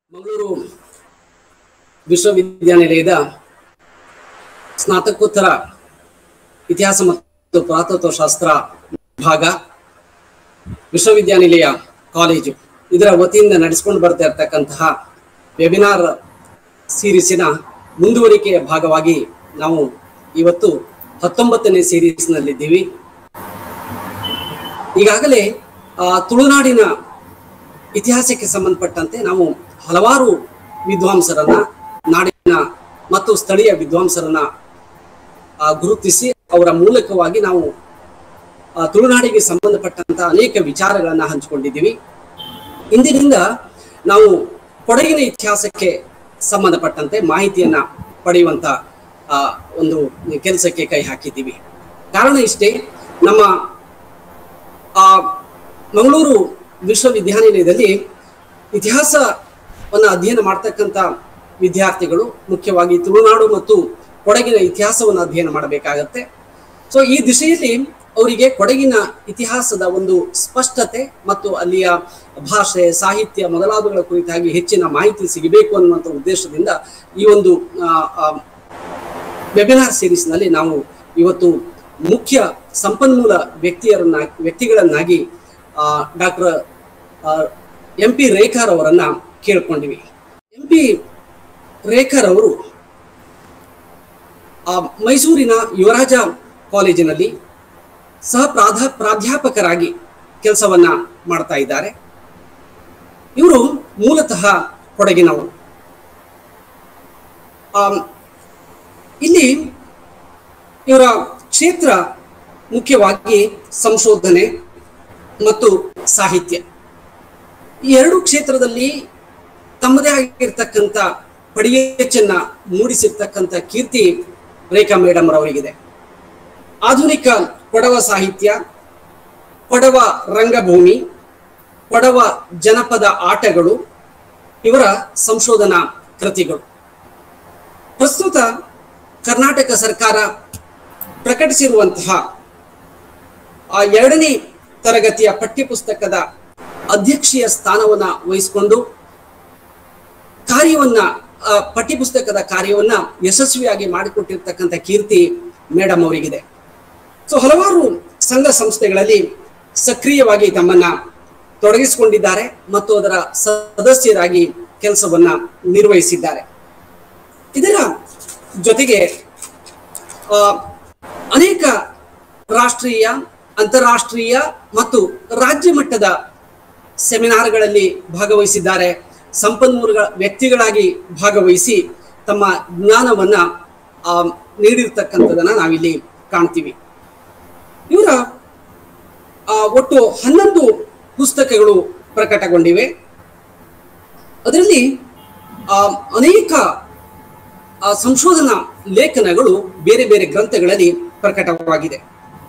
ಮಂಗಳೂರು ವಿಶ್ವವಿದ್ಯಾನಿಲಯದ ಸ್ನಾತಕೋತ್ತರ ಇತಿಹಾಸ ಮತ್ತು ಪುರಾತತ್ವ ಶಾಸ್ತ್ರ ವಿಭಾಗ ವಿಶ್ವವಿದ್ಯಾನಿಲಯ ಕಾಲೇಜು ಇದರ ವತಿಯಿಂದ ನಡೆಸಿಕೊಂಡು ಬರ್ತಾ ಇರತಕ್ಕಂತಹ ವೆಬಿನಾರ್ ಸೀರೀಸಿನ ಮುಂದುವರಿಕೆಯ ಭಾಗವಾಗಿ ನಾವು ಇವತ್ತು ಹತ್ತೊಂಬತ್ತನೇ ಸೀರೀಸ್ನಲ್ಲಿದ್ದೀವಿ ಈಗಾಗಲೇ ಆ, ತುಳುನಾಡಿನ ಇತಿಹಾಸಕ್ಕೆ ಸಂಬಂಧಪಟ್ಟಂತೆ ನಾವು ಹಲವಾರು ವಿದ್ವಾಂಸರನ್ನ ನಾಡಿನ ಮತ್ತು ಸ್ಥಳೀಯ ವಿದ್ವಾಂಸರನ್ನ ಆ, ಗುರುತಿಸಿ ಅವರ ಮೂಲಕವಾಗಿ ನಾವು ಆ, ತುಳುನಾಡಿಗೆ ಸಂಬಂಧಪಟ್ಟಂತ ಅನೇಕ ವಿಚಾರಗಳನ್ನ ಹಂಚಿಕೊಂಡಿದ್ದೀವಿ ಇಂದಿನಿಂದ ನಾವು ಕೊಡಗಿನ ಇತಿಹಾಸಕ್ಕೆ ಸಂಬಂಧಪಟ್ಟಂತೆ ಮಾಹಿತಿಯನ್ನ ಪಡೆಯುವಂತ ಆ, ಒಂದು ಕೆಲಸಕ್ಕೆ ಕೈ ಹಾಕಿದ್ದೀವಿ ಕಾರಣ ಇಷ್ಟೇ ನಮ್ಮ ಆ ಮಂಗಳೂರು ವಿಶ್ವವಿದ್ಯಾನಿಲಯದಲ್ಲಿ ಇತಿಹಾಸವನ್ನು ಅಧ್ಯಯನ ಮಾಡ್ತಕ್ಕಂಥ ವಿದ್ಯಾರ್ಥಿಗಳು ಮುಖ್ಯವಾಗಿ ತುಳುನಾಡು ಮತ್ತು ಕೊಡಗಿನ ಇತಿಹಾಸವನ್ನು ಅಧ್ಯಯನ ಮಾಡಬೇಕಾಗತ್ತೆ ಸೊ ಈ ದಿಶೆಯಲ್ಲಿ ಅವರಿಗೆ ಕೊಡಗಿನ ಇತಿಹಾಸದ ಒಂದು ಸ್ಪಷ್ಟತೆ ಮತ್ತು ಅಲ್ಲಿಯ ಭಾಷೆ ಸಾಹಿತ್ಯ ಮೊದಲಾದವುಗಳ ಕುರಿತಾಗಿ ಹೆಚ್ಚಿನ ಮಾಹಿತಿ ಸಿಗಬೇಕು ಅನ್ನುವಂಥ ಉದ್ದೇಶದಿಂದ ಈ ಒಂದು ಆ, ಆ, ವೆಬಿನಾರ್ ಸೀರೀಸ್ನಲ್ಲಿ ನಾವು ಇವತ್ತು ಮುಖ್ಯ ಸಂಪನ್ಮೂಲ ವ್ಯಕ್ತಿಯರನ್ನ ವ್ಯಕ್ತಿಗಳನ್ನಾಗಿ ಡಾಕ್ಟರ್ ಎಂ ಪಿ ರೇಖಾರ್ ಅವರನ್ನ ಕೇಳ್ಕೊಂಡಿವಿ ಎಂ ಪಿ ರೇಖಾರ್ ಅವರು ಆ, ಮೈಸೂರಿನ ಯುವರಾಜ ಕಾಲೇಜಿನಲ್ಲಿ ಸಹ ಪ್ರಾಧ ಪ್ರಾಧ್ಯಾಪಕರಾಗಿ ಕೆಲಸವನ್ನ ಮಾಡ್ತಾ ಇದ್ದಾರೆ ಇವರು ಮೂಲತಃ ಕೊಡಗಿನವರು ಆಮ್, ಇಲ್ಲಿ ಇವರ ಕ್ಷೇತ್ರ ಮುಖ್ಯವಾಗಿ ಸಂಶೋಧನೆ ಮತ್ತು ಸಾಹಿತ್ಯ ಈ ಎರಡು ಕ್ಷೇತ್ರದಲ್ಲಿ ತಮ್ಮದೇ ಆಗಿರ್ತಕ್ಕಂಥ ಪಡಿಯಚ್ಚನ್ನ ಮೂಡಿಸಿರ್ತಕ್ಕಂಥ ಕೀರ್ತಿ ರೇಖಾ ಮೇಡಮ್ ರವರಿಗಿದೆ ಆಧುನಿಕ ಕೊಡವ ಸಾಹಿತ್ಯ ಕೊಡವ ರಂಗಭೂಮಿ ಕೊಡವ ಜನಪದ ಆಟಗಳು ಇವರ ಸಂಶೋಧನಾ ಕೃತಿಗಳು ಪ್ರಸ್ತುತ ಕರ್ನಾಟಕ ಸರ್ಕಾರ ಪ್ರಕಟಿಸಿರುವಂತಹ ಆ ಎರಡನೇ ತರಗತಿಯ ಪಠ್ಯಪುಸ್ತಕದ ಅಧ್ಯಕ್ಷೀಯ ಸ್ಥಾನವನ್ನ ವಹಿಸಿಕೊಂಡು ಕಾರ್ಯವನ್ನ ಆ, ಪಠ್ಯಪುಸ್ತಕದ ಕಾರ್ಯವನ್ನ ಯಶಸ್ವಿಯಾಗಿ ಮಾಡಿಕೊಟ್ಟಿರ್ತಕ್ಕಂಥ ಕೀರ್ತಿ ಮೇಡಮ್ ಅವರಿಗಿದೆ ಸೊ ಹಲವಾರು ಸಂಘ ಸಂಸ್ಥೆಗಳಲ್ಲಿ ಸಕ್ರಿಯವಾಗಿ ತಮ್ಮನ್ನ ತೊಡಗಿಸಿಕೊಂಡಿದ್ದಾರೆ ಮತ್ತು ಅದರ ಸದಸ್ಯರಾಗಿ ಕೆಲಸವನ್ನ ನಿರ್ವಹಿಸಿದ್ದಾರೆ ಇದರ ಜೊತೆಗೆ ಆ, ಅನೇಕ ರಾಷ್ಟ್ರೀಯ ಅಂತಾರಾಷ್ಟ್ರೀಯ ಮತ್ತು ರಾಜ್ಯ ಮಟ್ಟದ ಸೆಮಿನಾರ್ಗಳಲ್ಲಿ ಭಾಗವಹಿಸಿದ್ದಾರೆ ಸಂಪನ್ಮೂಲ ವ್ಯಕ್ತಿಗಳಾಗಿ ಭಾಗವಹಿಸಿ ತಮ್ಮ ಜ್ಞಾನವನ್ನ ಆ, ನೀಡಿರ್ತಕ್ಕಂಥದನ್ನ ನಾವಿಲ್ಲಿ ಕಾಣ್ತೀವಿ ಇವರ ಆ, ಒಟ್ಟು ಹನ್ನೊಂದು ಪುಸ್ತಕಗಳು ಪ್ರಕಟಗೊಂಡಿವೆ ಅದರಲ್ಲಿ ಆ, ಅನೇಕ ಆ, ಸಂಶೋಧನಾ ಲೇಖನಗಳು ಬೇರೆ ಬೇರೆ ಗ್ರಂಥಗಳಲ್ಲಿ ಪ್ರಕಟವಾಗಿದೆ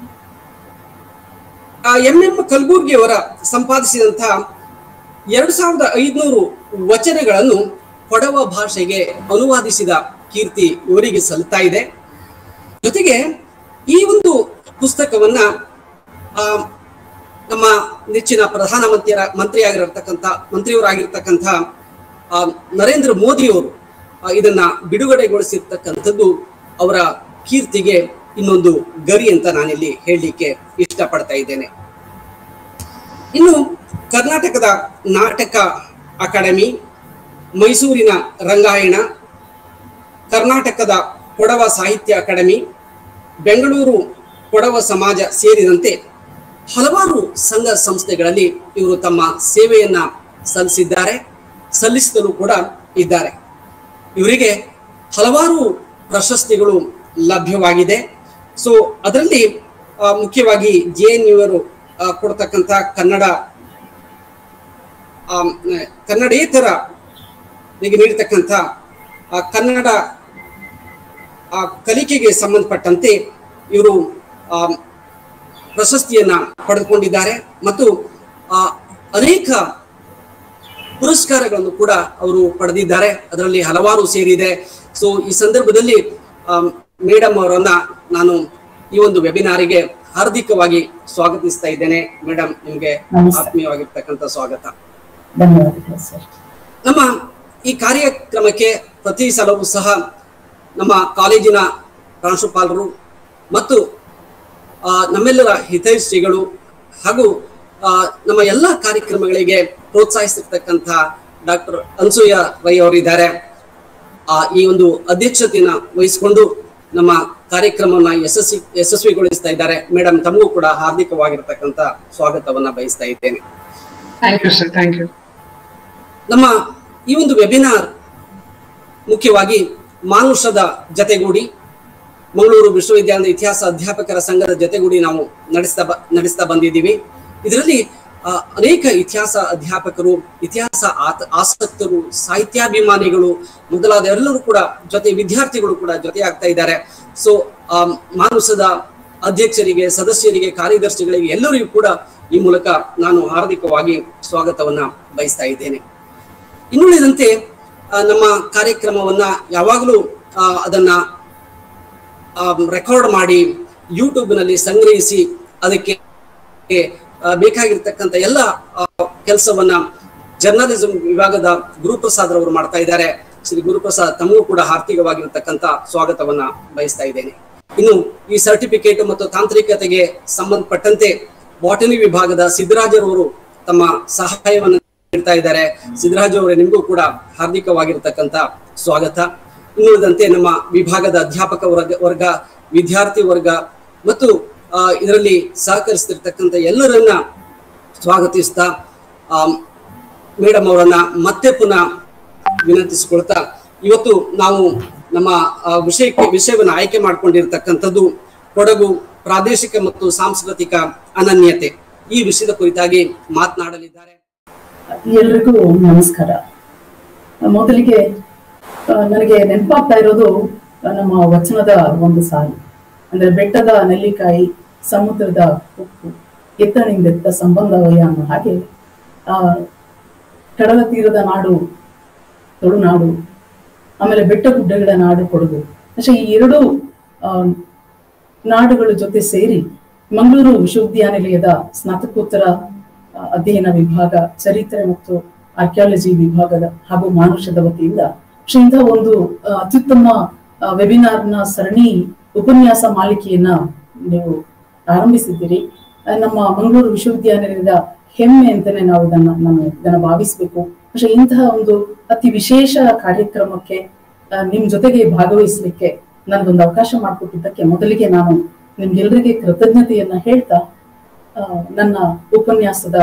ಎಂ ಎಂ ಕಲಬುರ್ಗಿಯವರ ಸಂಪಾದಿಸಿದಂತಹ ಎರಡು ಸಾವಿರದ ಐದುನೂರು ವಚನಗಳನ್ನು ಕೊಡವ ಭಾಷೆಗೆ ಅನುವಾದಿಸಿದ ಕೀರ್ತಿ ಇವರಿಗೆ ಸಲ್ತಾ ಇದೆ ಜೊತೆಗೆ ಈ ಒಂದು ಪುಸ್ತಕವನ್ನ ಆ, ನಮ್ಮ ನೆಚ್ಚಿನ ಪ್ರಧಾನಮಂತ್ರಿಯರ ಮಂತ್ರಿಯಾಗಿರತಕ್ಕಂಥ ಮಂತ್ರಿಯವರಾಗಿರ್ತಕ್ಕಂಥ ಆ, ನರೇಂದ್ರ ಮೋದಿಯವರು ಆ, ಇದನ್ನ ಬಿಡುಗಡೆಗೊಳಿಸಿರ್ತಕ್ಕಂಥದ್ದು ಅವರ ಕೀರ್ತಿಗೆ ಇನ್ನೊಂದು ಗರಿ ಅಂತ ನಾನಿಲ್ಲಿ ಹೇಳಲಿಕ್ಕೆ ಇಷ್ಟಪಡ್ತಾ ಇದ್ದೇನೆ ಇನ್ನು ಕರ್ನಾಟಕದ ನಾಟಕ ಅಕಾಡೆಮಿ ಮೈಸೂರಿನ ರಂಗಾಯಣ ಕರ್ನಾಟಕದ ಕೊಡವ ಸಾಹಿತ್ಯ ಅಕಾಡೆಮಿ ಬೆಂಗಳೂರು ಕೊಡವ ಸಮಾಜ ಸೇರಿದಂತೆ ಹಲವಾರು ಸಂಘ ಸಂಸ್ಥೆಗಳಲ್ಲಿ ಇವರು ತಮ್ಮ ಸೇವೆಯನ್ನ ಸಲ್ಲಿಸಿದ್ದಾರೆ ಸಲ್ಲಿಸಿದಲು ಕೂಡ ಇದ್ದಾರೆ ಇವರಿಗೆ ಹಲವಾರು ಪ್ರಶಸ್ತಿಗಳು ಲಭ್ಯವಾಗಿದೆ ಸೊ ಅದರಲ್ಲಿ ಆ, ಮುಖ್ಯವಾಗಿ ಜೆ ಎನ್ ಯುವರು ಕೊಡ್ತಕ್ಕಂಥ ಕನ್ನಡ ಆ, ಮ್, ಕನ್ನಡೇತರ ಈಗ ನೀಡತಕ್ಕಂಥ ಆ, ಕನ್ನಡ ಆ, ಕಲಿಕೆಗೆ ಸಂಬಂಧಪಟ್ಟಂತೆ ಇವರು ಆ, ಪ್ರಶಸ್ತಿಯನ್ನ ಪಡೆದುಕೊಂಡಿದ್ದಾರೆ ಮತ್ತು ಆ, ಅನೇಕ ಪುರಸ್ಕಾರಗಳನ್ನು ಕೂಡ ಅವರು ಪಡೆದಿದ್ದಾರೆ ಅದರಲ್ಲಿ ಹಲವಾರು ಸೇರಿದೆ ಸೊ ಈ ಸಂದರ್ಭದಲ್ಲಿ ಮೇಡಮ್ ಅವರನ್ನ ನಾನು ಈ ಒಂದು ವೆಬಿನಾರಿಗೆ ಹಾರ್ದಿಕವಾಗಿ ಸ್ವಾಗತಿಸ್ತಾ ಇದ್ದೇನೆ ಮೇಡಮ್ ನಿಮಗೆ ನಮಸ್ತೆ. ಆತ್ಮೀಯವಾಗಿರ್ತಕ್ಕಂಥ ಸ್ವಾಗತ ಧನ್ಯವಾದಗಳು ಸರ್ ನಮ್ಮ ಈ ಕಾರ್ಯಕ್ರಮಕ್ಕೆ ಪ್ರತಿ ಸಲವೂ ಸಹ ನಮ್ಮ ಕಾಲೇಜಿನ ಪ್ರಾಂಶುಪಾಲರು ಮತ್ತು ಆ, ನಮ್ಮೆಲ್ಲರ ಹಿತೈಷಿಗಳು ಹಾಗೂ ಆ, ನಮ್ಮ ಎಲ್ಲ ಕಾರ್ಯಕ್ರಮಗಳಿಗೆ ಪ್ರೋತ್ಸಾಹಿಸಿರ್ತಕ್ಕಂಥ ಡಾಕ್ಟರ್ ಅನ್ಸೂಯ ರೈ ಅವರಿದ್ದಾರೆ ಆ, ಈ ಒಂದು ಅಧ್ಯಕ್ಷತೆಯನ್ನ ವಹಿಸಿಕೊಂಡು ನಮ್ಮ ಕಾರ್ಯಕ್ರಮವನ್ನ ಯಶಸ್ವಿ ಯಶಸ್ವಿಗೊಳಿಸ್ತಾ ಇದ್ದಾರೆ ಮೇಡಮ್ ತಮಗೂ ಕೂಡ ಹಾರ್ದಿಕವಾಗಿರ್ತಕ್ಕಂಥ ಸ್ವಾಗತವನ್ನ ಬಯಸ್ತಾ ಇದ್ದೇನೆ thank you sir thank you ನಮ್ಮ ಈ ಒಂದು ವೆಬಿನಾರ್ ಮುಖ್ಯವಾಗಿ ಮಾನುಷದ ಜತೆಗೂಡಿ ಮಂಗಳೂರು ವಿಶ್ವವಿದ್ಯಾಲಯದ ಇತಿಹಾಸ ಅಧ್ಯಾಪಕರ ಸಂಘದ ಜತೆಗೂಡಿ ನಾವು ನಡೆಸ್ತಾ ಬ ನಡೆಸ್ತಾ ಬಂದಿದ್ದೀವಿ ಇದರಲ್ಲಿ ಆ, ಅನೇಕ ಇತಿಹಾಸ ಅಧ್ಯಾಪಕರು ಇತಿಹಾಸ ಆತ ಆಸಕ್ತರು ಸಾಹಿತ್ಯಾಭಿಮಾನಿಗಳು ಮೊದಲಾದ ಎಲ್ಲರೂ ಕೂಡ ಜೊತೆ ವಿದ್ಯಾರ್ಥಿಗಳು ಕೂಡ ಜೊತೆ ಆಗ್ತಾ ಇದ್ದಾರೆ ಸೊ ಮಾನುಸದ ಅಧ್ಯಕ್ಷರಿಗೆ ಸದಸ್ಯರಿಗೆ ಕಾರ್ಯದರ್ಶಿಗಳಿಗೆ ಎಲ್ಲರಿಗೂ ಕೂಡ ಈ ಮೂಲಕ ನಾನು ಹಾರ್ದಿಕವಾಗಿ ಸ್ವಾಗತವನ್ನ ಬಯಸ್ತಾ ಇದ್ದೇನೆ ಇನ್ನುಳಿದಂತೆ ಆ, ನಮ್ಮ ಕಾರ್ಯಕ್ರಮವನ್ನ ಯಾವಾಗಲೂ ಆ, ಅದನ್ನ ರೆಕಾರ್ಡ್ ಮಾಡಿ ಯೂಟ್ಯೂಬ್ನಲ್ಲಿ ಸಂಗ್ರಹಿಸಿ ಅದಕ್ಕೆ ಆ, ಬೇಕಾಗಿರ್ತಕ್ಕಂಥ ಎಲ್ಲ ಕೆಲಸವನ್ನ ಜರ್ನಲಿಸಂ ವಿಭಾಗದ ಗುರುಪ್ರಸಾದ್ ಅವರು ಮಾಡ್ತಾ ಇದ್ದಾರೆ ಶ್ರೀ ಗುರುಪ್ರಸಾದ್ ತಮಗೂ ಕೂಡ ಹಾರ್ದಿಕವಾಗಿರ್ತಕ್ಕಂಥ ಸ್ವಾಗತವನ್ನ ಬಯಸ್ತಾ ಇದ್ದೇನೆ ಇನ್ನು ಈ ಸರ್ಟಿಫಿಕೇಟ್ ಮತ್ತು ತಾಂತ್ರಿಕತೆಗೆ ಸಂಬಂಧಪಟ್ಟಂತೆ ಬಾಟನಿ ವಿಭಾಗದ ಸಿದ್ದರಾಜರವರು ತಮ್ಮ ಸಹಾಯವನ್ನು ನೀಡ್ತಾ ಇದ್ದಾರೆ ಸಿದ್ದರಾಜ್ ಅವರೇ ನಿಮಗೂ ಕೂಡ ಹಾರ್ದಿಕವಾಗಿರ್ತಕ್ಕಂಥ ಸ್ವಾಗತ ಇನ್ನುಳಿದಂತೆ ನಮ್ಮ ವಿಭಾಗದ ಅಧ್ಯಾಪಕ ವರ್ಗ ವರ್ಗ ವಿದ್ಯಾರ್ಥಿ ವರ್ಗ ಮತ್ತು ಆ, ಇದರಲ್ಲಿ ಸಹಕರಿಸ್ತಿರ್ತಕ್ಕಂಥ ಎಲ್ಲರನ್ನ ಸ್ವಾಗತಿಸ್ತಾ ಮೇಡಮ್ ಅವರನ್ನ ಮತ್ತೆ ಪುನಃ ವಿನಂತಿಸಿಕೊಳ್ತಾ ಇವತ್ತು ನಾವು ನಮ್ಮ ಆ, ವಿಷಯಕ್ಕೆ ವಿಷಯವನ್ನು ಆಯ್ಕೆ ಮಾಡಿಕೊಂಡಿರ್ತಕ್ಕಂಥದ್ದು ಕೊಡಗು ಪ್ರಾದೇಶಿಕ ಮತ್ತು ಸಾಂಸ್ಕೃತಿಕ ಅನನ್ಯತೆ ಈ ವಿಷಯದ ಕುರಿತಾಗಿ ಮಾತನಾಡಲಿದ್ದಾರೆ ಎಲ್ರಿಗೂ ನಮಸ್ಕಾರ ಮೊದಲಿಗೆ ಆ, ನನಗೆ ನೆನಪಾಗ್ತಾ ಇರೋದು ಆ, ನಮ್ಮ ವಚನದ ಒಂದು ಸಾಲು ಅಂದ್ರೆ ಬೆಟ್ಟದ ನೆಲ್ಲಿಕಾಯಿ ಸಮುದ್ರದ ಉಪ್ಪು ಎತ್ತಣಿಂದೆತ್ತ ಸಂಬಂಧವಯ್ಯ ಅನ್ನೋ ಹಾಗೆ ಆ ಕಡಲ ತೀರದ ನಾಡು ತುಳುನಾಡು ಆಮೇಲೆ ಬೆಟ್ಟ ಗುಡ್ಡಗಳ ನಾಡು ಕೊಡಗು പക്ഷെ ಈ ಎರಡು ಆ, ನಾಡುಗಳ ಜೊತೆ ಸೇರಿ ಮಂಗಳೂರು ವಿಶ್ವವಿದ್ಯಾನಿಲಯದ ಸ್ನಾತಕೋತ್ತರ ಆ, ಅಧ್ಯಯನ ವಿಭಾಗ ಚರಿತ್ರೆ ಮತ್ತು ಆರ್ಕಿಯಾಲಜಿ ವಿಭಾಗದ ಹಾಗೂ ಮಾನುಷದ ವತಿಯಿಂದ ಶ್ರೀ ಇಂಥ ಒಂದು ಆ, ಅತ್ಯುತ್ತಮ ವೆಬಿನಾರ್ನ ಸರಣಿ ಉಪನ್ಯಾಸ ಮಾಲಿಕೆಯನ್ನ ನೀವು ಆರಂಭಿಸಿದ್ದೀರಿ ಆ, ನಮ್ಮ ಮಂಗಳೂರು ವಿಶ್ವವಿದ್ಯಾನಿಲಯದ ಹೆಮ್ಮೆ ಅಂತಾನೆ ನಾವು ಇದನ್ನ ನಾನು ಇದನ್ನ ಭಾವಿಸ್ಬೇಕು പക്ഷെ ಇಂತಹ ಒಂದು ಅತಿ ವಿಶೇಷ ಕಾರ್ಯಕ್ರಮಕ್ಕೆ ಆ, ನಿಮ್ ಜೊತೆಗೆ ಭಾಗವಹಿಸಲಿಕ್ಕೆ ನನಗೊಂದು ಅವಕಾಶ ಮಾಡಿಕೊಟ್ಟಿದ್ದಕ್ಕೆ ಮೊದಲಿಗೆ ನಾನು ನಿಮ್ಗೆಲ್ಲರಿಗೆ ಕೃತಜ್ಞತೆಯನ್ನ ಹೇಳ್ತಾ ಆ, ನನ್ನ ಉಪನ್ಯಾಸದ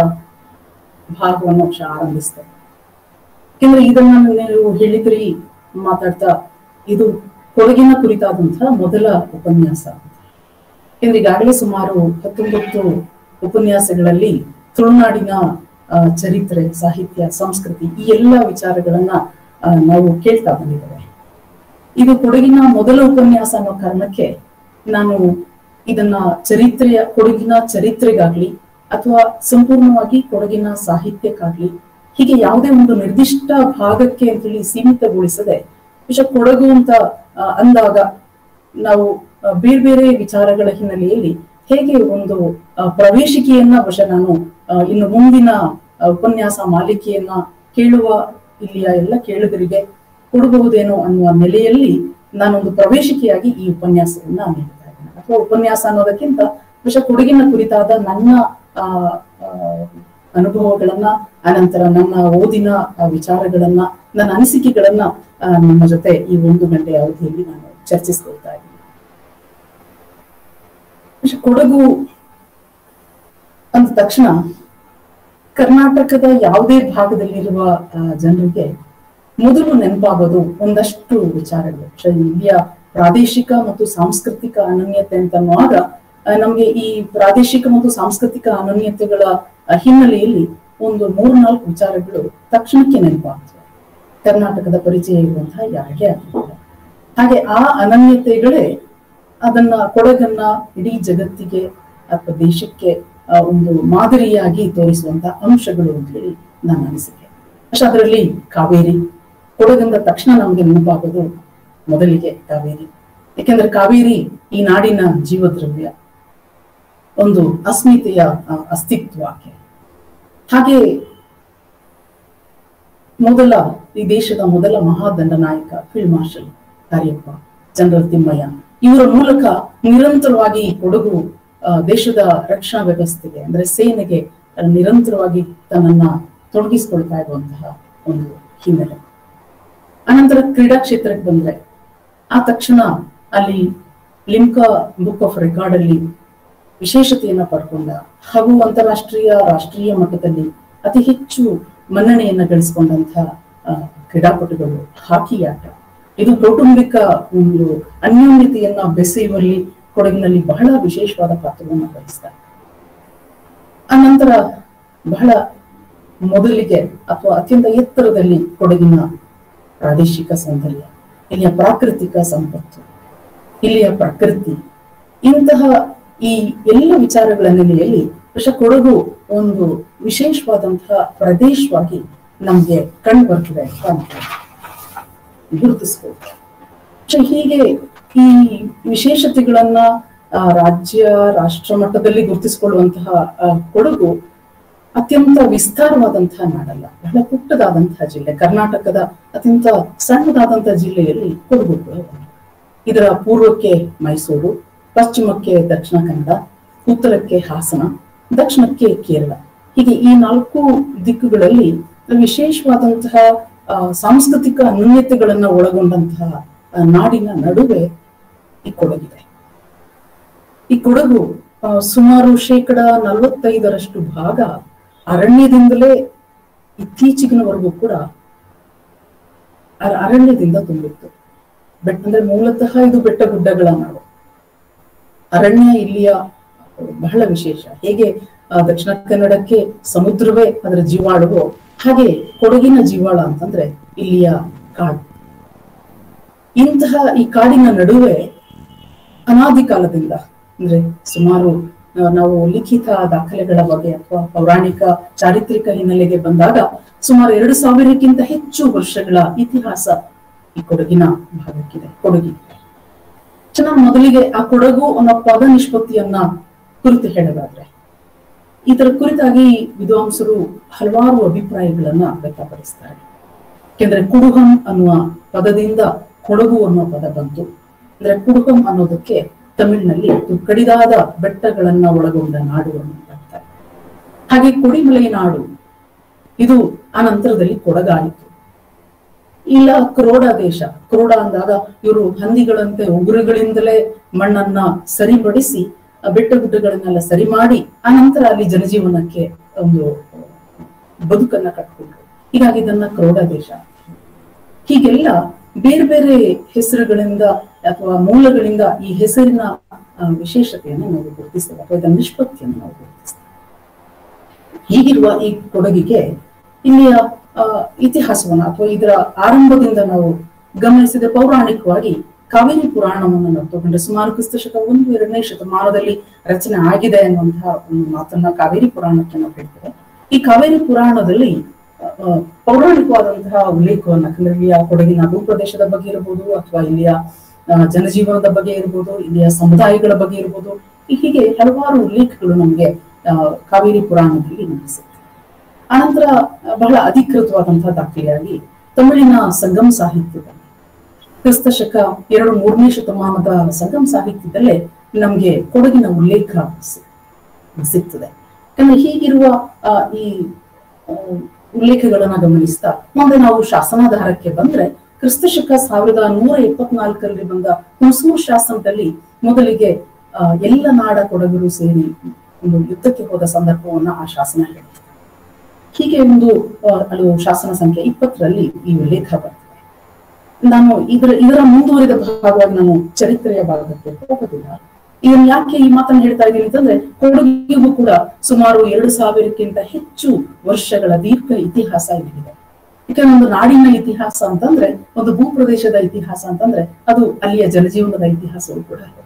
ಭಾಗವನ್ನು ಶ- ಆರಂಭಿಸ್ತೇನೆ ಯಾಕೆಂದ್ರೆ ಇದನ್ನ ನೀವು ಹೇಳಿದ್ರಿ ಮಾತಾಡ್ತಾ ಇದು ಕೊಡಗಿನ ಕುರಿತಾದಂತಹ ಮೊದಲ ಉಪನ್ಯಾಸ ಯಾಕೆಂದ್ರೆ ಈಗಾಗಲೇ ಸುಮಾರು ಹತ್ತೊಂಬತ್ತು ಉಪನ್ಯಾಸಗಳಲ್ಲಿ ತುಳುನಾಡಿನ ಆ, ಚರಿತ್ರೆ ಸಾಹಿತ್ಯ ಸಂಸ್ಕೃತಿ ಈ ಎಲ್ಲ ವಿಚಾರಗಳನ್ನ ಆ, ನಾವು ಕೇಳ್ತಾ ಬಂದಿದ್ದೇವೆ ಇದು ಕೊಡಗಿನ ಮೊದಲ ಉಪನ್ಯಾಸ ಅನ್ನೋ ಕಾರಣಕ್ಕೆ ನಾನು ಇದನ್ನ ಚರಿತ್ರೆಯ ಕೊಡಗಿನ ಚರಿತ್ರೆಗಾಗ್ಲಿ ಅಥವಾ ಸಂಪೂರ್ಣವಾಗಿ ಕೊಡಗಿನ ಸಾಹಿತ್ಯಕ್ಕಾಗ್ಲಿ ಹೀಗೆ ಯಾವುದೇ ಒಂದು ನಿರ್ದಿಷ್ಟ ಭಾಗಕ್ಕೆ ಅಂತೇಳಿ ಸೀಮಿತಗೊಳಿಸದೆ ವಿಷ ಕೊಡಗು ಅಂತ ಆ, ಅಂದಾಗ ನಾವು ಆ, ಬೇರೆ ಬೇರೆ ವಿಚಾರಗಳ ಹಿನ್ನೆಲೆಯಲ್ಲಿ ಹೇಗೆ ಒಂದು ಆ, ಪ್ರವೇಶಿಕೆಯನ್ನ ವಶ ನಾನು ಆ, ಇನ್ನು ಮುಂದಿನ ಆ, ಉಪನ್ಯಾಸ ಮಾಲಿಕೆಯನ್ನ ಕೇಳುವ ಇಲ್ಲಿಯ ಎಲ್ಲ ಕೇಳುಗರಿಗೆ ಕೊಡಬಹುದೇನೋ ಅನ್ನುವ ನೆಲೆಯಲ್ಲಿ ನಾನೊಂದು ಪ್ರವೇಶಿಕೆಯಾಗಿ ಈ ಉಪನ್ಯಾಸವನ್ನ ನೀಡ್ತಾ ಇದ್ದೇನೆ ಅಥವಾ ಉಪನ್ಯಾಸ ಅನ್ನೋದಕ್ಕಿಂತ ವಿಷ ಕೊಡಗಿನ ಕುರಿತಾದ ನನ್ನ ಆ, ಆ, ಅನುಭವಗಳನ್ನ ಅನಂತರ ನನ್ನ ಓದಿನ ಆ, ವಿಚಾರಗಳನ್ನ ನನ್ನ ಅನಿಸಿಕೆಗಳನ್ನ ಆ, ನಿಮ್ಮ ಜೊತೆ ಈ ಒಂದು ಗಂಟೆಯ ಅವಧಿಯಲ್ಲಿ ನಾನು ಚರ್ಚಿಸ್ಕೊಳ್ತಾ ಇದ್ದೀನಿ ವಿಷ ಕೊಡಗು ಅಂದ ತಕ್ಷಣ ಕರ್ನಾಟಕದ ಯಾವುದೇ ಭಾಗದಲ್ಲಿರುವ ಆ, ಜನರಿಗೆ ಮೊದಲು ನೆನಪಾಗೋದು ಒಂದಷ್ಟು ವಿಚಾರಗಳು ಶ- ಇಲ್ಲಿಯ ಪ್ರಾದೇಶಿಕ ಮತ್ತು ಸಾಂಸ್ಕೃತಿಕ ಅನನ್ಯತೆ ಅಂತ ಅನ್ನುವಾಗ ಆ, ನಮ್ಗೆ ಈ ಪ್ರಾದೇಶಿಕ ಮತ್ತು ಸಾಂಸ್ಕೃತಿಕ ಅನನ್ಯತೆಗಳ ಆ, ಹಿನ್ನೆಲೆಯಲ್ಲಿ ಒಂದು ಮೂರ್ನಾಲ್ಕು ವಿಚಾರಗಳು ತಕ್ಷಣಕ್ಕೆ ನೆನಪಾಗ್ತವೆ ಕರ್ನಾಟಕದ ಪರಿಚಯ ಇರುವಂತಹ ಯಾರಿಗೆ ಆಗಿರಲಿಲ್ಲ ಹಾಗೆ ಆ ಅನನ್ಯತೆಗಳೇ ಅದನ್ನ ಕೊಡಗನ್ನ ಇಡೀ ಜಗತ್ತಿಗೆ ಅಥವಾ ದೇಶಕ್ಕೆ ಆ, ಒಂದು ಮಾದರಿಯಾಗಿ ತೋರಿಸುವಂತ ಅಂಶಗಳು ಅಂತ ಹೇಳಿ ನನ್ನ ಅನಿಸಿಕೆ പക്ഷെ ಅದರಲ್ಲಿ ಕಾವೇರಿ ಕೊಡಗಂದ ತಕ್ಷಣ ನಮಗೆ ನೆನಪಾಗೋದು ಮೊದಲಿಗೆ ಕಾವೇರಿ ಯಾಕೆಂದ್ರೆ ಕಾವೇರಿ ಈ ನಾಡಿನ ಜೀವದ್ರವ್ಯ ಒಂದು ಅಸ್ಮಿತೆಯ ಆ, ಅಸ್ತಿತ್ವ ಆಕೆ ಹಾಗೆ ಮೊದಲ ಈ ದೇಶದ ಮೊದಲ ಮಹಾದಂಡ ನಾಯಕ field marshal Cariappa general Thimmayya ಇವರ ಮೂಲಕ ನಿರಂತರವಾಗಿ ಈ ಕೊಡಗು ಆ, ದೇಶದ ರಕ್ಷಣಾ ವ್ಯವಸ್ಥೆಗೆ ಅಂದ್ರೆ ಸೇನೆಗೆ ಆ, ನಿರಂತರವಾಗಿ ತನ್ನನ್ನ ತೊಡಗಿಸಿಕೊಳ್ತಾ ಇರುವಂತಹ ಒಂದು ಹಿನ್ನೆಲೆ ಅನಂತರ ಕ್ರೀಡಾ ಕ್ಷೇತ್ರಕ್ಕೆ ಬಂದ್ರೆ ಆ ತಕ್ಷಣ ಅಲ್ಲಿ ಲಿಮ್ಕಾ ಬುಕ್ ಆಫ್ ರೆಕಾರ್ಡ್ ಅಲ್ಲಿ ವಿಶೇಷತೆಯನ್ನ ಪಡ್ಕೊಂಡ ಹಾಗೂ ಅಂತಾರಾಷ್ಟ್ರೀಯ ರಾಷ್ಟ್ರೀಯ ಮಟ್ಟದಲ್ಲಿ ಅತಿ ಹೆಚ್ಚು ಮನ್ನಣೆಯನ್ನ ಗಳಿಸಿಕೊಂಡಂತಹ ಆ, ಕ್ರೀಡಾಪಟುಗಳು ಹಾಕಿ ಆಟ ಇದು ಕೌಟುಂಬಿಕ ಒಂದು ಅನ್ಯೋನ್ಯತೆಯನ್ನ ಬೆಸೆಯುವಲ್ಲಿ ಕೊಡಗಿನಲ್ಲಿ ಬಹಳ ವಿಶೇಷವಾದ ಪಾತ್ರವನ್ನು ವಹಿಸ್ತಾರೆ ಅನಂತರ ಬಹಳ ಮೊದಲಿಗೆ ಅಥವಾ ಅತ್ಯಂತ ಎತ್ತರದಲ್ಲಿ ಕೊಡಗಿನ ಪ್ರಾದೇಶಿಕ ಸೌಂದರ್ಯ ಇಲ್ಲಿಯ ಪ್ರಾಕೃತಿಕ ಸಂಪತ್ತು ಇಲ್ಲಿಯ ಪ್ರಕೃತಿ ಇಂತಹ ಈ ಎಲ್ಲ ವಿಚಾರಗಳ ನೆಲೆಯಲ್ಲಿ ಬಹುಶಃ ಕೊಡಗು ಒಂದು ವಿಶೇಷವಾದಂತಹ ಪ್ರದೇಶವಾಗಿ ನಮ್ಗೆ ಕಂಡು ಬರ್ತದೆ ಅಂತ ಅನ್ಕೊಳ್ಳಿ. ಗುರುತಿಸ್ಬೋದು ಬಹುಶಃ ಹೀಗೆ ಈ ವಿಶೇಷತೆಗಳನ್ನ ಆ, ರಾಜ್ಯ ರಾಷ್ಟ್ರ ಮಟ್ಟದಲ್ಲಿ ಗುರುತಿಸಿಕೊಳ್ಳುವಂತಹ ಆ, ಕೊಡಗು ಅತ್ಯಂತ ವಿಸ್ತಾರವಾದಂತಹ ನಾಡಲ್ಲ ಬಹಳ ಪುಟ್ಟದಾದಂತಹ ಜಿಲ್ಲೆ ಕರ್ನಾಟಕದ ಅತ್ಯಂತ ಸಣ್ಣದಾದಂತಹ ಜಿಲ್ಲೆಯಲ್ಲಿ ಕೊಡಗು ಕೂಡ ಒಂದು ಇದರ ಪೂರ್ವಕ್ಕೆ ಮೈಸೂರು ಪಶ್ಚಿಮಕ್ಕೆ ದಕ್ಷಿಣ ಕನ್ನಡ ಉತ್ತರಕ್ಕೆ ಹಾಸನ ದಕ್ಷಿಣಕ್ಕೆ ಕೇರಳ ಹೀಗೆ ಈ ನಾಲ್ಕು ದಿಕ್ಕುಗಳಲ್ಲಿ ವಿಶೇಷವಾದಂತಹ ಆ, ಸಾಂಸ್ಕೃತಿಕ ನ್ಯೂನ್ಯತೆಗಳನ್ನ ಒಳಗೊಂಡಂತಹ ಆ, ನಾಡಿನ ನಡುವೆ ಈ ಕೊಡಗಿದೆ ಈ ಕೊಡಗು ಆ, ಸುಮಾರು ಶೇಕಡ ನಲವತ್ತೈದರಷ್ಟು ಭಾಗ ಅರಣ್ಯದಿಂದಲೇ ಇತ್ತೀಚಿಗಿನವರೆಗೂ ಕೂಡ ಅರ- ಅರಣ್ಯದಿಂದ ತುಂಬಿತ್ತು ಬೆಟ್ಟ ಅಂದ್ರೆ ಮೂಲತಃ ಇದು ಬೆಟ್ಟ ಗುಡ್ಡಗಳ ನಾಡು ಅರಣ್ಯ ಇಲ್ಲಿಯ ಬಹಳ ವಿಶೇಷ ಹೇಗೆ ಆ, ದಕ್ಷಿಣ ಕನ್ನಡಕ್ಕೆ ಸಮುದ್ರವೇ ಅದರ ಜೀವಾಳವೋ ಹಾಗೆ ಕೊಡಗಿನ ಜೀವಾಳ ಅಂತಂದ್ರೆ ಇಲ್ಲಿಯ ಕಾಡು ಇಂತಹ ಈ ಕಾಡಿನ ನಡುವೆ ಅನಾದಿ ಕಾಲದಿಂದ ಅಂದ್ರೆ ಸುಮಾರು ಆ, ನಾವು ಲಿಖಿತ ದಾಖಲೆಗಳ ಬಗ್ಗೆ ಅಥವಾ ಪೌರಾಣಿಕ ಚಾರಿತ್ರಿಕ ಹಿನ್ನೆಲೆಗೆ ಬಂದಾಗ ಸುಮಾರು ಎರಡು ಸಾವಿರಕ್ಕಿಂತ ಹೆಚ್ಚು ವರ್ಷಗಳ ಇತಿಹಾಸ ಈ ಕೊಡಗಿನ ಭಾಗಕ್ಕಿದೆ ಕೊಡಗಿಗೆ ಚೆನ್ನಾಗಿ ಮೊದಲಿಗೆ ಆ ಕೊಡಗು ಅನ್ನೋ ಪದ ನಿಷ್ಪತ್ತಿಯನ್ನ ಕುರಿತು ಹೇಳೋದಾದ್ರೆ ಇದರ ಕುರಿತಾಗಿ ವಿದ್ವಾಂಸರು ಹಲವಾರು ಅಭಿಪ್ರಾಯಗಳನ್ನ ವ್ಯಕ್ತಪಡಿಸ್ತಾರೆ ಯಾಕೆಂದ್ರೆ ಕುಡುಹಂ ಅನ್ನುವ ಪದದಿಂದ ಕೊಡಗು ಅನ್ನುವ ಪದ ಬಂತು ಅಂದ್ರೆ ಕುಡುಹಂ ಅನ್ನೋದಕ್ಕೆ ತಮಿಳಿನಲ್ಲಿ ಅದು ಕಡಿದಾದ ಬೆಟ್ಟಗಳನ್ನ ಒಳಗೊಂಡ ನಾಡು ಅಂತ ಅರ್ಥ ಹಾಗೆ ಕೊಡಿಮಲೈ ನಾಡು ಇದು ಆ ನಂತರದಲ್ಲಿ ಕೊಡಗಾಯಿತು ಇಲ್ಲ ಕ್ರೋಡ ದೇಶ ಕ್ರೋಡ ಅಂದಾಗ ಇವರು ಹಂದಿಗಳಂತೆ ಉಗುರುಗಳಿಂದಲೇ ಮಣ್ಣನ್ನ ಸರಿಪಡಿಸಿ ಆ ಬೆಟ್ಟ ಗುಡ್ಡಗಳನ್ನೆಲ್ಲ ಸರಿ ಮಾಡಿ ಆ ನಂತರ ಅಲ್ಲಿ ಜನಜೀವನಕ್ಕೆ ಒಂದು ಬದುಕನ್ನ ಕಟ್ಕೊಂಡ್ರು ಹೀಗಾಗಿ ಇದನ್ನ ಕ್ರೋಡ ದೇಶ ಹೀಗೆಲ್ಲ ಬೇರೆ ಬೇರೆ ಹೆಸರುಗಳಿಂದ ಅಥವಾ ಮೂಲಗಳಿಂದ ಈ ಹೆಸರಿನ ಆ, ವಿಶೇಷತೆಯನ್ನು ನಾವು ಗುರುತಿಸ್ತೇವೆ ಅಥವಾ ಇದರ ನಿಷ್ಪತ್ತಿಯನ್ನು ನಾವು ಗುರುತಿಸ್ತೇವೆ ಹೀಗಿರುವ ಈ ಕೊಡಗಿಗೆ ಇಲ್ಲಿಯ ಆ, ಇತಿಹಾಸವನ್ನ ಅಥವಾ ಇದರ ಆರಂಭದಿಂದ ನಾವು ಗಮನಿಸಿದ ಪೌರಾಣಿಕವಾಗಿ ಕಾವೇರಿ ಪುರಾಣವನ್ನು ನಾವು ತಗೊಂಡ್ರೆ ಸುಮಾರು ಕ್ರಿಸ್ತ ಶಕ ಒಂದು ಎರಡನೇ ಶತಮಾನದಲ್ಲಿ ರಚನೆ ಆಗಿದೆ ಅನ್ನುವಂತಹ ಒಂದು ಮಾತನ್ನ ಕಾವೇರಿ ಪುರಾಣಕ್ಕೆ ನಾವು ಹೇಳ್ತೇವೆ ಈ ಕಾವೇರಿ ಪುರಾಣದಲ್ಲಿ ಆ, ಆ, ಪೌರಾಣಿಕವಾದಂತಹ ಉಲ್ಲೇಖವನ್ನ ಯಾಕಂದ್ರೆ ಇಲ್ಲಿಯ ಕೊಡಗಿನ ಭೂಪ್ರದೇಶದ ಬಗ್ಗೆ ಇರಬಹುದು ಅಥವಾ ಇಲ್ಲಿಯ ಆ, ಜನಜೀವನದ ಬಗ್ಗೆ ಇರ್ಬೋದು ಇಲ್ಲಿಯ ಸಮುದಾಯಗಳ ಬಗ್ಗೆ ಇರ್ಬೋದು ಹೀಗೆ ಹಲವಾರು ಉಲ್ಲೇಖಗಳು ನಮಗೆ ಆ, ಕಾವೇರಿ ಪುರಾಣದಲ್ಲಿ ನಮಗೆ ಸಿಗ್ತವೆ ಆನಂತರ ಆ, ಬಹಳ ಅಧಿಕೃತವಾದಂತಹ ದಾಖಲೆಯಾಗಿ ತಮಿಳಿನ ಸಂಗಮ ಸಾಹಿತ್ಯದಲ್ಲಿ ಕ್ರಿಸ್ತ ಶಕ ಎರಡು ಮೂರನೇ ಶತಮಾನದ ಸಂಗಮ ಸಾಹಿತ್ಯದಲ್ಲೇ ನಮ್ಗೆ ಕೊಡಗಿನ ಉಲ್ಲೇಖ ಸಿ- ಸಿಗ್ತದೆ ಯಾಕಂದ್ರೆ ಹೀಗಿರುವ ಆ, ಈ ಆ, ಉಲ್ಲೇಖಗಳನ್ನ ಗಮನಿಸ್ತಾ ಮುಂದೆ ನಾವು ಶಾಸನಾಧಾರಕ್ಕೆ ಬಂದ್ರೆ ಕ್ರಿಸ್ತ ಶಕ ಸಾವಿರದ ನೂರ ಇಪ್ಪತ್ನಾಲ್ಕರಲ್ಲಿ ಬಂದ ಹುಣಸೂರು ಶಾಸನದಲ್ಲಿ ಮೊದಲಿಗೆ ಆ, ಎಲ್ಲ ನಾಡ ಕೊಡಗರು ಸೇರಿ ಒಂದು ಯುದ್ಧಕ್ಕೆ ಹೋದ ಸಂದರ್ಭವನ್ನ ಆ ಶಾಸನ ಹೇಳುತ್ತೆ ಹೀಗೆ ಒಂದು ಆ, ಅದು ಶಾಸನ ಸಂಖ್ಯೆ ಇಪ್ಪತ್ತರಲ್ಲಿ ಈ ಉಲ್ಲೇಖ ಬರ್ತದೆ ನಾನು ಇದರ ಇದರ ಮುಂದುವರಿದ ಭಾಗವಾಗಿ ನಾನು ಚರಿತ್ರೆಯ ಭಾಗಕ್ಕೆ ಹೋಗೋದಿಲ್ಲ ಇದನ್ನ ಯಾಕೆ ಈ ಮಾತನ್ನು ಹೇಳ್ತಾ ಇದ್ದೀನಿ ಅಂತಂದ್ರೆ ಕೊಡಗಿಗೂ ಕೂಡ ಸುಮಾರು ಎರಡು ಸಾವಿರಕ್ಕಿಂತ ಹೆಚ್ಚು ವರ್ಷಗಳ ದೀರ್ಘ ಇತಿಹಾಸ ಇಲ್ಲಿದೆ ಯಾಕಂದ್ರೆ ಒಂದು ನಾಡಿನ ಇತಿಹಾಸ ಅಂತಂದ್ರೆ ಒಂದು ಭೂಪ್ರದೇಶದ ಇತಿಹಾಸ ಅಂತಂದ್ರೆ ಅದು ಅಲ್ಲಿಯ ಜನಜೀವನದ ಇತಿಹಾಸವೂ ಕೂಡ ಇದೆ.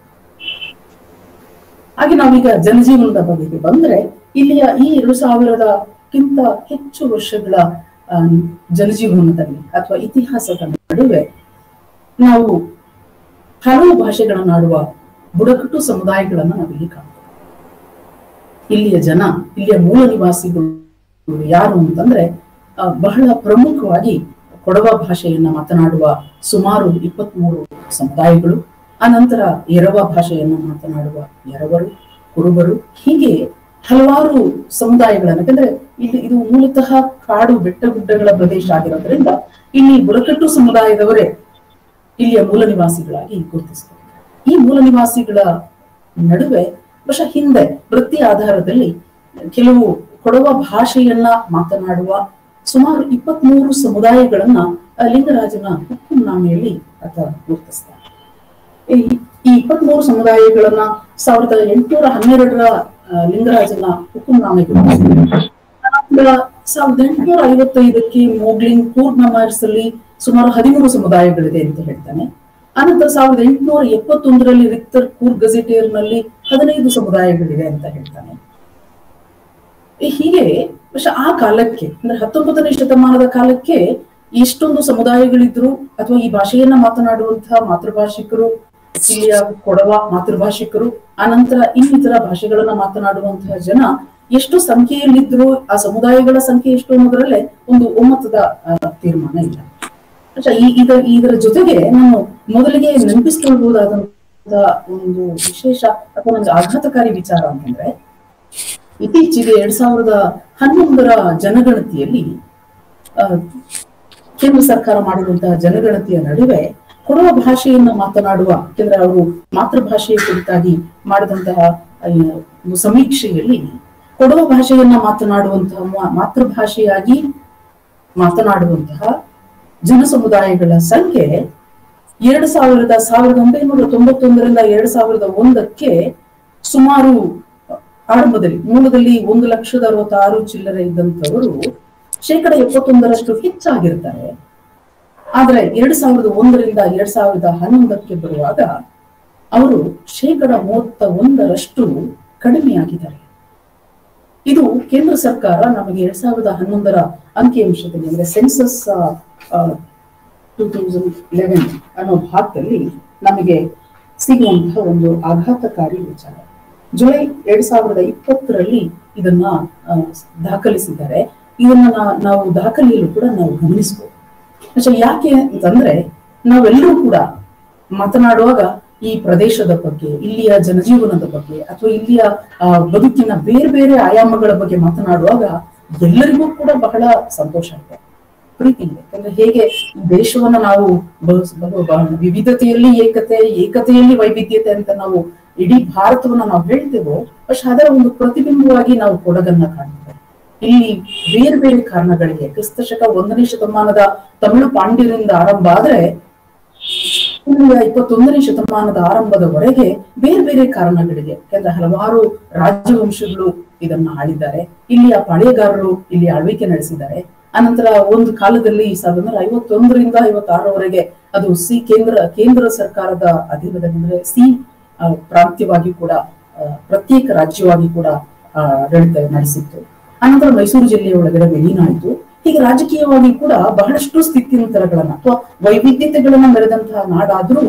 ಹಾಗೆ ನಾವೀಗ ಜನಜೀವನದ ಬಗೆಗೆ ಬಂದ್ರೆ ಇಲ್ಲಿಯ ಈ ಎರಡು ಸಾವಿರದಕ್ಕಿಂತ ಹೆಚ್ಚು ವರ್ಷಗಳ ಆ, ಜನಜೀವನದಲ್ಲಿ ಅಥವಾ ಇತಿಹಾಸದ ನಡುವೆ ನಾವು ಹಲವು ಭಾಷೆಗಳನ್ನಾಡುವ ಬುಡಕಟ್ಟು ಸಮುದಾಯಗಳನ್ನ ನಾವಿಲ್ಲಿ ಕಾಣ್ತೇವೆ ಇಲ್ಲಿಯ ಜನ ಇಲ್ಲಿಯ ಮೂಲ ನಿವಾಸಿಗಳು ಯಾರು ಅಂತಂದ್ರೆ ಆ, ಬಹಳ ಪ್ರಮುಖವಾಗಿ ಕೊಡವ ಭಾಷೆಯನ್ನ ಮಾತನಾಡುವ ಸುಮಾರು ಇಪ್ಪತ್ಮೂರು ಸಮುದಾಯಗಳು ಅನಂತರ ಎರವ ಭಾಷೆಯನ್ನು ಮಾತನಾಡುವ ಎರವರು ಕುರುಬರು ಹೀಗೆ ಹಲವಾರು ಸಮುದಾಯಗಳನ್ನು ಯಾಕಂದ್ರೆ ಇಲ್ಲಿ ಇದು ಮೂಲತಃ ಕಾಡು ಬೆಟ್ಟ ಗುಡ್ಡಗಳ ಪ್ರದೇಶ ಆಗಿರೋದ್ರಿಂದ ಇಲ್ಲಿ ಬುಡಕಟ್ಟು ಸಮುದಾಯದವರೇ ಇಲ್ಲಿಯ ಮೂಲ ನಿವಾಸಿಗಳಾಗಿ ಗುರುತಿಸಿಕೊಂಡಿದ್ದಾರೆ ಈ ಮೂಲ ನಿವಾಸಿಗಳ ನಡುವೆ ಬಹುಶಃ ಹಿಂದೆ ವೃತ್ತಿ ಆಧಾರದಲ್ಲಿ ಕೆಲವು ಕೊಡವ ಭಾಷೆಯನ್ನ ಮಾತನಾಡುವ ಸುಮಾರು ಇಪ್ಪತ್ಮೂರು ಸಮುದಾಯಗಳನ್ನ ಆ, ಲಿಂಗರಾಜನ ಹುಕ್ಕುಂನಾಮೆಯಲ್ಲಿ ಆತ ಗುರುತಿಸ್ತಾನೆ ಈ ಈ ಇಪ್ಪತ್ಮೂರು ಸಮುದಾಯಗಳನ್ನ ಸಾವಿರದ ಎಂಟುನೂರ ಹನ್ನೆರಡರ ಆ, ಲಿಂಗರಾಜನ ಹುಕ್ಕುಂನಾಮೆ ಗುರುತಿಸ್ತಾನೆ ಆನಂತರ ಸಾವಿರದ ಎಂಟುನೂರ ಐವತ್ತೈದಕ್ಕೆ ಮೋಗ್ಲಿಂಗ್ ಕೂರ್ಗ್ ಮೆಮರ್ಸ್ ಅಲ್ಲಿ ಸುಮಾರು ಹದಿಮೂರು ಸಮುದಾಯಗಳಿದೆ ಅಂತ ಹೇಳ್ತಾನೆ ಆನಂತರ ಸಾವಿರದ ಎಂಟುನೂರ ಎಪ್ಪತ್ತೊಂದರಲ್ಲಿ ರಿಕ್ತರ್ ಕೂರ್ಗ್ ಗಜೆಟಿಯರ್ ನಲ್ಲಿ ಹದಿನೈದು ಸಮುದಾಯಗಳಿದೆ ಅಂತ ಹೇಳ್ತಾನೆ ಈ ಹೀಗೆ ಬಹುಶಃ ಆ ಕಾಲಕ್ಕೆ ಅಂದ್ರೆ ಹತ್ತೊಂಬತ್ತನೇ ಶತಮಾನದ ಕಾಲಕ್ಕೆ ಎಷ್ಟೊಂದು ಸಮುದಾಯಗಳಿದ್ರು ಅಥವಾ ಈ ಭಾಷೆಯನ್ನ ಮಾತನಾಡುವಂತಹ ಮಾತೃಭಾಷಿಕರು ಇಲ್ಲಿಯ ಕೊಡವ ಮಾತೃಭಾಷಿಕರು ಆನಂತರ ಇನ್ನಿತರ ಭಾಷೆಗಳನ್ನ ಮಾತನಾಡುವಂತಹ ಜನ ಎಷ್ಟು ಸಂಖ್ಯೆಯಲ್ಲಿದ್ರು ಆ ಸಮುದಾಯಗಳ ಸಂಖ್ಯೆ ಎಷ್ಟು ಅನ್ನೋದ್ರಲ್ಲೇ ಒಂದು ಒಮ್ಮತದ ಆ, ತೀರ್ಮಾನ ಇಲ್ಲ ಅಚ್ಚಾ, ಈ ಇದರ ಇದರ ಜೊತೆಗೆ ನಾನು ಮೊದಲಿಗೆ ನೆನಪಿಸ್ಕೊಳ್ಬಹುದಾದಂತಹ ಒಂದು ವಿಶೇಷ ಅಥವಾ ಒಂದು ಆಘಾತಕಾರಿ ವಿಚಾರ ಅಂತಂದ್ರೆ ಇತ್ತೀಚೆಗೆ ಎರಡ್ ಸಾವಿರದ ಹನ್ನೊಂದರ ಜನಗಣತಿಯಲ್ಲಿ ಆ, ಕೇಂದ್ರ ಸರ್ಕಾರ ಮಾಡಿರುವಂತಹ ಜನಗಣತಿಯ ನಡುವೆ ಕೊಡವ ಭಾಷೆಯನ್ನ ಮಾತನಾಡುವ ಯಾಕೆಂದ್ರೆ ಅವರು ಮಾತೃಭಾಷೆಯ ಕುರಿತಾಗಿ ಮಾಡಿದಂತಹ ಆ, ಒಂದು ಸಮೀಕ್ಷೆಯಲ್ಲಿ ಕೊಡವ ಭಾಷೆಯನ್ನ ಮಾತನಾಡುವಂತಹ ಮಾ- ಮಾತೃಭಾಷೆಯಾಗಿ ಮಾತನಾಡುವಂತಹ ಜನ ಸಮುದಾಯಗಳ ಸಂಖ್ಯೆ ಎರಡು ಸಾವಿರದ ಸಾವಿರದ ಒಂಬೈನೂರ ತೊಂಬತ್ತೊಂದರಿಂದ ಎರಡು ಸಾವಿರದ ಒಂದಕ್ಕೆ ಸುಮಾರು ಆರಂಭದಲ್ಲಿ ಮೂಲದಲ್ಲಿ ಒಂದು ಲಕ್ಷದ ಅರವತ್ತಾರು ಚಿಲ್ಲರೆ ಇದ್ದಂಥವರು ಶೇಕಡ ಎಪ್ಪತ್ತೊಂದರಷ್ಟು ಹೆಚ್ಚಾಗಿರ್ತಾರೆ ಆದ್ರೆ ಎರಡ್ ಸಾವಿರದ ಒಂದರಿಂದ ಎರಡ್ ಸಾವಿರದ ಹನ್ನೊಂದಕ್ಕೆ ಬರುವಾಗ ಅವರು ಶೇಕಡ ಮೂವತ್ತ ಒಂದರಷ್ಟು ಕಡಿಮೆಯಾಗಿದ್ದಾರೆ ಇದು ಕೇಂದ್ರ ಸರ್ಕಾರ ನಮಗೆ ಎರಡ್ ಸಾವಿರದ ಹನ್ನೊಂದರ ಅಂಕಿಅಂಶದಲ್ಲಿ ಅಂದ್ರೆ ಸೆನ್ಸಸ್ ಟೂ ತೌಸಂಡ್ ಲೆವೆನ್ ಅನ್ನೋ ಭಾಗದಲ್ಲಿ ನಮಗೆ ಸಿಗುವಂತಹ ಒಂದು ಆಘಾತಕಾರಿ ವಿಚಾರ ಜುಲೈ ಎರಡ್ ಸಾವಿರದ ಇಪ್ಪತ್ತರಲ್ಲಿ ಇದನ್ನ ಆ, ದಾಖಲಿಸಿದ್ದಾರೆ ಇದನ್ನ ನಾ- ನಾವು ದಾಖಲೆಯಲ್ಲೂ ಕೂಡ ನಾವು ಗಮನಿಸಬಹುದು ಅಚ್ಚಾ ಯಾಕೆ ಅಂತಂದ್ರೆ ನಾವೆಲ್ಲರೂ ಕೂಡ ಮಾತನಾಡುವಾಗ ಈ ಪ್ರದೇಶದ ಬಗ್ಗೆ ಇಲ್ಲಿಯ ಜನಜೀವನದ ಬಗ್ಗೆ ಅಥವಾ ಇಲ್ಲಿಯ ಆ, ಬದುಕಿನ ಬೇರೆ ಬೇರೆ ಆಯಾಮಗಳ ಬಗ್ಗೆ ಮಾತನಾಡುವಾಗ ಎಲ್ಲರಿಗೂ ಕೂಡ ಬಹಳ ಸಂತೋಷ ಇದೆ ಪ್ರೀತಿ ಇದೆ ಯಾಕಂದ್ರೆ ಹೇಗೆ ಈ ದೇಶವನ್ನ ನಾವು ಬ- ಬ- ಬ- ವಿವಿಧತೆಯಲ್ಲಿ ಏಕತೆ ಏಕತೆಯಲ್ಲಿ ವೈವಿಧ್ಯತೆ ಅಂತ ನಾವು ಇಡೀ ಭಾರತವನ್ನ ನಾವು ಹೇಳ್ತೇವೋ പക്ഷെ ಅದರ ಒಂದು ಪ್ರತಿಬಿಂಬವಾಗಿ ನಾವು ಕೊಡಗನ್ನ ಕಾಣ್ತೇವೆ ಇಲ್ಲಿ ಬೇರೆ ಬೇರೆ ಕಾರಣಗಳಿಗೆ ಕ್ರಿಸ್ತ ಶಕ ಒಂದನೇ ಶತಮಾನದ ತಮಿಳು ಪಾಂಡ್ಯರಿಂದ ಆರಂಭ ಆದ್ರೆ ಇಲ್ಲಿಯ ಇಪ್ಪತ್ತೊಂದನೇ ಶತಮಾನದ ಆರಂಭದವರೆಗೆ ಬೇರೆ ಬೇರೆ ಕಾರಣಗಳಿಗೆ ಯಾಕಂದ್ರೆ ಹಲವಾರು ರಾಜವಂಶಗಳು ಇದನ್ನ ಆಳಿದ್ದಾರೆ ಇಲ್ಲಿಯ ಪಾಳೆಯಗಾರರು ಇಲ್ಲಿ ಆಳ್ವಿಕೆ ನಡೆಸಿದ್ದಾರೆ ಅನಂತರ ಒಂದು ಕಾಲದಲ್ಲಿ ಸಾವಿರದ ಒಂಬೈನೂರ ಐವತ್ತೊಂದರಿಂದ ಐವತ್ತಾರರವರೆಗೆ ಅದು ಸಿ ಕೇಂದ್ರ ಕೇಂದ್ರ ಸರ್ಕಾರದ ಅಧೀನದಲ್ಲಿ ಅಂದ್ರೆ ಸಿ ಆ, ಪ್ರಾಂತ್ಯವಾಗಿ ಕೂಡ ಆ, ಪ್ರತ್ಯೇಕ ರಾಜ್ಯವಾಗಿ ಕೂಡ ಆ, ಆಡಳಿತ ನಡೆಸಿತ್ತು ಅನಂತರ ಮೈಸೂರು ಜಿಲ್ಲೆಯ ಒಳಗಡೆ ವಿಲೀನ ಆಯಿತು ಹೀಗೆ ರಾಜಕೀಯವಾಗಿ ಕೂಡ ಬಹಳಷ್ಟು ಸ್ಥಿತ್ಯಂತರಗಳನ್ನ ಅಥವಾ ವೈವಿಧ್ಯತೆಗಳನ್ನ ಮೆರೆದಂತಹ ನಾಡಾದ್ರೂ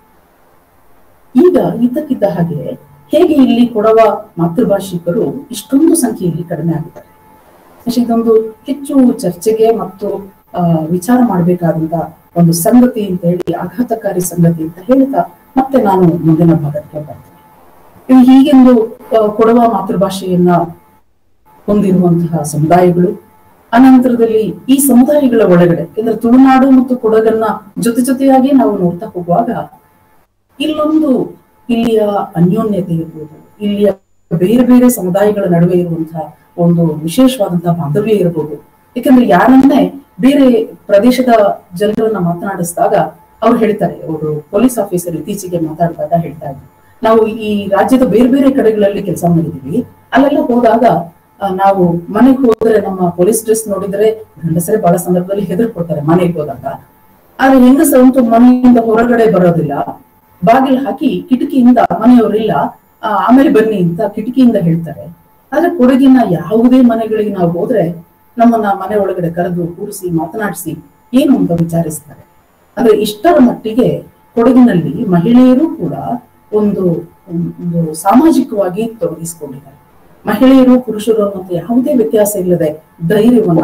ಈಗ ಇದ್ದಕ್ಕಿದ್ದ ಹಾಗೆ ಹೇಗೆ ಇಲ್ಲಿ ಕೊಡವ ಮಾತೃಭಾಷಿಕರು ಇಷ್ಟೊಂದು ಸಂಖ್ಯೆಯಲ್ಲಿ ಕಡಿಮೆ ಆಗಿದ್ದಾರೆ പക്ഷെ ಇದೊಂದು ಹೆಚ್ಚು ಚರ್ಚೆಗೆ ಮತ್ತು ಆ, ವಿಚಾರ ಮಾಡಬೇಕಾದಂತ ಒಂದು ಸಂಗತಿ ಅಂತ ಹೇಳಿ ಆಘಾತಕಾರಿ ಸಂಗತಿ ಅಂತ ಹೇಳ್ತಾ ಮತ್ತೆ ನಾನು ಮುಂದಿನ ಭಾಗಕ್ಕೆ ಬರ್ತೇನೆ ಇದು ಹೀಗೆಂದು ಆ, ಕೊಡವ ಮಾತೃಭಾಷೆಯನ್ನ ಹೊಂದಿರುವಂತಹ ಸಮುದಾಯಗಳು ಅನಂತರದಲ್ಲಿ ಈ ಸಮುದಾಯಗಳ ಒಳಗಡೆ ಅಂದ್ರೆ ತುಳುನಾಡು ಮತ್ತು ಕೊಡಗನ್ನ ಜೊತೆ ಜೊತೆಯಾಗಿ ನಾವು ನೋಡ್ತಾ ಹೋಗುವಾಗ ಇಲ್ಲೊಂದು ಇಲ್ಲಿಯ ಅನ್ಯೋನ್ಯತೆ ಇರ್ಬೋದು ಇಲ್ಲಿಯ ಬೇರೆ ಬೇರೆ ಸಮುದಾಯಗಳ ನಡುವೆ ಇರುವಂತಹ ಒಂದು ವಿಶೇಷವಾದಂತಹ ಬಾಂಧವ್ಯ ಇರಬಹುದು ಯಾಕಂದ್ರೆ ಯಾರನ್ನೇ ಬೇರೆ ಪ್ರದೇಶದ ಜನರನ್ನ ಮಾತನಾಡಿಸಿದಾಗ ಅವ್ರು ಹೇಳ್ತಾರೆ ಅವರು ಪೊಲೀಸ್ ಆಫೀಸರ್ ಇತ್ತೀಚೆಗೆ ಮಾತಾಡುವಾಗ ಹೇಳ್ತಾ ಇದ್ರು ನಾವು ಈ ರಾಜ್ಯದ ಬೇರೆ ಬೇರೆ ಕಡೆಗಳಲ್ಲಿ ಕೆಲಸ ಮಾಡಿದೀವಿ ಅಲ್ಲೆಲ್ಲ ಹೋದಾಗ ಆ, ನಾವು ಮನೆಗೆ ಹೋದ್ರೆ ನಮ್ಮ ಪೊಲೀಸ್ ಡ್ರೆಸ್ ನೋಡಿದ್ರೆ ಗಂಡಸರೇ ಬಹಳ ಸಂದರ್ಭದಲ್ಲಿ ಹೆದರ್ಕೊಡ್ತಾರೆ ಮನೆಗೆ ಹೋದಾಗ ಆದ್ರೆ ಹೆಂಗಸರಂತೂ ಮನೆಯಿಂದ ಹೊರಗಡೆ ಬರೋದಿಲ್ಲ ಬಾಗಿಲು ಹಾಕಿ ಕಿಟಕಿಯಿಂದ ಮನೆಯವರಿಲ್ಲ ಆ, ಆಮೇಲೆ ಬನ್ನಿ ಅಂತ ಕಿಟಕಿಯಿಂದ ಹೇಳ್ತಾರೆ ಆದ್ರೆ ಕೊಡಗಿನ ಯಾವುದೇ ಮನೆಗಳಿಗೆ ನಾವು ಹೋದ್ರೆ ನಮ್ಮನ್ನ ಮನೆ ಒಳಗಡೆ ಕರೆದು ಕೂರಿಸಿ ಮಾತನಾಡಿಸಿ ಏನು ಅಂತ ವಿಚಾರಿಸ್ತಾರೆ ಅಂದ್ರೆ ಇಷ್ಟರ ಮಟ್ಟಿಗೆ ಕೊಡಗಿನಲ್ಲಿ ಮಹಿಳೆಯರು ಕೂಡ ಒಂದು ಒಂದು ಸಾಮಾಜಿಕವಾಗಿ ತೊಡಗಿಸಿಕೊಂಡಿದ್ದಾರೆ ಮಹಿಳೆಯರು ಪುರುಷರು ಅನ್ನುವಂಥ ಯಾವುದೇ ವ್ಯತ್ಯಾಸ ಇಲ್ಲದೆ ಧೈರ್ಯವನ್ನ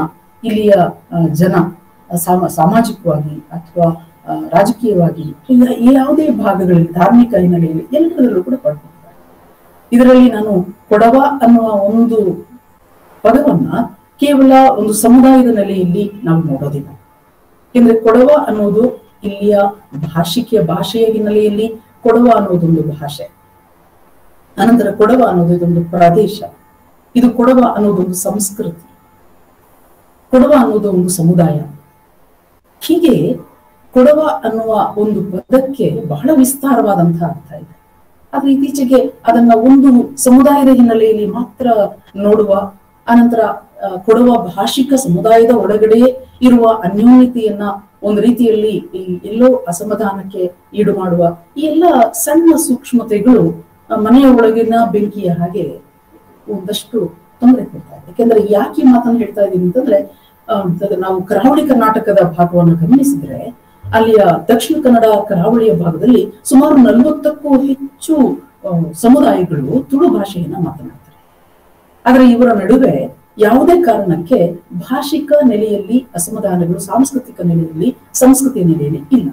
ಇಲ್ಲಿಯ ಆ, ಜನ ಆ, ಸಾಮ ಸಾಮಾಜಿಕವಾಗಿ ಅಥವಾ ಆ, ರಾಜಕೀಯವಾಗಿ ಇಲ್ಲ ಯಾವುದೇ ಭಾಗಗಳಲ್ಲಿ ಧಾರ್ಮಿಕ ಹಿನ್ನೆಲೆಯಲ್ಲಿ ಎಲ್ಲದರಲ್ಲೂ ಕೂಡ ಪಡ್ಕೊಂಡಿದ್ದಾರೆ ಇದರಲ್ಲಿ ನಾನು ಕೊಡವ ಅನ್ನುವ ಒಂದು ಪದವನ್ನ ಕೇವಲ ಒಂದು ಸಮುದಾಯದ ನೆಲೆಯಲ್ಲಿ ನಾವು ನೋಡೋದಿಲ್ಲ ಯಾಕೆಂದ್ರೆ ಕೊಡವ ಅನ್ನೋದು ಇಲ್ಲಿಯ ಭಾಷಿಕೆಯ ಭಾಷೆಯ ಹಿನ್ನೆಲೆಯಲ್ಲಿ ಕೊಡವ ಅನ್ನೋದೊಂದು ಭಾಷೆ ಅನಂತರ ಕೊಡವ ಅನ್ನೋದು ಇದೊಂದು ಪ್ರದೇಶ ಇದು ಕೊಡವ ಅನ್ನೋದೊಂದು ಸಂಸ್ಕೃತಿ ಕೊಡವ ಅನ್ನೋದು ಒಂದು ಸಮುದಾಯ ಹೀಗೆ ಕೊಡವ ಅನ್ನುವ ಒಂದು ಪದಕ್ಕೆ ಬಹಳ ವಿಸ್ತಾರವಾದಂತಹ ಅರ್ಥ ಇದೆ ಆದ್ರೆ ಇತ್ತೀಚೆಗೆ ಅದನ್ನ ಒಂದು ಸಮುದಾಯದ ಹಿನ್ನೆಲೆಯಲ್ಲಿ ಮಾತ್ರ ನೋಡುವ ಅನಂತರ ಆ, ಕೊಡವ ಭಾಷಿಕ ಸಮುದಾಯದ ಒಳಗಡೆ ಇರುವ ಅನ್ಯೋನ್ಯತೆಯನ್ನ ಒಂದು ರೀತಿಯಲ್ಲಿ ಈ ಎಲ್ಲೋ ಅಸಮಾಧಾನಕ್ಕೆ ಈಡು ಮಾಡುವ ಈ ಎಲ್ಲ ಸಣ್ಣ ಸೂಕ್ಷ್ಮತೆಗಳು ಆ, ಮನೆಯ ಒಳಗಿನ ಬೆಂಕಿಯ ಹಾಗೆ ಒಂದಷ್ಟು ತೊಂದರೆ ಕೊಡ್ತಾ ಇದೆ ಯಾಕೆಂದ್ರೆ ಯಾಕೆ ಈ ಮಾತನ್ನು ಹೇಳ್ತಾ ಇದ್ದೀನಿ ಅಂತಂದ್ರೆ ಆ, ಅದು ನಾವು ಕರಾವಳಿ ಕರ್ನಾಟಕದ ಭಾಗವನ್ನು ಗಮನಿಸಿದ್ರೆ ಅಲ್ಲಿಯ ದಕ್ಷಿಣ ಕನ್ನಡ ಕರಾವಳಿಯ ಭಾಗದಲ್ಲಿ ಸುಮಾರು ನಲವತ್ತಕ್ಕೂ ಹೆಚ್ಚು ಆ, ಸಮುದಾಯಗಳು ತುಳು ಭಾಷೆಯನ್ನ ಮಾತನಾಡ್ತಾರೆ ಆದ್ರೆ ಇವರ ನಡುವೆ ಯಾವುದೇ ಕಾರಣಕ್ಕೆ ಭಾಷಿಕ ನೆಲೆಯಲ್ಲಿ ಅಸಮಾಧಾನಗಳು ಸಾಂಸ್ಕೃತಿಕ ನೆಲೆಯಲ್ಲಿ ಸಂಸ್ಕೃತಿಯ ನೆಲೆಯಲ್ಲಿ ಇಲ್ಲ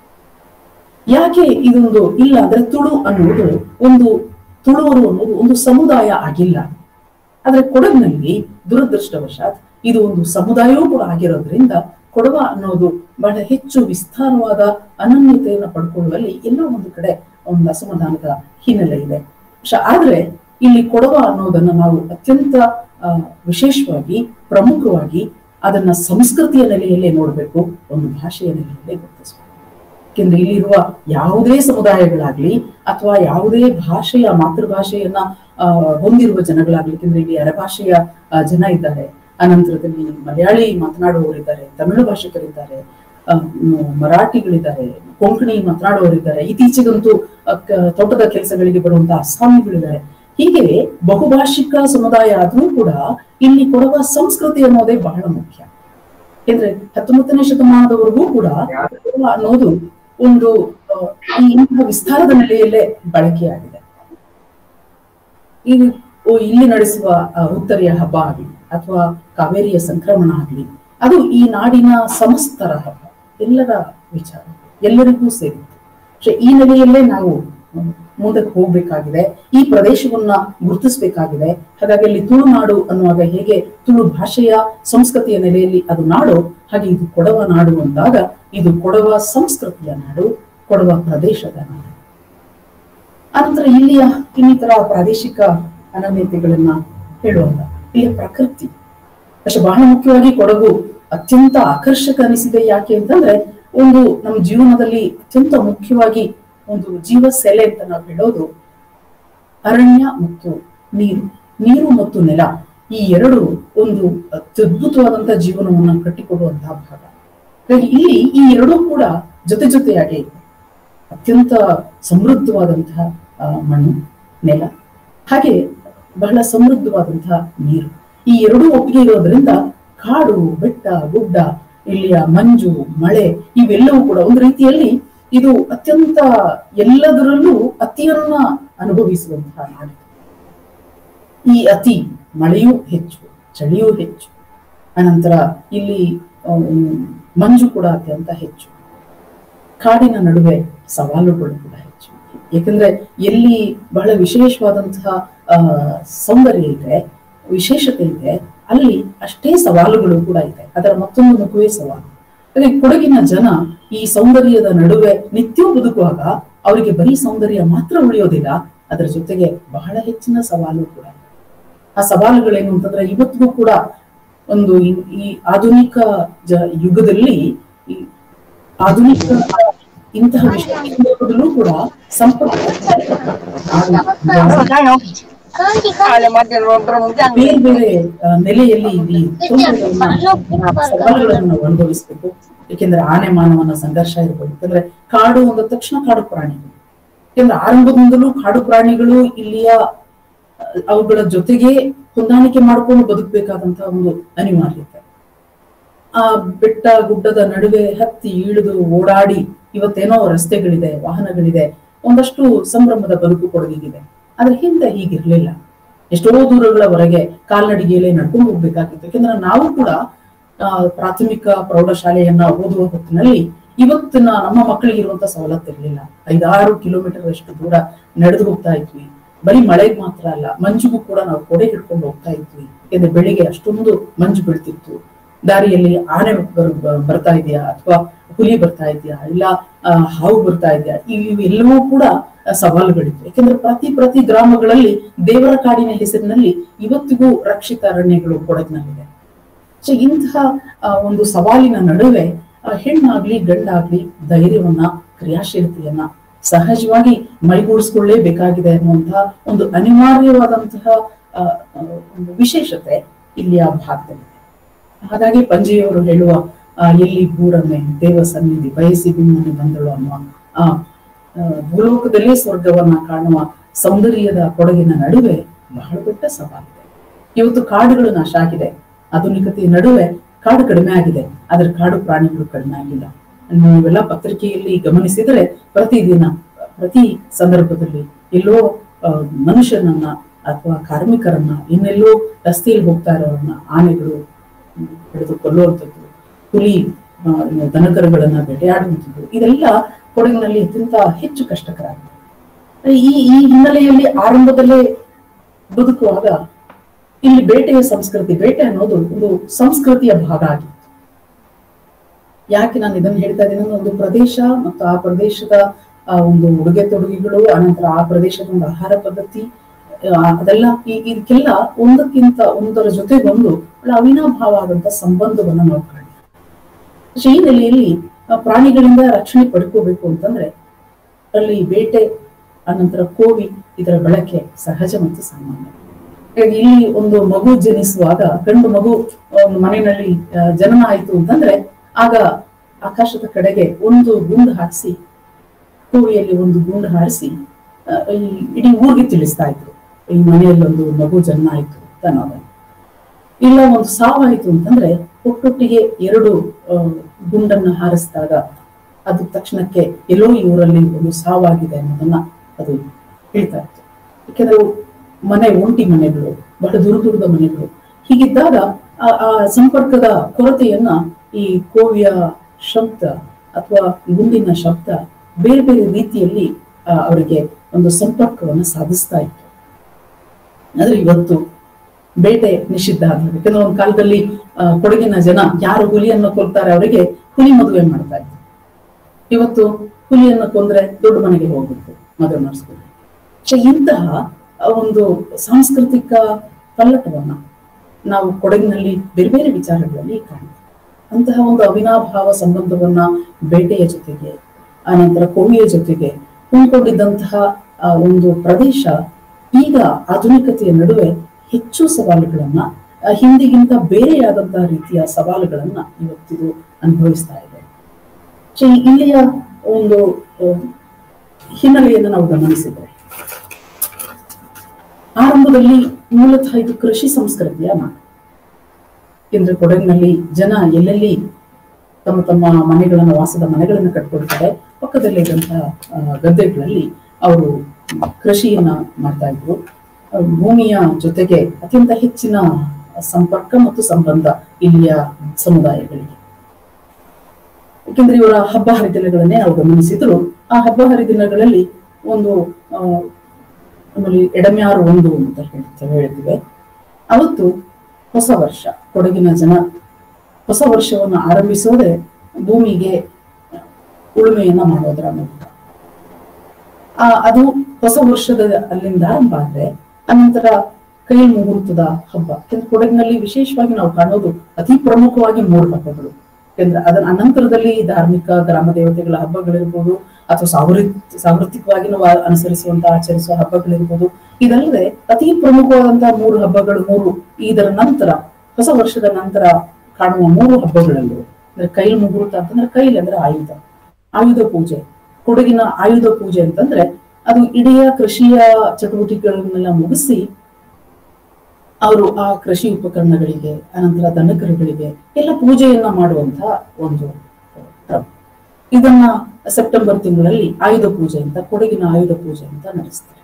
ಯಾಕೆ ಇದೊಂದು ಇಲ್ಲ ಅಂದ್ರೆ ತುಳು ಅನ್ನುವುದು ಒಂದು ತುಳುವರು ಅನ್ನೋದು ಒಂದು ಸಮುದಾಯ ಆಗಿಲ್ಲ ಆದ್ರೆ ಕೊಡಗಿನಲ್ಲಿ ದುರದೃಷ್ಟವಶಾತ್ ಇದು ಒಂದು ಸಮುದಾಯವೂ ಕೂಡ ಆಗಿರೋದ್ರಿಂದ ಕೊಡವ ಅನ್ನೋದು ಬಹಳ ಹೆಚ್ಚು ವಿಸ್ತಾರವಾದ ಅನನ್ಯತೆಯನ್ನು ಪಡ್ಕೊಳ್ಳುವಲ್ಲಿ ಎಲ್ಲೋ ಒಂದು ಕಡೆ ಒಂದು ಅಸಮಾಧಾನದ ಹಿನ್ನೆಲೆ ಇದೆ ಶ- ಆದ್ರೆ ಇಲ್ಲಿ ಕೊಡವ ಅನ್ನೋದನ್ನ ನಾವು ಅತ್ಯಂತ ಆ, ವಿಶೇಷವಾಗಿ ಪ್ರಮುಖವಾಗಿ ಅದನ್ನ ಸಂಸ್ಕೃತಿಯ ನೆಲೆಯಲ್ಲೇ ನೋಡ್ಬೇಕು ಒಂದು ಭಾಷೆಯ ನೆಲೆಯಲ್ಲೇ ಗುರುತಿಸಬೇಕು ಯಾಕೆಂದ್ರೆ ಇಲ್ಲಿರುವ ಯಾವುದೇ ಸಮುದಾಯಗಳಾಗ್ಲಿ ಅಥವಾ ಯಾವುದೇ ಭಾಷೆಯ ಮಾತೃಭಾಷೆಯನ್ನ ಆ, ಹೊಂದಿರುವ ಜನಗಳಾಗ್ಲಿ ಯಾಕೆಂದ್ರೆ ಇಲ್ಲಿ ಅರಭಾಷೆಯ ಆ, ಜನ ಇದ್ದಾರೆ ಅನಂತರದಲ್ಲಿ ಮಲಯಾಳಿ ಮಾತನಾಡುವವರಿದ್ದಾರೆ ತಮಿಳು ಭಾಷಿಕರಿದ್ದಾರೆ ಆ, ಮ್, ಮರಾಠಿಗಳಿದ್ದಾರೆ ಕೊಂಕಣಿ ಮಾತನಾಡುವವರಿದ್ದಾರೆ ಇತ್ತೀಚೆಗಂತೂ ಆ, ಕ- ತೋಟದ ಕೆಲಸಗಳಿಗೆ ಬರುವಂತಹ ಅಸ್ಸಾಮಿಗಳಿದ್ದಾರೆ ಹೀಗೆ ಬಹುಭಾಷಿಕ ಸಮುದಾಯ ಆದ್ರೂ ಕೂಡ ಇಲ್ಲಿ ಕೊಡುವ ಸಂಸ್ಕೃತಿ ಅನ್ನೋದೇ ಬಹಳ ಮುಖ್ಯ ಯಾಕೆಂದ್ರೆ ಹತ್ತೊಂಬತ್ತನೇ ಶತಮಾನದವರೆಗೂ ಕೂಡ ಕೊಡವ ಅನ್ನೋದು ಒಂದು ಆ, ಈ ಇಂತಹ ವಿಸ್ತಾರದ ನೆಲೆಯಲ್ಲೇ ಬಳಕೆಯಾಗಿದೆ ಈ ಓ, ಇಲ್ಲಿ ನಡೆಸುವ ಆ, ಉತ್ತರೆಯ ಹಬ್ಬ ಆಗಲಿ ಅಥವಾ ಕಾವೇರಿಯ ಸಂಕ್ರಮಣ ಆಗಲಿ ಅದು ಈ ನಾಡಿನ ಸಮಸ್ತರ ಹಬ್ಬ ಎಲ್ಲರ ವಿಚಾರ ಎಲ್ಲರಿಗೂ ಸೇರಿತ್ತು പക്ഷെ ಈ ನೆಲೆಯಲ್ಲೇ ನಾವು ಹ್ಮ್, ಮುಂದಕ್ಕೆ ಹೋಗ್ಬೇಕಾಗಿದೆ ಈ ಪ್ರದೇಶವನ್ನ ಗುರುತಿಸಬೇಕಾಗಿದೆ ಹಾಗಾಗಿ ಅಲ್ಲಿ ತುಳುನಾಡು ಅನ್ನುವಾಗ ಹೇಗೆ ತುಳು ಭಾಷೆಯ ಸಂಸ್ಕೃತಿಯ ನೆಲೆಯಲ್ಲಿ ಅದು ನಾಡು ಹಾಗೆ ಇದು ಕೊಡವ ನಾಡು ಅಂದಾಗ ಇದು ಕೊಡವ ಸಂಸ್ಕೃತಿಯ ನಾಡು ಕೊಡವ ಪ್ರದೇಶದ ನಾಡು ಅನಂತರ ಇಲ್ಲಿಯ ಇನ್ನಿತರ ಪ್ರಾದೇಶಿಕ ಅನನ್ಯತೆಗಳನ್ನ ಹೇಳುವಾಗ ಇಲ್ಲಿಯ ಪ್ರಕೃತಿ പക്ഷെ ಬಹಳ ಮುಖ್ಯವಾಗಿ ಕೊಡಗು ಅತ್ಯಂತ ಆಕರ್ಷಕ ಅನಿಸಿದೆ ಯಾಕೆ ಅಂತಂದ್ರೆ ಒಂದು ನಮ್ಮ ಜೀವನದಲ್ಲಿ ಅತ್ಯಂತ ಮುಖ್ಯವಾಗಿ ಒಂದು ಜೀವ ಸೆಲೆ ಅಂತ ನಾವು ಹೇಳೋದು ಅರಣ್ಯ ಮತ್ತು ನೀರು ನೀರು ಮತ್ತು ನೆಲ ಈ ಎರಡು ಒಂದು ಅತ್ಯದ್ಭುತವಾದಂತಹ ಜೀವನವನ್ನ ಕಟ್ಟಿಕೊಡುವಂತಹ ಭಾಗ ಹಾಗಾಗಿ ಇಲ್ಲಿ ಈ ಎರಡೂ ಕೂಡ ಜೊತೆ ಜೊತೆಯಾಗಿ ಇದೆ ಅತ್ಯಂತ ಸಮೃದ್ಧವಾದಂತಹ ಆ, ಮಣ್ಣು ನೆಲ ಹಾಗೆ ಬಹಳ ಸಮೃದ್ಧವಾದಂತಹ ನೀರು ಈ ಎರಡೂ ಒಟ್ಟಿಗೆ ಇರೋದ್ರಿಂದ ಕಾಡು ಬೆಟ್ಟ ಗುಡ್ಡ ಇಲ್ಲಿಯ ಮಂಜು ಮಳೆ ಇವೆಲ್ಲವೂ ಕೂಡ ಒಂದು ರೀತಿಯಲ್ಲಿ ಇದು ಅತ್ಯಂತ ಎಲ್ಲದರಲ್ಲೂ ಅತಿಯನ್ನ ಅನುಭವಿಸುವಂತಹ ನಾಡು ಈ ಅತಿ ಮಳೆಯೂ ಹೆಚ್ಚು ಚಳಿಯೂ ಹೆಚ್ಚು ಅನಂತರ ಇಲ್ಲಿ ಅಹ್, ಮಂಜು ಕೂಡ ಅತ್ಯಂತ ಹೆಚ್ಚು ಕಾಡಿನ ನಡುವೆ ಸವಾಲುಗಳು ಕೂಡ ಹೆಚ್ಚು ಯಾಕಂದ್ರೆ ಎಲ್ಲಿ ಬಹಳ ವಿಶೇಷವಾದಂತಹ ಆ ಸೌಂದರ್ಯ ಇದೆ ವಿಶೇಷತೆ ಇದೆ ಅಲ್ಲಿ ಅಷ್ಟೇ ಸವಾಲುಗಳು ಕೂಡ ಇದೆ ಅದರ ಮತ್ತೊಂದು ಮುಖವೇ ಸವಾಲು ಅದೇ ಕೊಡಗಿನ ಜನ ಈ ಸೌಂದರ್ಯದ ನಡುವೆ ನಿತ್ಯ ಬದುಕುವಾಗ ಅವರಿಗೆ ಬರೀ ಸೌಂದರ್ಯ ಮಾತ್ರ ಉಳಿಯೋದಿಲ್ಲ ಅದರ ಜೊತೆಗೆ ಬಹಳ ಹೆಚ್ಚಿನ ಸವಾಲು ಕೂಡ ಇದೆ. ಆ ಸವಾಲುಗಳೇನು ಅಂತಂದ್ರೆ ಇವತ್ತಿಗೂ ಕೂಡ ಒಂದು ಈ- ಈ ಆಧುನಿಕ ಜ ಯುಗದಲ್ಲಿ ಈ ಆಧುನಿಕ ಇಂತಹ ವಿಷಯದಲ್ಲೂ ಕೂಡ ಸಂಪರ್ಕ ಬೇರೆ ಬೇರೆ ಆ, ನೆಲೆಯಲ್ಲಿ ಈ ತೊಂದರೆಗಳನ್ನ ಸವಾಲುಗಳನ್ನು ನಾವು ಅನುಭವಿಸಬೇಕು ಏಕೆಂದ್ರೆ ಆನೆ ಮಾನವನ ಸಂಘರ್ಷ ಇರ್ಬೋದು ಯಾಕಂದ್ರೆ ಕಾಡು ಅಂದ ತಕ್ಷಣ ಕಾಡು ಪ್ರಾಣಿಗಳು ಯಾಕಂದ್ರೆ ಆರಂಭದಿಂದಲೂ ಕಾಡು ಪ್ರಾಣಿಗಳು ಇಲ್ಲಿಯ ಆ, ಅವುಗಳ ಜೊತೆಗೆ ಹೊಂದಾಣಿಕೆ ಮಾಡ್ಕೊಂಡು ಬದುಕಬೇಕಾದಂತಹ ಒಂದು ಅನಿವಾರ್ಯತೆ ಆ ಬೆಟ್ಟ ಗುಡ್ಡದ ನಡುವೆ ಹತ್ತಿ ಇಳಿದು ಓಡಾಡಿ ಇವತ್ತೇನೋ ರಸ್ತೆಗಳಿದೆ ವಾಹನಗಳಿದೆ ಒಂದಷ್ಟು ಸಂಭ್ರಮದ ಬದುಕು ಕೊಡಗಿಗಿದೆ ಆದ್ರೆ ಹಿಂದೆ ಹೀಗಿರ್ಲಿಲ್ಲ ಎಷ್ಟೋ ದೂರಗಳವರೆಗೆ ಕಾಲ್ನಡಿಗೆಯಲ್ಲೇ ನಡ್ಕೊಂಡು ಹೋಗ್ಬೇಕಾಗಿತ್ತು ಯಾಕಂದ್ರೆ ನಾವು ಕೂಡ ಆ, ಪ್ರಾಥಮಿಕ ಪ್ರೌಢಶಾಲೆಯನ್ನ ಓದುವ ಹೊತ್ತಿನಲ್ಲಿ ಇವತ್ತಿನ ನಮ್ಮ ಮಕ್ಕಳಿಗೆ ಇರುವಂತ ಸವಲತ್ತು ಇರಲಿಲ್ಲ ಐದಾರು ಕಿಲೋಮೀಟರ್ ಅಷ್ಟು ದೂರ ನಡೆದು ಹೋಗ್ತಾ ಇದ್ವಿ ಬರೀ ಮಳೆಗೆ ಮಾತ್ರ ಅಲ್ಲ ಮಂಜಿಗೂ ಕೂಡ ನಾವು ಕೊಡೆ ಹಿಡ್ಕೊಂಡು ಹೋಗ್ತಾ ಇದ್ವಿ ಯಾಕಂದ್ರೆ ಬೆಳಿಗ್ಗೆ ಅಷ್ಟೊಂದು ಮಂಜು ಬೀಳ್ತಿತ್ತು ದಾರಿಯಲ್ಲಿ ಆನೆ ಬರ್- ಬ- ಬರ್ತಾ ಇದೆಯಾ ಅಥವಾ ಹುಲಿ ಬರ್ತಾ ಇದೆಯಾ ಇಲ್ಲ ಆ, ಹಾವು ಬರ್ತಾ ಇದೆಯಾ ಇವು ಎಲ್ಲವೂ ಕೂಡ ಆ, ಸವಾಲುಗಳಿವೆ ಯಾಕೆಂದ್ರೆ ಪ್ರತಿ ಪ್ರತಿ ಗ್ರಾಮಗಳಲ್ಲಿ ದೇವರ ಕಾಡಿನ ಹೆಸರಿನಲ್ಲಿ ಇವತ್ತಿಗೂ ರಕ್ಷಿತ ಅರಣ್ಯಗಳು ಕೊಡಗಿನಲ್ಲಿದೆ ಸೊ ಇಂತಹ ಆ, ಒಂದು ಸವಾಲಿನ ನಡುವೆ ಆ, ಹೆಣ್ಣಾಗ್ಲಿ ಗಂಡಾಗ್ಲಿ ಧೈರ್ಯವನ್ನ ಕ್ರಿಯಾಶೀಲತೆಯನ್ನ ಸಹಜವಾಗಿ ಮೈಗೂಡಿಸ್ಕೊಳ್ಳೇಬೇಕಾಗಿದೆ ಅನ್ನುವಂತಹ ಒಂದು ಅನಿವಾರ್ಯವಾದಂತಹ ಆ, ಆ, ಒಂದು ವಿಶೇಷತೆ ಇಲ್ಲಿಯ ಭಾಗದಲ್ಲಿದೆ ಹಾಗಾಗಿ ಪಂಜೆಯವರು ಹೇಳುವ ಆ, ಎಲ್ಲಿ ಭೂರಮೆ ದೇವ ಸನ್ನಿಧಿ ಬಯಸಿ ಬಿಮ್ಮನೆ ಬಂದಳು ಅನ್ನುವ ಆ ಆ, ಭೂಲೋಕದಲ್ಲೇ ಸ್ವರ್ಗವನ್ನ ಕಾಣುವ ಸೌಂದರ್ಯದ ಕೊಡಗಿನ ನಡುವೆ ಬಹಳ ದೊಡ್ಡ ಸವಾಲಿದೆ ಇವತ್ತು ಕಾಡುಗಳು ನಾಶ ಆಗಿದೆ ಆಧುನಿಕತೆಯ ನಡುವೆ ಕಾಡು ಕಡಿಮೆ ಆಗಿದೆ ಆದ್ರೆ ಕಾಡು ಪ್ರಾಣಿಗಳು ಕಡಿಮೆ ಆಗಿಲ್ಲ ನೀವೆಲ್ಲ ಪತ್ರಿಕೆಯಲ್ಲಿ ಗಮನಿಸಿದರೆ ಪ್ರತಿದಿನ ಪ್ರತಿ ಸಂದರ್ಭದಲ್ಲಿ ಎಲ್ಲೋ ಆ, ಮನುಷ್ಯನನ್ನ ಅಥವಾ ಕಾರ್ಮಿಕರನ್ನ ಇನ್ನೆಲ್ಲೋ ರಸ್ತೆಯಲ್ಲಿ ಹೋಗ್ತಾ ಇರೋರನ್ನ ಆನೆಗಳು ಹ್ಮ್, ಹಿಡಿದು ಕೊಲ್ಲುವಂಥದ್ದು ಹುಲಿ ಆ, ಇನ್ನು ದನಕರುಗಳನ್ನ ಬೇಟೆಯಾಡುವಂಥದ್ದು ಇದೆಲ್ಲ ಕೊಡಗಿನಲ್ಲಿ ಅತ್ಯಂತ ಹೆಚ್ಚು ಕಷ್ಟಕರ ಈ ಈ ಹಿನ್ನೆಲೆಯಲ್ಲಿ ಆರಂಭದಲ್ಲೇ ಬದುಕುವಾಗ ಇಲ್ಲಿ ಬೇಟೆಯ ಸಂಸ್ಕೃತಿ ಬೇಟೆ ಅನ್ನೋದು ಒಂದು ಸಂಸ್ಕೃತಿಯ ಭಾಗ ಆಗಿತ್ತು ಯಾಕೆ ನಾನು ಇದನ್ನು ಹೇಳ್ತಾ ಇದ್ದೀನಿ ಅಂದ್ರೆ ಒಂದು ಪ್ರದೇಶ ಮತ್ತು ಆ ಪ್ರದೇಶದ ಆ ಒಂದು ಉಡುಗೆ ತೊಡುಗೆಗಳು ಅನಂತರ ಆ ಪ್ರದೇಶದ ಒಂದು ಆಹಾರ ಪದ್ಧತಿ ಆ, ಅದೆಲ್ಲ ಈ- ಇದಕ್ಕೆಲ್ಲ ಒಂದಕ್ಕಿಂತ ಒಂದರ ಜೊತೆಗೊಂದು ಒಳ್ಳೆ ಅವಿನಾಭಾವ ಆದಂತ ಸಂಬಂಧವನ್ನ ನಾವು ಕಾಣ್ತೀವಿ ಸೊ ಈ ನೆಲೆಯಲ್ಲಿ ಆ, ಪ್ರಾಣಿಗಳಿಂದ ರಕ್ಷಣೆ ಪಡ್ಕೋಬೇಕು ಅಂತಂದ್ರೆ ಅಲ್ಲಿ ಬೇಟೆ ಅನಂತರ ಕೋವಿ ಇದರ ಬಳಕೆ ಸಹಜ ಮತ್ತು ಸಾಮಾನ್ಯ ಹಾಗಾಗಿ ಇಲ್ಲಿ ಒಂದು ಮಗು ಜನಿಸುವಾಗ ಗಂಡು ಮಗು ಒಂದು ಮನೆಯಲ್ಲಿ ಆ, ಜನನ ಆಯ್ತು ಅಂತಂದ್ರೆ ಆಗ ಆಕಾಶದ ಕಡೆಗೆ ಒಂದು ಗುಂಡು ಹಾರಿಸಿ ಕೋವಿಯಲ್ಲಿ ಒಂದು ಗುಂಡು ಹಾರಿಸಿ ಆ, ಈ ಇಡೀ ಊರಿಗೆ ತಿಳಿಸ್ತಾ ಇದ್ರು ಈ ಮನೆಯಲ್ಲಿ ಒಂದು ಮಗು ಜನ್ಮ ಆಯ್ತು ಅಂತ ಅನ್ನೋದನ್ನ ಇಲ್ಲ ಒಂದು ಸಾವಾಯ್ತು ಅಂತಂದ್ರೆ ಒಟ್ಟೊಟ್ಟಿಗೆ ಎರಡು ಆ, ಗುಂಡನ್ನ ಹಾರಿಸಿದಾಗ ಅದು ತಕ್ಷಣಕ್ಕೆ ಎಲ್ಲೋ ಈ ಊರಲ್ಲಿ ಒಂದು ಸಾವಾಗಿದೆ ಅನ್ನೋದನ್ನ ಅದು ಹೇಳ್ತಾ ಇತ್ತು ಯಾಕೆಂದ್ರೆ ಅವು ಮನೆ ಒಂಟಿ ಮನೆಗಳು ಬಹಳ ದೂರ ದೂರದ ಮನೆಗಳು ಹೀಗಿದ್ದಾಗ ಆ ಆ ಸಂಪರ್ಕದ ಕೊರತೆಯನ್ನ ಈ ಕೋವಿಯ ಶಬ್ದ ಅಥವಾ ಗುಂಡಿನ ಶಬ್ದ ಬೇರೆ ಬೇರೆ ರೀತಿಯಲ್ಲಿ ಆ, ಅವರಿಗೆ ಒಂದು ಸಂಪರ್ಕವನ್ನು ಸಾಧಿಸ್ತಾ ಇತ್ತು ಆದ್ರೆ ಇವತ್ತು ಬೇಟೆ ನಿಷಿದ್ಧ ಆಗಿದೆ ಯಾಕಂದ್ರೆ ಒಂದು ಕಾಲದಲ್ಲಿ ಆ, ಕೊಡಗಿನ ಜನ ಯಾರು ಹುಲಿಯನ್ನು ಕೊಲ್ತಾರೆ ಅವರಿಗೆ ಹುಲಿ ಮದುವೆ ಮಾಡ್ತಾ ಇದ್ರು ಇವತ್ತು ಹುಲಿಯನ್ನು ಕೊಂದ್ರೆ ದೊಡ್ಡ ಮನೆಗೆ ಹೋಗ್ಬೇಕು ಮದುವೆ ಮಾಡಿಸ್ಬೇಕು ಸೊ ಇಂತಹ ಆ, ಒಂದು ಸಾಂಸ್ಕೃತಿಕ ಪಲ್ಲಟವನ್ನ ನಾವು ಕೊಡಗಿನಲ್ಲಿ ಬೇರೆ ಬೇರೆ ವಿಚಾರಗಳಲ್ಲಿ ಕಾಣ್ತೀವಿ ಅಂತಹ ಒಂದು ಅವಿನಾಭಾವ ಸಂಬಂಧವನ್ನ ಬೇಟೆಯ ಜೊತೆಗೆ ಆನಂತರ ಕೋವಿಯ ಜೊತೆಗೆ ಹೊಂದ್ಕೊಂಡಿದ್ದಂತಹ ಆ ಒಂದು ಪ್ರದೇಶ ಈಗ ಆಧುನಿಕತೆಯ ನಡುವೆ ಹೆಚ್ಚು ಸವಾಲುಗಳನ್ನ ಆ, ಹಿಂದಿಗಿಂತ ಬೇರೆಯಾದಂತಹ ರೀತಿಯ ಸವಾಲುಗಳನ್ನ ಇವತ್ತಿದು ಅನುಭವಿಸ್ತಾ ಇದೆ ಸೊ ಈ- ಇಲ್ಲಿಯ ಒಂದು ಆ, ಹಿನ್ನೆಲೆಯನ್ನು ನಾವು ಗಮನಿಸಿದ್ರೆ ಆರಂಭದಲ್ಲಿ ಮೂಲತಃ ಇದು ಕೃಷಿ ಸಂಸ್ಕೃತಿಯ ನಾಡು ಕೇಂದ್ರ ಕೊಡಗಿನಲ್ಲಿ ಜನ ಎಲ್ಲೆಲ್ಲಿ ತಮ್ಮ ತಮ್ಮ ಮನೆಗಳನ್ನು ವಾಸದ ಮನೆಗಳನ್ನು ಕಟ್ಕೊಳ್ತಾರೆ ಪಕ್ಕದಲ್ಲೇ ಇದ್ದಂತಹ ಆ, ಗದ್ದೆಗಳಲ್ಲಿ ಅವರು ಕೃಷಿಯನ್ನ ಮಾಡ್ತಾ ಇದ್ರು ಆ, ಭೂಮಿಯ ಜೊತೆಗೆ ಅತ್ಯಂತ ಹೆಚ್ಚಿನ ಸಂಪರ್ಕ ಮತ್ತು ಸಂಬಂಧ ಇಲ್ಲಿಯ ಸಮುದಾಯಗಳಿಗೆ ಯಾಕೆಂದ್ರೆ ಇವರ ಹಬ್ಬ ಹರಿದಿನಗಳನ್ನೇ ನಾವು ಗಮನಿಸಿದ್ರು ಆ ಹಬ್ಬ ಹರಿದಿನಗಳಲ್ಲಿ ಒಂದು ಆ, ನಮ್ಮಲ್ಲಿ ಎಡಮ್ಯಾರು ಒಂದು ಅಂತ ಹೇಳ್ತೇವೆ ಹೇಳ್ತೀವಿ ಅವತ್ತು ಹೊಸ ವರ್ಷ ಕೊಡಗಿನ ಜನ ಹೊಸ ವರ್ಷವನ್ನು ಆರಂಭಿಸೋದೇ ಭೂಮಿಗೆ ಉಳುಮೆಯನ್ನ ಮಾಡೋದ್ರ ಮೂಲಕ ಆ ಅದು ಹೊಸ ವರ್ಷದ ಅಲ್ಲಿಂದ ಆರಂಭ ಆದ್ರೆ ಅನಂತರ ಕೈ ಮುಹೂರ್ತದ ಹಬ್ಬ ಯಾಕಂದ್ರೆ ಕೊಡಗಿನಲ್ಲಿ ವಿಶೇಷವಾಗಿ ನಾವು ಕಾಣೋದು ಅತಿ ಪ್ರಮುಖವಾಗಿ ಮೂರು ಹಬ್ಬಗಳು ಯಾಕಂದ್ರೆ ಅದರ ಅನಂತರದಲ್ಲಿ ಧಾರ್ಮಿಕ ಗ್ರಾಮ ದೇವತೆಗಳ ಹಬ್ಬಗಳಿರ್ಬೋದು ಅಥವಾ ಸಾವೃತ್ ಸಾಂಸ್ಕೃತಿಕವಾಗಿ ನಾವು ಅನುಸರಿಸುವಂತ ಆಚರಿಸುವ ಹಬ್ಬಗಳಿರ್ಬೋದು ಇದಲ್ಲದೆ ಅತಿ ಪ್ರಮುಖವಾದಂತಹ ಮೂರು ಹಬ್ಬಗಳು ಮೂರು ಇದರ ನಂತರ ಹೊಸ ವರ್ಷದ ನಂತರ ಕಾಣುವ ಮೂರು ಹಬ್ಬಗಳಲ್ಲೂ ಅಂದ್ರೆ ಕೈಲ್ ಮುಹೂರ್ತ ಅಂತಂದ್ರೆ ಕೈಲ್ ಅಂದ್ರೆ ಆಯುಧ ಆಯುಧ ಪೂಜೆ ಕೊಡಗಿನ ಆಯುಧ ಪೂಜೆ ಅಂತಂದ್ರೆ ಅದು ಇಡೀ ಕೃಷಿಯ ಚಟುವಟಿಕೆಗಳನ್ನೆಲ್ಲ ಮುಗಿಸಿ ಅವರು ಆ ಕೃಷಿ ಉಪಕರಣಗಳಿಗೆ ಅನಂತರ ದನಕರುಗಳಿಗೆ ಎಲ್ಲ ಪೂಜೆಯನ್ನ ಮಾಡುವಂತಹ ಒಂದು ಕ್ರಮ ಇದನ್ನ ಸೆಪ್ಟೆಂಬರ್ ತಿಂಗಳಲ್ಲಿ ಆಯುಧ ಪೂಜೆ ಅಂತ ಕೊಡಗಿನ ಆಯುಧ ಪೂಜೆ ಅಂತ ನಡೆಸ್ತಾರೆ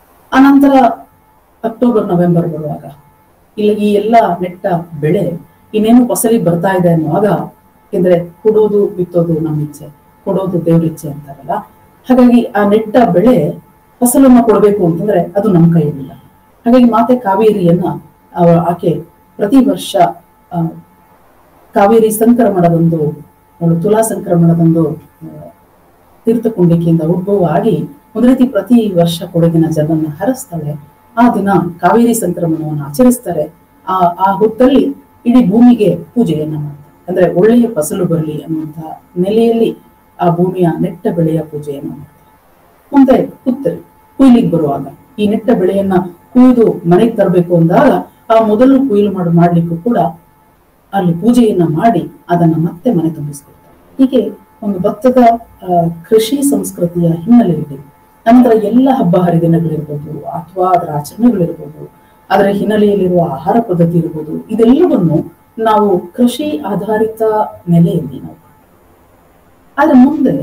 ಅನಂತರ ಅಕ್ಟೋಬರ್ ನವೆಂಬರ್ ಬರುವಾಗ ಇಲ್ಲಿ ಈ ಎಲ್ಲ ನೆಟ್ಟ ಬೆಳೆ ಇನ್ನೇನು ಫಸಲಿಗೆ ಬರ್ತಾ ಇದೆ ಅನ್ನುವಾಗ ಯಾಕೆಂದ್ರೆ ಕೊಡೋದು ಬಿತ್ತೋದು ನಮ್ಮ ಇಚ್ಛೆ ಕೊಡೋದು ದೇವ್ರ ಇಚ್ಛೆ ಅಂತಾರಲ್ಲ ಹಾಗಾಗಿ ಆ ನೆಟ್ಟ ಬೆಳೆ ಫಸಲನ್ನ ಕೊಡಬೇಕು ಅಂತಂದ್ರೆ ಅದು ನಮ್ಮ ಕೈಯಲ್ಲಿಲ್ಲ ಹಾಗಾಗಿ ಮಾತೆ ಕಾವೇರಿಯನ್ನ ಅವ- ಆಕೆ ಪ್ರತಿ ವರ್ಷ ಆ, ಕಾವೇರಿ ಸಂಕ್ರಮಣದಂದು ಅವಳು ತುಲಾ ಸಂಕ್ರಮಣದಂದು ಆ, ತೀರ್ಥಕುಂಡಿಕೆಯಿಂದ ಉದ್ಭವ ಆಗಿ ಒಂದು ರೀತಿ ಪ್ರತಿ ವರ್ಷ ಕೊಡಗಿನ ಜನರನ್ನ ಹರಸ್ತಾಳೆ ಆ ದಿನ ಕಾವೇರಿ ಸಂಕ್ರಮಣವನ್ನು ಆಚರಿಸ್ತಾರೆ ಆ ಆ ಹೊತ್ತಲ್ಲಿ ಇಡೀ ಭೂಮಿಗೆ ಪೂಜೆಯನ್ನ ಮಾಡ್ತಾರೆ ಅಂದ್ರೆ ಒಳ್ಳೆಯ ಫಸಲು ಬರಲಿ ಅನ್ನುವಂತಹ ನೆಲೆಯಲ್ಲಿ ಆ ಭೂಮಿಯ ನೆಟ್ಟ ಬೆಳೆಯ ಪೂಜೆಯನ್ನು ಮಾಡ್ತಾರೆ ಮುಂದೆ ಕುತ್ತರಿ ಕುಯ್ಲಿಗೆ ಬರುವಾಗ ಈ ನೆಟ್ಟ ಬೆಳೆಯನ್ನ ಕುಯ್ದು ಮನೆಗೆ ತರಬೇಕು ಅಂದಾಗ ಆ ಮೊದಲು ಕೊಯ್ಲು ಮಾಡಿ ಮಾಡ್ಲಿಕ್ಕೂ ಕೂಡ ಅಲ್ಲಿ ಪೂಜೆಯನ್ನ ಮಾಡಿ ಅದನ್ನ ಮತ್ತೆ ಮನೆ ತುಂಬಿಸ್ಕೊಳ್ತಾರೆ ಹೀಗೆ ಒಂದು ಭತ್ತದ ಆ, ಕೃಷಿ ಸಂಸ್ಕೃತಿಯ ಹಿನ್ನೆಲೆ ಇದೆ ನಂತರ ಎಲ್ಲ ಹಬ್ಬ ಹರಿದಿನಗಳಿರ್ಬೋದು ಅಥವಾ ಅದರ ಆಚರಣೆಗಳಿರ್ಬೋದು ಅದರ ಹಿನ್ನೆಲೆಯಲ್ಲಿರುವ ಆಹಾರ ಪದ್ಧತಿ ಇರ್ಬೋದು ಇದೆಲ್ಲವನ್ನು ನಾವು ಕೃಷಿ ಆಧಾರಿತ ನೆಲೆಯಲ್ಲಿ ನಾವು ಆದ್ರೆ ಮುಂದೆ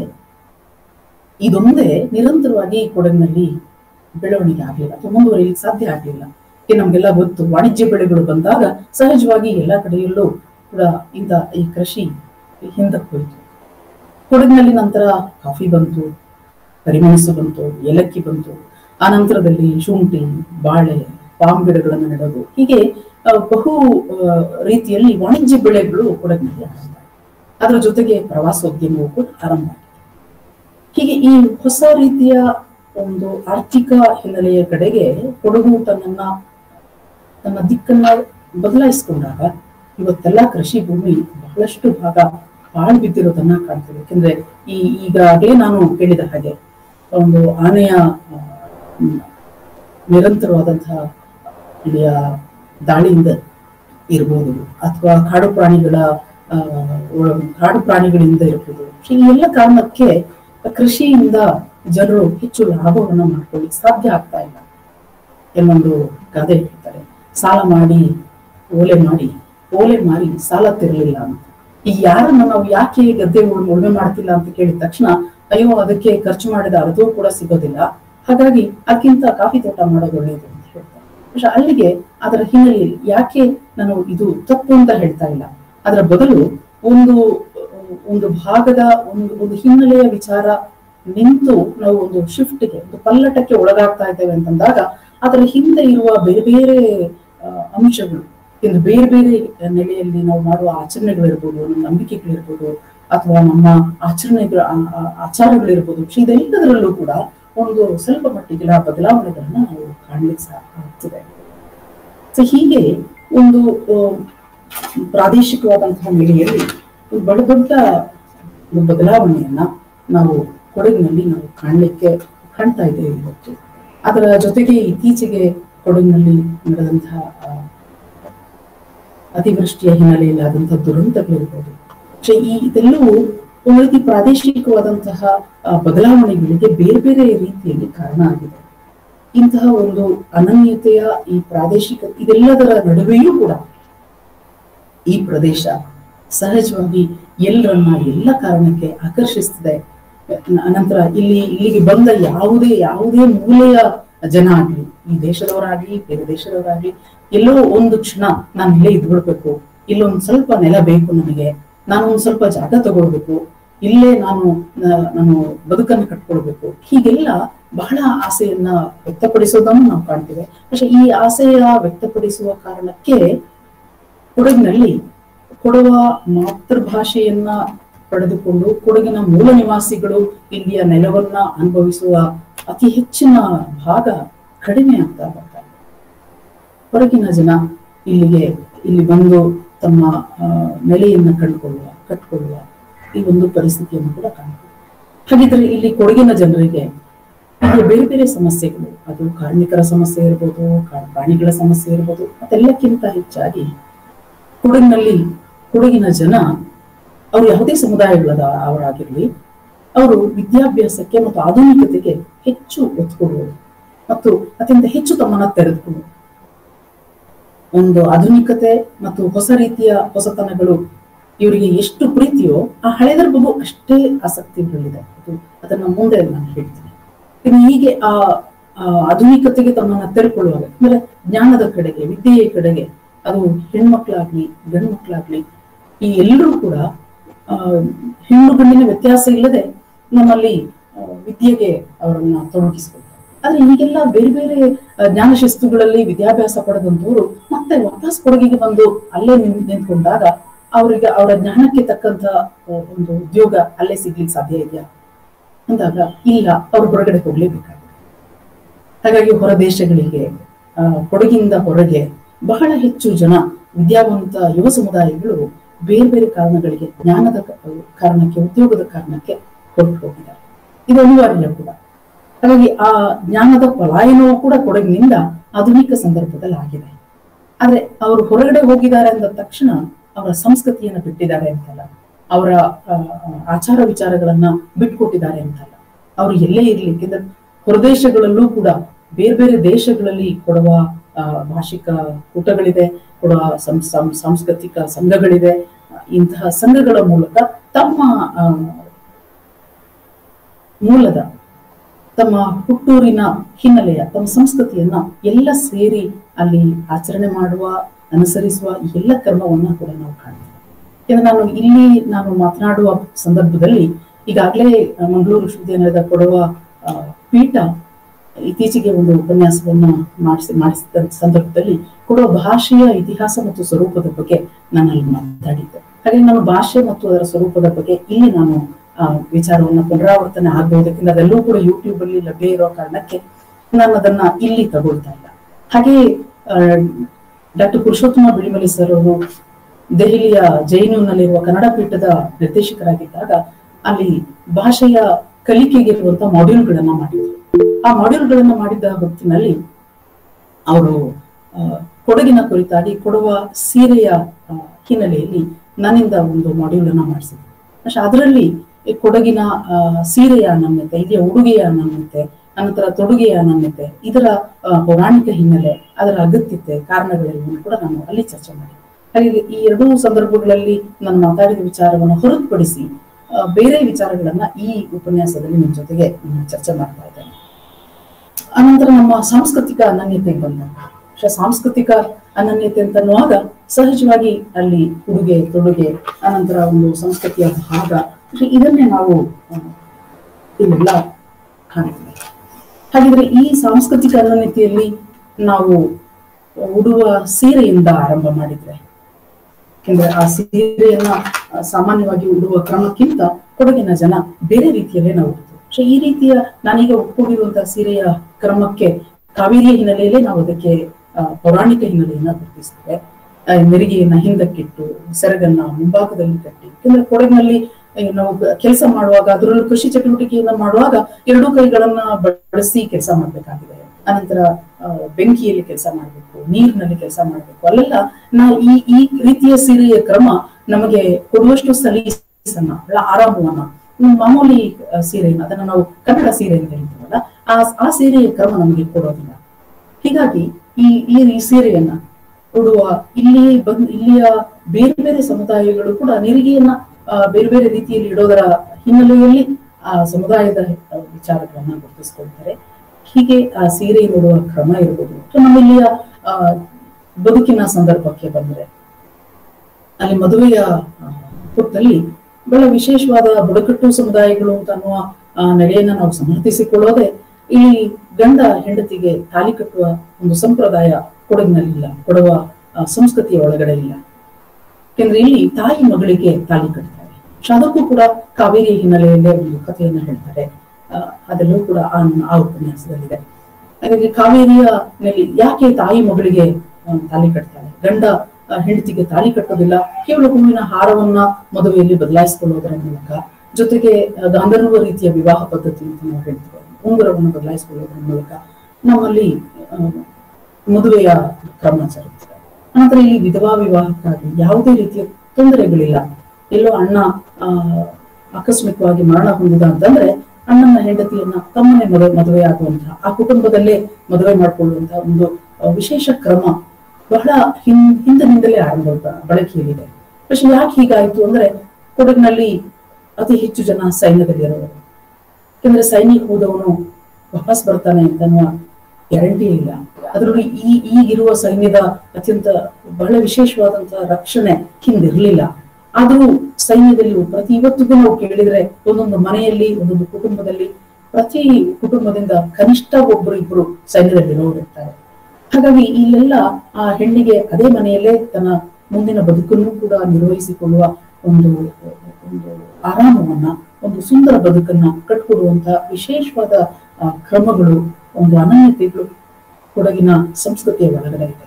ಇದೊಂದೇ ನಿರಂತರವಾಗಿ ಈ ಕೊಡಗಿನಲ್ಲಿ ಬೆಳವಣಿಗೆ ಆಗಲಿಲ್ಲ ಅಥವಾ ಮುಂದುವರಿಯಲಿಕ್ಕೆ ಸಾಧ್ಯ ಆಗಲಿಲ್ಲ ಈ ನಮ್ಗೆಲ್ಲ ಗೊತ್ತು ವಾಣಿಜ್ಯ ಬೆಳೆಗಳು ಬಂದಾಗ ಸಹಜವಾಗಿ ಎಲ್ಲ ಕಡೆಯಲ್ಲೂ ಕೂಡ ಇಂಥ ಈ ಕೃಷಿ ಹಿಂದಕ್ಕೆ ಹೋಯಿತು ಕೊಡಗಿನಲ್ಲಿ ನಂತರ ಕಾಫಿ ಬಂತು ಕರಿಮೆಣಸು ಬಂತು ಏಲಕ್ಕಿ ಬಂತು ಆ ನಂತರದಲ್ಲಿ ಶುಂಠಿ ಬಾಳೆ ಪಾಮ್ ಗಿಡಗಳನ್ನು ನೆಡೋದು ಹೀಗೆ ಆ, ಬಹು ಆ, ರೀತಿಯಲ್ಲಿ ವಾಣಿಜ್ಯ ಬೆಳೆಗಳು ಕೊಡಗಿನಲ್ಲಿ ಆರಂಭ ಆಯ್ತು. ಅದರ ಜೊತೆಗೆ ಪ್ರವಾಸೋದ್ಯಮವು ಕೂಡ ಆರಂಭ ಆಯಿತು ಹೀಗೆ ಈ ಹೊಸ ರೀತಿಯ ಒಂದು ಆರ್ಥಿಕ ಹಿನ್ನೆಲೆಯ ಕಡೆಗೆ ಕೊಡಗು ತನ್ನನ್ನ ತನ್ನ ದಿಕ್ಕನ್ನ ಬದಲಾಯಿಸಿಕೊಂಡಾಗ ಇವತ್ತೆಲ್ಲ ಕೃಷಿ ಭೂಮಿ ಬಹಳಷ್ಟು ಭಾಗ ಪಾಳು ಬಿದ್ದಿರೋದನ್ನ ಕಾಣ್ತೇವೆ ಯಾಕಂದ್ರೆ ಈ ಈಗಾಗಲೇ ನಾನು ಹೇಳಿದ ಹಾಗೆ ಒಂದು ಆನೆಯ ಆ, ಮ್, ನಿರಂತರವಾದಂತಹ ಇಲ್ಲಿಯ ದಾಳಿಯಿಂದ ಇರ್ಬೋದು ಅಥವಾ ಕಾಡು ಪ್ರಾಣಿಗಳ ಆ, ಒಳ- ಕಾಡು ಪ್ರಾಣಿಗಳಿಂದ ಇರ್ಬೋದು ಈ ಎಲ್ಲ ಕಾರಣಕ್ಕೆ ಕೃಷಿಯಿಂದ ಜನರು ಹೆಚ್ಚು ಲಾಭವನ್ನ ಮಾಡ್ಕೊಳ್ಳಿಕ್ಕೆ ಸಾಧ್ಯ ಆಗ್ತಾ ಇಲ್ಲ ಎಲ್ಲೊಂದು ಗಾದೆ ಹೇಳ್ತಾರೆ ಸಾಲ ಮಾಡಿ ಓಲೆ ಮಾಡಿ ಓಲೆ ಮಾರಿ ಸಾಲ ತಿರ್ಲಿಲ್ಲ ಅಂತ ಈಗ ಯಾರನ್ನ ನಾವು ಯಾಕೆ ಗದ್ದೆ ಉಳ್- ಉಳುಮೆ ಮಾಡ್ತಿಲ್ಲ ಅಂತ ಕೇಳಿದ ತಕ್ಷಣ ಅಯ್ಯೋ ಅದಕ್ಕೆ ಖರ್ಚು ಮಾಡಿದ ಅರ್ಧವೂ ಕೂಡ ಸಿಗೋದಿಲ್ಲ ಹಾಗಾಗಿ ಅದಕ್ಕಿಂತ ಕಾಫಿ ತೋಟ ಮಾಡೋದು ಒಳ್ಳೆಯದು ಅಂತ ಹೇಳ್ತಾರೆ പക്ഷെ ಅಲ್ಲಿಗೆ ಅದರ ಹಿನ್ನೆಲೆಯಲ್ಲಿ ಯಾಕೆ ನಾನು ಇದು ತಪ್ಪು ಅಂತ ಹೇಳ್ತಾ ಇಲ್ಲ ಅದರ ಬದಲು ಒಂದು ಒಂದು ಭಾಗದ ಒಂದು ಒಂದು ಹಿನ್ನೆಲೆಯ ವಿಚಾರ ನಿಂತು ನಾವು ಒಂದು ಶಿಫ್ಟ್ಗೆ ಒಂದು ಪಲ್ಲಟಕ್ಕೆ ಒಳಗಾಗ್ತಾ ಇದ್ದೇವೆ ಅಂತಂದಾಗ ಅದರ ಹಿಂದೆ ಇರುವ ಬೇರೆ ಬೇರೆ ಆ, ಅಂಶಗಳು ಇನ್ನು ಬೇರೆ ಬೇರೆ ನೆಲೆಯಲ್ಲಿ ನಾವು ಮಾಡುವ ಆಚರಣೆಗಳಿರ್ಬೋದು ನಮ್ಮ ನಂಬಿಕೆಗಳಿರ್ಬೋದು ಅಥವಾ ನಮ್ಮ ಆಚರಣೆಗಳ ಆ- ಆ- ಆಚಾರಗಳಿರ್ಬೋದು ಸೊ ಇದೆಲ್ಲದರಲ್ಲೂ ಕೂಡ ಒಂದು ಸ್ವಲ್ಪ ಮಟ್ಟಿಗಿನ ಬದಲಾವಣೆಗಳನ್ನ ನಾವು ಕಾಣ್ಲಿಕ್ಕೆ ಸಹ ಆಗ್ತದೆ ಸೊ ಹೀಗೆ ಒಂದು ಆ, ಪ್ರಾದೇಶಿಕವಾದಂತಹ ನೆಲೆಯಲ್ಲಿ ಒಂದು ಬಡ ದೊಡ್ಡ ಒಂದು ಬದಲಾವಣೆಯನ್ನ ನಾವು ಕೊಡಗಿನಲ್ಲಿ ನಾವು ಕಾಣಲಿಕ್ಕೆ ಕಾಣ್ತಾ ಇದ್ದೇವೆ ಇವತ್ತು ಅದರ ಜೊತೆಗೆ ಇತ್ತೀಚೆಗೆ ಕೊಡಗಿನಲ್ಲಿ ನಡೆದಂತಹ ಆ, ಅತಿವೃಷ್ಟಿಯ ಹಿನ್ನೆಲೆಯಲ್ಲಿ ಆದಂತಹ ದುರಂತಗಳಿರ್ಬೋದು പക്ഷെ ಈ ಇದೆಲ್ಲವೂ ಒಂದು ರೀತಿ ಪ್ರಾದೇಶಿಕವಾದಂತಹ ಆ, ಬದಲಾವಣೆಗಳಿಗೆ ಬೇರೆ ಬೇರೆ ರೀತಿಯಲ್ಲಿ ಕಾರಣ ಆಗಿದೆ ಇಂತಹ ಒಂದು ಅನನ್ಯತೆಯ ಈ ಪ್ರಾದೇಶಿಕ ಇದೆಲ್ಲದರ ನಡುವೆಯೂ ಕೂಡ ಈ ಪ್ರದೇಶ ಸಹಜವಾಗಿ ಎಲ್ಲರನ್ನ ಎಲ್ಲ ಕಾರಣಕ್ಕೆ ಆಕರ್ಷಿಸ್ತದೆ ನ- ಅನಂತರ ಇಲ್ಲಿ ಇಲ್ಲಿಗೆ ಬಂದ ಯಾವುದೇ ಯಾವುದೇ ಮೂಲೆಯ ಜನ ಆಗ್ಲಿ ಈ ದೇಶದವರಾಗ್ಲಿ ಬೇರೆ ದೇಶದವರಾಗ್ಲಿ ಎಲ್ಲೋ ಒಂದು ಕ್ಷಣ ನಾನು ಇಲ್ಲೇ ಇದ್ಬಿಡ್ಬೇಕು ಇಲ್ಲೊಂದು ಸ್ವಲ್ಪ ನೆಲ ಬೇಕು ನನಗೆ ನಾನು ಒಂದ್ ಸ್ವಲ್ಪ ಜಾಗ ತಗೊಳ್ಬೇಕು ಇಲ್ಲೇ ನಾನು ನ- ನಾನು ಬದುಕನ್ನು ಕಟ್ಕೊಳ್ಬೇಕು ಹೀಗೆಲ್ಲ ಬಹಳ ಆಸೆಯನ್ನ ವ್ಯಕ್ತಪಡಿಸೋದನ್ನು ನಾವು ಕಾಣ್ತೇವೆ പക്ഷെ ಈ ಆಸೆಯ ವ್ಯಕ್ತಪಡಿಸುವ ಕಾರಣಕ್ಕೆ ಕೊಡಗಿನಲ್ಲಿ ಕೊಡುವ ಮಾತೃಭಾಷೆಯನ್ನ ಪಡೆದುಕೊಂಡು ಕೊಡಗಿನ ಮೂಲ ನಿವಾಸಿಗಳು ಇಲ್ಲಿಯ ನೆಲವನ್ನ ಅನುಭವಿಸುವ ಅತಿ ಹೆಚ್ಚಿನ ಭಾಗ ಕಡಿಮೆ ಆಗ್ತಾ ಬರ್ತಾರೆ ಹೊರಗಿನ ಜನ ಇಲ್ಲಿಗೆ ಇಲ್ಲಿ ಬಂದು ತಮ್ಮ ಆ, ನೆಲೆಯನ್ನ ಕಂಡುಕೊಳ್ಳುವ ಕಟ್ಕೊಳ್ಳುವ ಈ ಒಂದು ಪರಿಸ್ಥಿತಿಯನ್ನು ಕೂಡ ಕಾಣ್ತೀವಿ ಹಾಗಿದ್ರೆ ಇಲ್ಲಿ ಕೊಡಗಿನ ಜನರಿಗೆ ಇಲ್ಲಿ ಬೇರೆ ಬೇರೆ ಸಮಸ್ಯೆಗಳು ಅದು ಕಾರ್ಮಿಕರ ಸಮಸ್ಯೆ ಇರ್ಬೋದು ಕಾ- ಪ್ರಾಣಿಗಳ ಸಮಸ್ಯೆ ಇರ್ಬೋದು ಮತ್ತೆಲ್ಲಕ್ಕಿಂತ ಹೆಚ್ಚಾಗಿ ಕೊಡಗಿನಲ್ಲಿ ಕೊಡಗಿನ ಜನ ಅವರು ಯಾವುದೇ ಸಮುದಾಯಗಳದ ಅವರಾಗಿರ್ಲಿ ಅವರು ವಿದ್ಯಾಭ್ಯಾಸಕ್ಕೆ ಮತ್ತು ಆಧುನಿಕತೆಗೆ ಹೆಚ್ಚು ಒತ್ತು ಕೊಡುವರು ಮತ್ತು ಅತ್ಯಂತ ಹೆಚ್ಚು ತಮ್ಮನ್ನ ತೆರೆದುಕೊಳ್ಳುವರು ಒಂದು ಆಧುನಿಕತೆ ಮತ್ತು ಹೊಸ ರೀತಿಯ ಹೊಸತನಗಳು ಇವರಿಗೆ ಎಷ್ಟು ಪ್ರೀತಿಯೋ ಆ ಹಳೆದರ ಬಗ್ಗೆ ಅಷ್ಟೇ ಆಸಕ್ತಿಗಳಿದೆ ಅದು ಅದನ್ನ ಮುಂದೆ ನಾನು ಹೇಳ್ತೀನಿ ಇನ್ನು ಹೀಗೆ ಆ ಆ ಆಧುನಿಕತೆಗೆ ತಮ್ಮನ್ನ ತೆರೆದುಕೊಳ್ಳುವಾಗ ಅಂದ್ರೆ ಜ್ಞಾನದ ಕಡೆಗೆ ವಿದ್ಯೆಯ ಕಡೆಗೆ ಅದು ಹೆಣ್ಮಕ್ಳಾಗ್ಲಿ ಗಂಡು ಮಕ್ಳಾಗ್ಲಿ ಈ ಎಲ್ಲರೂ ಕೂಡ ಆ, ಹೆಣ್ಣು ಗಂಡಿನ ವ್ಯತ್ಯಾಸ ಇಲ್ಲದೆ ನಮ್ಮಲ್ಲಿ ಆ, ವಿದ್ಯೆಗೆ ಅವರನ್ನ ತೊಡಗಿಸ್ಬೇಕು ಆದ್ರೆ ಈಗೆಲ್ಲ ಬೇರೆ ಬೇರೆ ಆ, ಜ್ಞಾನ ಶಿಸ್ತುಗಳಲ್ಲಿ ವಿದ್ಯಾಭ್ಯಾಸ ಪಡೆದಂತವರು ಮತ್ತೆ ವಾಪಸ್ ಕೊಡಗಿಗೆ ಬಂದು ಅಲ್ಲೇ ನಿಂತ್- ನಿಂತ್ಕೊಂಡಾಗ ಅವರಿಗೆ ಅವರ ಜ್ಞಾನಕ್ಕೆ ತಕ್ಕಂತ ಆ, ಒಂದು ಉದ್ಯೋಗ ಅಲ್ಲೇ ಸಿಗ್ಲಿಕ್ಕೆ ಸಾಧ್ಯ ಇದೆಯಾ ಅಂದಾಗ ಇಲ್ಲ ಅವ್ರು ಹೊರಗಡೆ ಹೋಗ್ಲೇಬೇಕಾಗುತ್ತೆ ಹಾಗಾಗಿ ಹೊರ ದೇಶಗಳಿಗೆ ಆ, ಕೊಡಗಿಂದ ಹೊರಗೆ ಬಹಳ ಹೆಚ್ಚು ಜನ ವಿದ್ಯಾವಂತ ಯುವ ಸಮುದಾಯಗಳು ಬೇರೆ ಬೇರೆ ಕಾರಣಗಳಿಗೆ ಜ್ಞಾನದ ಕ- ಕಾರಣಕ್ಕೆ ಉದ್ಯೋಗದ ಕಾರಣಕ್ಕೆ ಹೊರಟು ಹೋಗಿದ್ದಾರೆ ಇದು ಅನಿವಾರ್ಯ ಕೂಡ ಹಾಗಾಗಿ ಆ ಜ್ಞಾನದ ಪಲಾಯನವೂ ಕೂಡ ಕೊಡಗಿನಿಂದ ಆಧುನಿಕ ಸಂದರ್ಭದಲ್ಲಿ ಆಗಿದೆ ಆದ್ರೆ ಅವರು ಹೊರಗಡೆ ಹೋಗಿದ್ದಾರೆ ಅಂದ ತಕ್ಷಣ ಅವರ ಸಂಸ್ಕೃತಿಯನ್ನ ಬಿಟ್ಟಿದ್ದಾರೆ ಅಂತಲ್ಲ ಅವರ ಆ, ಆಚಾರ ವಿಚಾರಗಳನ್ನ ಬಿಟ್ಕೊಟ್ಟಿದ್ದಾರೆ ಅಂತಲ್ಲ ಅವರು ಎಲ್ಲೇ ಇರ್ಲಿ ಯಾಕೆಂದ್ರೆ ಹೊರದೇಶಗಳಲ್ಲೂ ಕೂಡ ಬೇರೆ ಬೇರೆ ದೇಶಗಳಲ್ಲಿ ಕೊಡುವ ಆ, ಭಾಷಿಕ ಕೂಟಗಳಿದೆ ಕೊಡುವ ಸಂ- ಸಂ- ಸಾಂಸ್ಕೃತಿಕ ಸಂಘಗಳಿದೆ ಇಂತಹ ಸಂಘಗಳ ಮೂಲಕ ತಮ್ಮ ಆ, ಮೂಲದ ತಮ್ಮ ಹುಟ್ಟೂರಿನ ಹಿನ್ನೆಲೆಯ ತಮ್ಮ ಸಂಸ್ಕೃತಿಯನ್ನ ಎಲ್ಲ ಸೇರಿ ಅಲ್ಲಿ ಆಚರಣೆ ಮಾಡುವ ಅನುಸರಿಸುವ ಈ ಎಲ್ಲ ಕರ್ಮವನ್ನ ಕೂಡ ನಾವು ಕಾಣ್ತೀವಿ ಯಾಕಂದ್ರೆ ನಾನು ಇಲ್ಲಿ ನಾನು ಮಾತನಾಡುವ ಸಂದರ್ಭದಲ್ಲಿ ಈಗಾಗಲೇ ಮಂಗಳೂರು ವಿಶ್ವವಿದ್ಯಾನಿಲಯದ ಕೊಡುವ ಆ, ಪೀಠ ಇತ್ತೀಚೆಗೆ ಒಂದು ಉಪನ್ಯಾಸವನ್ನ ಮಾಡಿಸಿ ಮಾಡಿಸಿದ ಸಂದರ್ಭದಲ್ಲಿ ಕೊಡುವ ಭಾಷೆಯ ಇತಿಹಾಸ ಮತ್ತು ಸ್ವರೂಪದ ಬಗ್ಗೆ ನಾನು ಅಲ್ಲಿ ಮಾತಾಡಿದ್ದೆ ಹಾಗೆ ನಾನು ಭಾಷೆ ಮತ್ತು ಅದರ ಸ್ವರೂಪದ ಬಗ್ಗೆ ಇಲ್ಲಿ ನಾನು ಆ, ವಿಚಾರವನ್ನ ಪುನರಾವರ್ತನೆ ಆಗ್ಬಹುದು ಯಾಕಂದ್ರೆ ಅದೆಲ್ಲವೂ ಕೂಡ ಯೂಟ್ಯೂಬ್ ಅಲ್ಲಿ ಲಭ್ಯ ಇರೋ ಕಾರಣಕ್ಕೆ ನಾನು ಅದನ್ನ ಇಲ್ಲಿ ತಗೊಳ್ತಾ ಇಲ್ಲ ಹಾಗೆ ಡಾಕ್ಟರ್ ಪುರುಷೋತ್ತಮ ಬಿಳಿಮಲಿ ಸರ್ ಅವರು ದೆಹಲಿಯ ಜೈನೂರಿನಲ್ಲಿರುವ ಕನ್ನಡ ಪೀಠದ ನಿರ್ದೇಶಕರಾಗಿದ್ದಾಗ ಅಲ್ಲಿ ಭಾಷೆಯ ಕಲಿಕೆಗೆ ಇರುವಂತಹ ಮಾಡ್ಯೂಲ್ಗಳನ್ನ ಮಾಡಿದ್ರು ಆ ಮಾಡ್ಯೂಲ್ಗಳನ್ನ ಮಾಡಿದ ಹೊತ್ತಿನಲ್ಲಿ ಅವರು ಆ, ಕೊಡಗಿನ ಕುರಿತಾಗಿ ಕೊಡುವ ಸೀರೆಯ ಆ, ಹಿನ್ನೆಲೆಯಲ್ಲಿ ನನ್ನಿಂದ ಒಂದು ಮಾಡ್ಯೂಲ್ ಅನ್ನ ಮಾಡಿಸಿದ್ರು പക്ഷെ ಅದರಲ್ಲಿ ಈ ಕೊಡಗಿನ ಆ, ಸೀರೆಯ ಅನನ್ಯತೆ ಇಲ್ಲಿಯ ಉಡುಗೆಯ ಅನನ್ಯತೆ ಅನಂತರ ತೊಡುಗೆಯ ಅನನ್ಯತೆ ಇದರ ಆ, ಪೌರಾಣಿಕ ಹಿನ್ನೆಲೆ ಅದರ ಅಗತ್ಯತೆ ಕಾರಣಗಳೆಲ್ಲವನ್ನೂ ಕೂಡ ನಾನು ಅಲ್ಲಿ ಚರ್ಚೆ ಮಾಡಿ ಹಾಗಾಗಿ ಈ ಎರಡೂ ಸಂದರ್ಭಗಳಲ್ಲಿ ನಾನು ಮಾತಾಡಿದ ವಿಚಾರವನ್ನು ಹೊರತುಪಡಿಸಿ ಆ, ಬೇರೆ ವಿಚಾರಗಳನ್ನ ಈ ಉಪನ್ಯಾಸದಲ್ಲಿ ನಿಮ್ಮ ಜೊತೆಗೆ ನಾನು ಚರ್ಚೆ ಮಾಡ್ತಾ ಇದ್ದೇನೆ ಅನಂತರ ನಮ್ಮ ಸಾಂಸ್ಕೃತಿಕ ಅನನ್ಯತೆ ಬಂದಾಗ പക്ഷെ ಸಾಂಸ್ಕೃತಿಕ ಅನನ್ಯತೆ ಅಂತ ಅನ್ನುವಾಗ ಸಹಜವಾಗಿ ಅಲ್ಲಿ ಉಡುಗೆ ತೊಡುಗೆ ಅನಂತರ ಒಂದು ಸಂಸ್ಕೃತಿಯ ಭಾಗ പക്ഷെ ಇದನ್ನೇ ನಾವು ಆ, ಇಲ್ಲೆಲ್ಲ ಕಾಣ್ತೀವಿ ಹಾಗಿದ್ರೆ ಈ ಸಾಂಸ್ಕೃತಿಕ ಅನನ್ಯತೆಯಲ್ಲಿ ನಾವು ಉಡುವ ಸೀರೆಯಿಂದ ಆರಂಭ ಮಾಡಿದ್ರೆ ಯಾಕೆಂದ್ರೆ ಆ ಸೀರೆಯನ್ನ ಆ, ಸಾಮಾನ್ಯವಾಗಿ ಉಡುವ ಕ್ರಮಕ್ಕಿಂತ ಕೊಡಗಿನ ಜನ ಬೇರೆ ರೀತಿಯಲ್ಲೇ ನಾವು ಉಡ್ತೀವಿ പക്ഷെ ಈ ರೀತಿಯ ನಾನೀಗ ಒಪ್ಕೊಂಡಿರುವಂತಹ ಸೀರೆಯ ಕ್ರಮಕ್ಕೆ ಕಾವೇರಿಯ ಹಿನ್ನೆಲೆಯಲ್ಲೇ ನಾವು ಅದಕ್ಕೆ ಆ, ಪೌರಾಣಿಕ ಹಿನ್ನೆಲೆಯನ್ನ ಗುರುತಿಸ್ತೇವೆ ಆ, ನೆರಿಗೆಯನ್ನ ಹಿಂದಕ್ಕಿಟ್ಟು ಸೆರಗನ್ನ ಮುಂಭಾಗದಲ್ಲಿ ಕಟ್ಟಿ ಯಾಕಂದ್ರೆ ಕೊಡಗಿನಲ್ಲಿ ಆ, ನಾವು ಕೆಲಸ ಮಾಡುವಾಗ ಅದರಲ್ಲೂ ಕೃಷಿ ಚಟುವಟಿಕೆಯನ್ನ ಮಾಡುವಾಗ ಎರಡೂ ಕೈಗಳನ್ನ ಬಳಸಿ ಕೆಲಸ ಮಾಡ್ಬೇಕಾಗಿದೆ ಅನಂತರ ಆ, ಬೆಂಕಿಯಲ್ಲಿ ಕೆಲಸ ಮಾಡಬೇಕು ನೀರಿನಲ್ಲಿ ಕೆಲಸ ಮಾಡಬೇಕು ಅಲ್ಲೆಲ್ಲ ನಾ ಈ ಈ ರೀತಿಯ ಸೀರೆಯ ಕ್ರಮ ನಮಗೆ ಕೊಡುವಷ್ಟು ಸಲೀಸನ್ನ ಒಳ್ಳೆ ಆರಾಮವನ್ನ ಹ್ಮ್, ಮಾಮೂಲಿ ಆ, ಸೀರೆಯನ್ನ ಅದನ್ನ ನಾವು ಕನ್ನಡ ಸೀರೆ ಅಂತ ಹೇಳ್ತೀವಲ್ಲ ಆ ಆ ಸೀರೆಯ ಕ್ರಮ ನಮಗೆ ಕೊಡೋದಿಲ್ಲ ಹೀಗಾಗಿ ಈ ಈ ಈ ಸೀರೆಯನ್ನ ಉಡುವ ಇಲ್ಲಿ ಬಂದ್ ಇಲ್ಲಿಯ ಬೇರೆ ಬೇರೆ ಸಮುದಾಯಗಳು ಕೂಡ ನೆರಿಗೆಯನ್ನ ಆ, ಬೇರೆ ಬೇರೆ ರೀತಿಯಲ್ಲಿ ಇಡೋದರ ಹಿನ್ನೆಲೆಯಲ್ಲಿ ಆ ಸಮುದಾಯದ ಆ, ವಿಚಾರಗಳನ್ನ ಗುರುತಿಸ್ಕೊಳ್ತಾರೆ ಹೀಗೆ ಆ ಸೀರೆ ನೋಡುವ ಕ್ರಮ ಇರಬಹುದು ಅಥವಾ ನಮ್ಮಿಲ್ಲಿಯ ಆ ಬದುಕಿನ ಸಂದರ್ಭಕ್ಕೆ ಬಂದ್ರೆ ಅಲ್ಲಿ ಮದುವೆಯ ಆ, ಹೊತ್ತಲ್ಲಿ ಬಹಳ ವಿಶೇಷವಾದ ಬುಡಕಟ್ಟು ಸಮುದಾಯಗಳು ಅಂತ ಅನ್ನುವ ಆ, ನಡೆಯನ್ನ ನಾವು ಸಮರ್ಥಿಸಿಕೊಳ್ಳೋದೆ ಇಲ್ಲಿ ಗಂಡ ಹೆಂಡತಿಗೆ ತಾಲಿ ಕಟ್ಟುವ ಒಂದು ಸಂಪ್ರದಾಯ ಕೊಡಗಿನಲ್ಲಿಲ್ಲ ಕೊಡುವ ಆ, ಸಂಸ್ಕೃತಿಯ ಒಳಗಡೆ ಇಲ್ಲ ಯಾಕೆಂದ್ರೆ ಇಲ್ಲಿ ತಾಯಿ ಮಗಳಿಗೆ ತಾಲಿ ಕಟ್ತಾರೆ പക്ഷെ ಅದಕ್ಕೂ ಕೂಡ ಕಾವೇರಿ ಹಿನ್ನೆಲೆಯಲ್ಲೇ ಒಂದು ಕಥೆಯನ್ನ ಹೇಳ್ತಾರೆ ಆ, ಅದೆಲ್ಲವೂ ಕೂಡ ಆ ಆ ಉಪನ್ಯಾಸದಲ್ಲಿದೆ ಹಾಗಾಗಿ ಕಾವೇರಿಯ ನಲ್ಲಿ ಯಾಕೆ ತಾಯಿ ಮಗಳಿಗೆ ಆ, ತಾಲಿ ಕಟ್ತಾಳೆ ಗಂಡ ಆ, ಹೆಂಡತಿಗೆ ತಾಲಿ ಕಟ್ಟೋದಿಲ್ಲ ಕೇವಲ ಹೂವಿನ ಹಾರವನ್ನ ಮದುವೆಯಲ್ಲಿ ಬದಲಾಯಿಸಿಕೊಳ್ಳೋದರ ಮೂಲಕ ಜೊತೆಗೆ ಆ, ಗಾಂಧರ್ವ ರೀತಿಯ ವಿವಾಹ ಪದ್ಧತಿ ಅಂತ ನಾವು ಹೇಳ್ತೀವಿ ಉಂಗುರವನ್ನು ಬದಲಾಯಿಸಿಕೊಳ್ಳೋದರ ಮೂಲಕ ನಮ್ಮಲ್ಲಿ ಆ, ಮದುವೆಯ ಕ್ರಮ ಜರುಗುತ್ತದೆ ಅನಂತರ ಇಲ್ಲಿ ವಿಧವಾ ವಿವಾಹಕ್ಕಾಗಿ ಯಾವುದೇ ರೀತಿಯ ತೊಂದರೆಗಳಿಲ್ಲ ಎಲ್ಲೋ ಅಣ್ಣ ಆ, ಆಕಸ್ಮಿಕವಾಗಿ ಮರಣ ಹೊಂದಿದ ಅಂತಂದ್ರೆ ಅಣ್ಣನ ಹೆಂಡತಿಯನ್ನ ತಮ್ಮನೆ ಮದುವೆ ಮದುವೆ ಆಗುವಂತಹ ಆ ಕುಟುಂಬದಲ್ಲೇ ಮದುವೆ ಮಾಡಿಕೊಳ್ಳುವಂತಹ ಒಂದು ಆ, ವಿಶೇಷ ಕ್ರಮ ಬಹಳ ಹಿಂ ಹಿಂದಿನಿಂದಲೇ ಆರಂಭ ಬಳಕೆಯಲ್ಲಿದೆ പക്ഷെ ಯಾಕೆ ಹೀಗಾಯ್ತು ಅಂದ್ರೆ ಕೊಡಗಿನಲ್ಲಿ ಅತಿ ಹೆಚ್ಚು ಜನ ಸೈನ್ಯದಲ್ಲಿರೋರು ಯಾಕಂದ್ರೆ ಸೈನಿಕ ಹೋದವನು ವಾಪಸ್ ಬರ್ತಾನೆ ಅಂತ ಅನ್ನುವ ಗ್ಯಾರಂಟಿ ಇಲ್ಲ ಅದರಲ್ಲಿ ಈ ಈಗಿರುವ ಸೈನ್ಯದ ಅತ್ಯಂತ ಬಹಳ ವಿಶೇಷವಾದಂತಹ ರಕ್ಷಣೆ ಹಿಂದಿರ್ಲಿಲ್ಲ ಆದರೂ ಸೈನ್ಯದಲ್ಲಿ ಪ್ರತಿ ಇವತ್ತಿಗೂ ನಾವು ಕೇಳಿದ್ರೆ ಒಂದೊಂದು ಮನೆಯಲ್ಲಿ ಒಂದೊಂದು ಕುಟುಂಬದಲ್ಲಿ ಪ್ರತಿ ಕುಟುಂಬದಿಂದ ಕನಿಷ್ಠ ಒಬ್ಬರು ಇಬ್ಬರು ಸೈನ್ಯದಲ್ಲಿ ಇರೋರಿರ್ತಾರೆ ಹಾಗಾಗಿ ಇಲ್ಲೆಲ್ಲ ಆ ಹೆಣ್ಣಿಗೆ ಅದೇ ಮನೆಯಲ್ಲೇ ತನ್ನ ಮುಂದಿನ ಬದುಕನ್ನು ಕೂಡ ನಿರ್ವಹಿಸಿಕೊಳ್ಳುವ ಒಂದು ಒಂದು ಆರಾಮವನ್ನ ಒಂದು ಸುಂದರ ಬದುಕನ್ನ ಕಟ್ಕೊಡುವಂತ ವಿಶೇಷವಾದ ಆ, ಕ್ರಮಗಳು ಒಂದು ಅನನ್ಯತೆಗಳು ಕೊಡಗಿನ ಸಂಸ್ಕೃತಿಯ ಒಳಗಡೆ ಇದೆ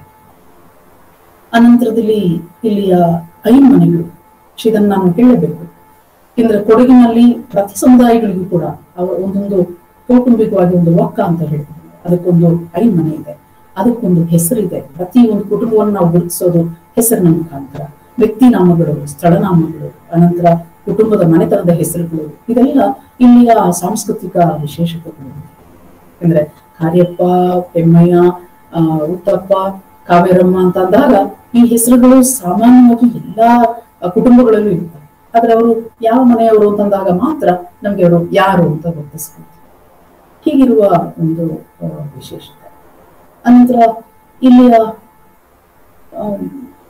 ಅನಂತರದಲ್ಲಿ ಇಲ್ಲಿಯ ಐನ್ ಮನೆಗಳು ಇದನ್ನು ನಾನು ಹೇಳಬೇಕು ಯಾಕಂದ್ರೆ ಕೊಡಗಿನಲ್ಲಿ ಪ್ರತಿ ಸಮುದಾಯಗಳಿಗೂ ಕೂಡ ಅವ ಒಂದೊಂದು ಕೌಟುಂಬಿಕವಾಗಿ ಒಂದು ಒಕ್ಕ ಅಂತ ಹೇಳ್ತೀವಿ ಅದಕ್ಕೊಂದು ಐನ್ ಮನೆ ಇದೆ ಅದಕ್ಕೊಂದು ಹೆಸರಿದೆ ಪ್ರತಿ ಒಂದು ಕುಟುಂಬವನ್ನು ನಾವು ಗುರುತಿಸೋದು ಹೆಸರಿನ ಮುಖಾಂತರ ವ್ಯಕ್ತಿ ನಾಮಗಳು ಸ್ಥಳನಾಮಗಳು ಅನಂತರ ಕುಟುಂಬದ ಮನೆತನದ ಹೆಸರುಗಳು ಇದೆಲ್ಲ ಇಲ್ಲಿಯ ಸಾಂಸ್ಕೃತಿಕ ವಿಶೇಷತೆಗಳು ಅಂದ್ರೆ ಕಾರ್ಯಪ್ಪ ಪೆಮ್ಮಯ್ಯ ಆ, ಉತ್ತಪ್ಪ ಕಾವೇರಮ್ಮ ಅಂತ ಅಂದಾಗ ಈ ಹೆಸರುಗಳು ಸಾಮಾನ್ಯವಾಗಿ ಎಲ್ಲಾ ಆ, ಕುಟುಂಬಗಳಲ್ಲೂ ಇರ್ತವೆ ಆದ್ರೆ ಅವರು ಯಾವ ಮನೆಯವರು ಅಂತಂದಾಗ ಮಾತ್ರ ನಮ್ಗೆ ಅವರು ಯಾರು ಅಂತ ಗುರುತಿಸ್ಕೊಳ್ತೀವಿ ಹೀಗಿರುವ ಒಂದು ಆ, ವಿಶೇಷತೆ ಅನಂತರ ಇಲ್ಲಿಯ ಆಮ್,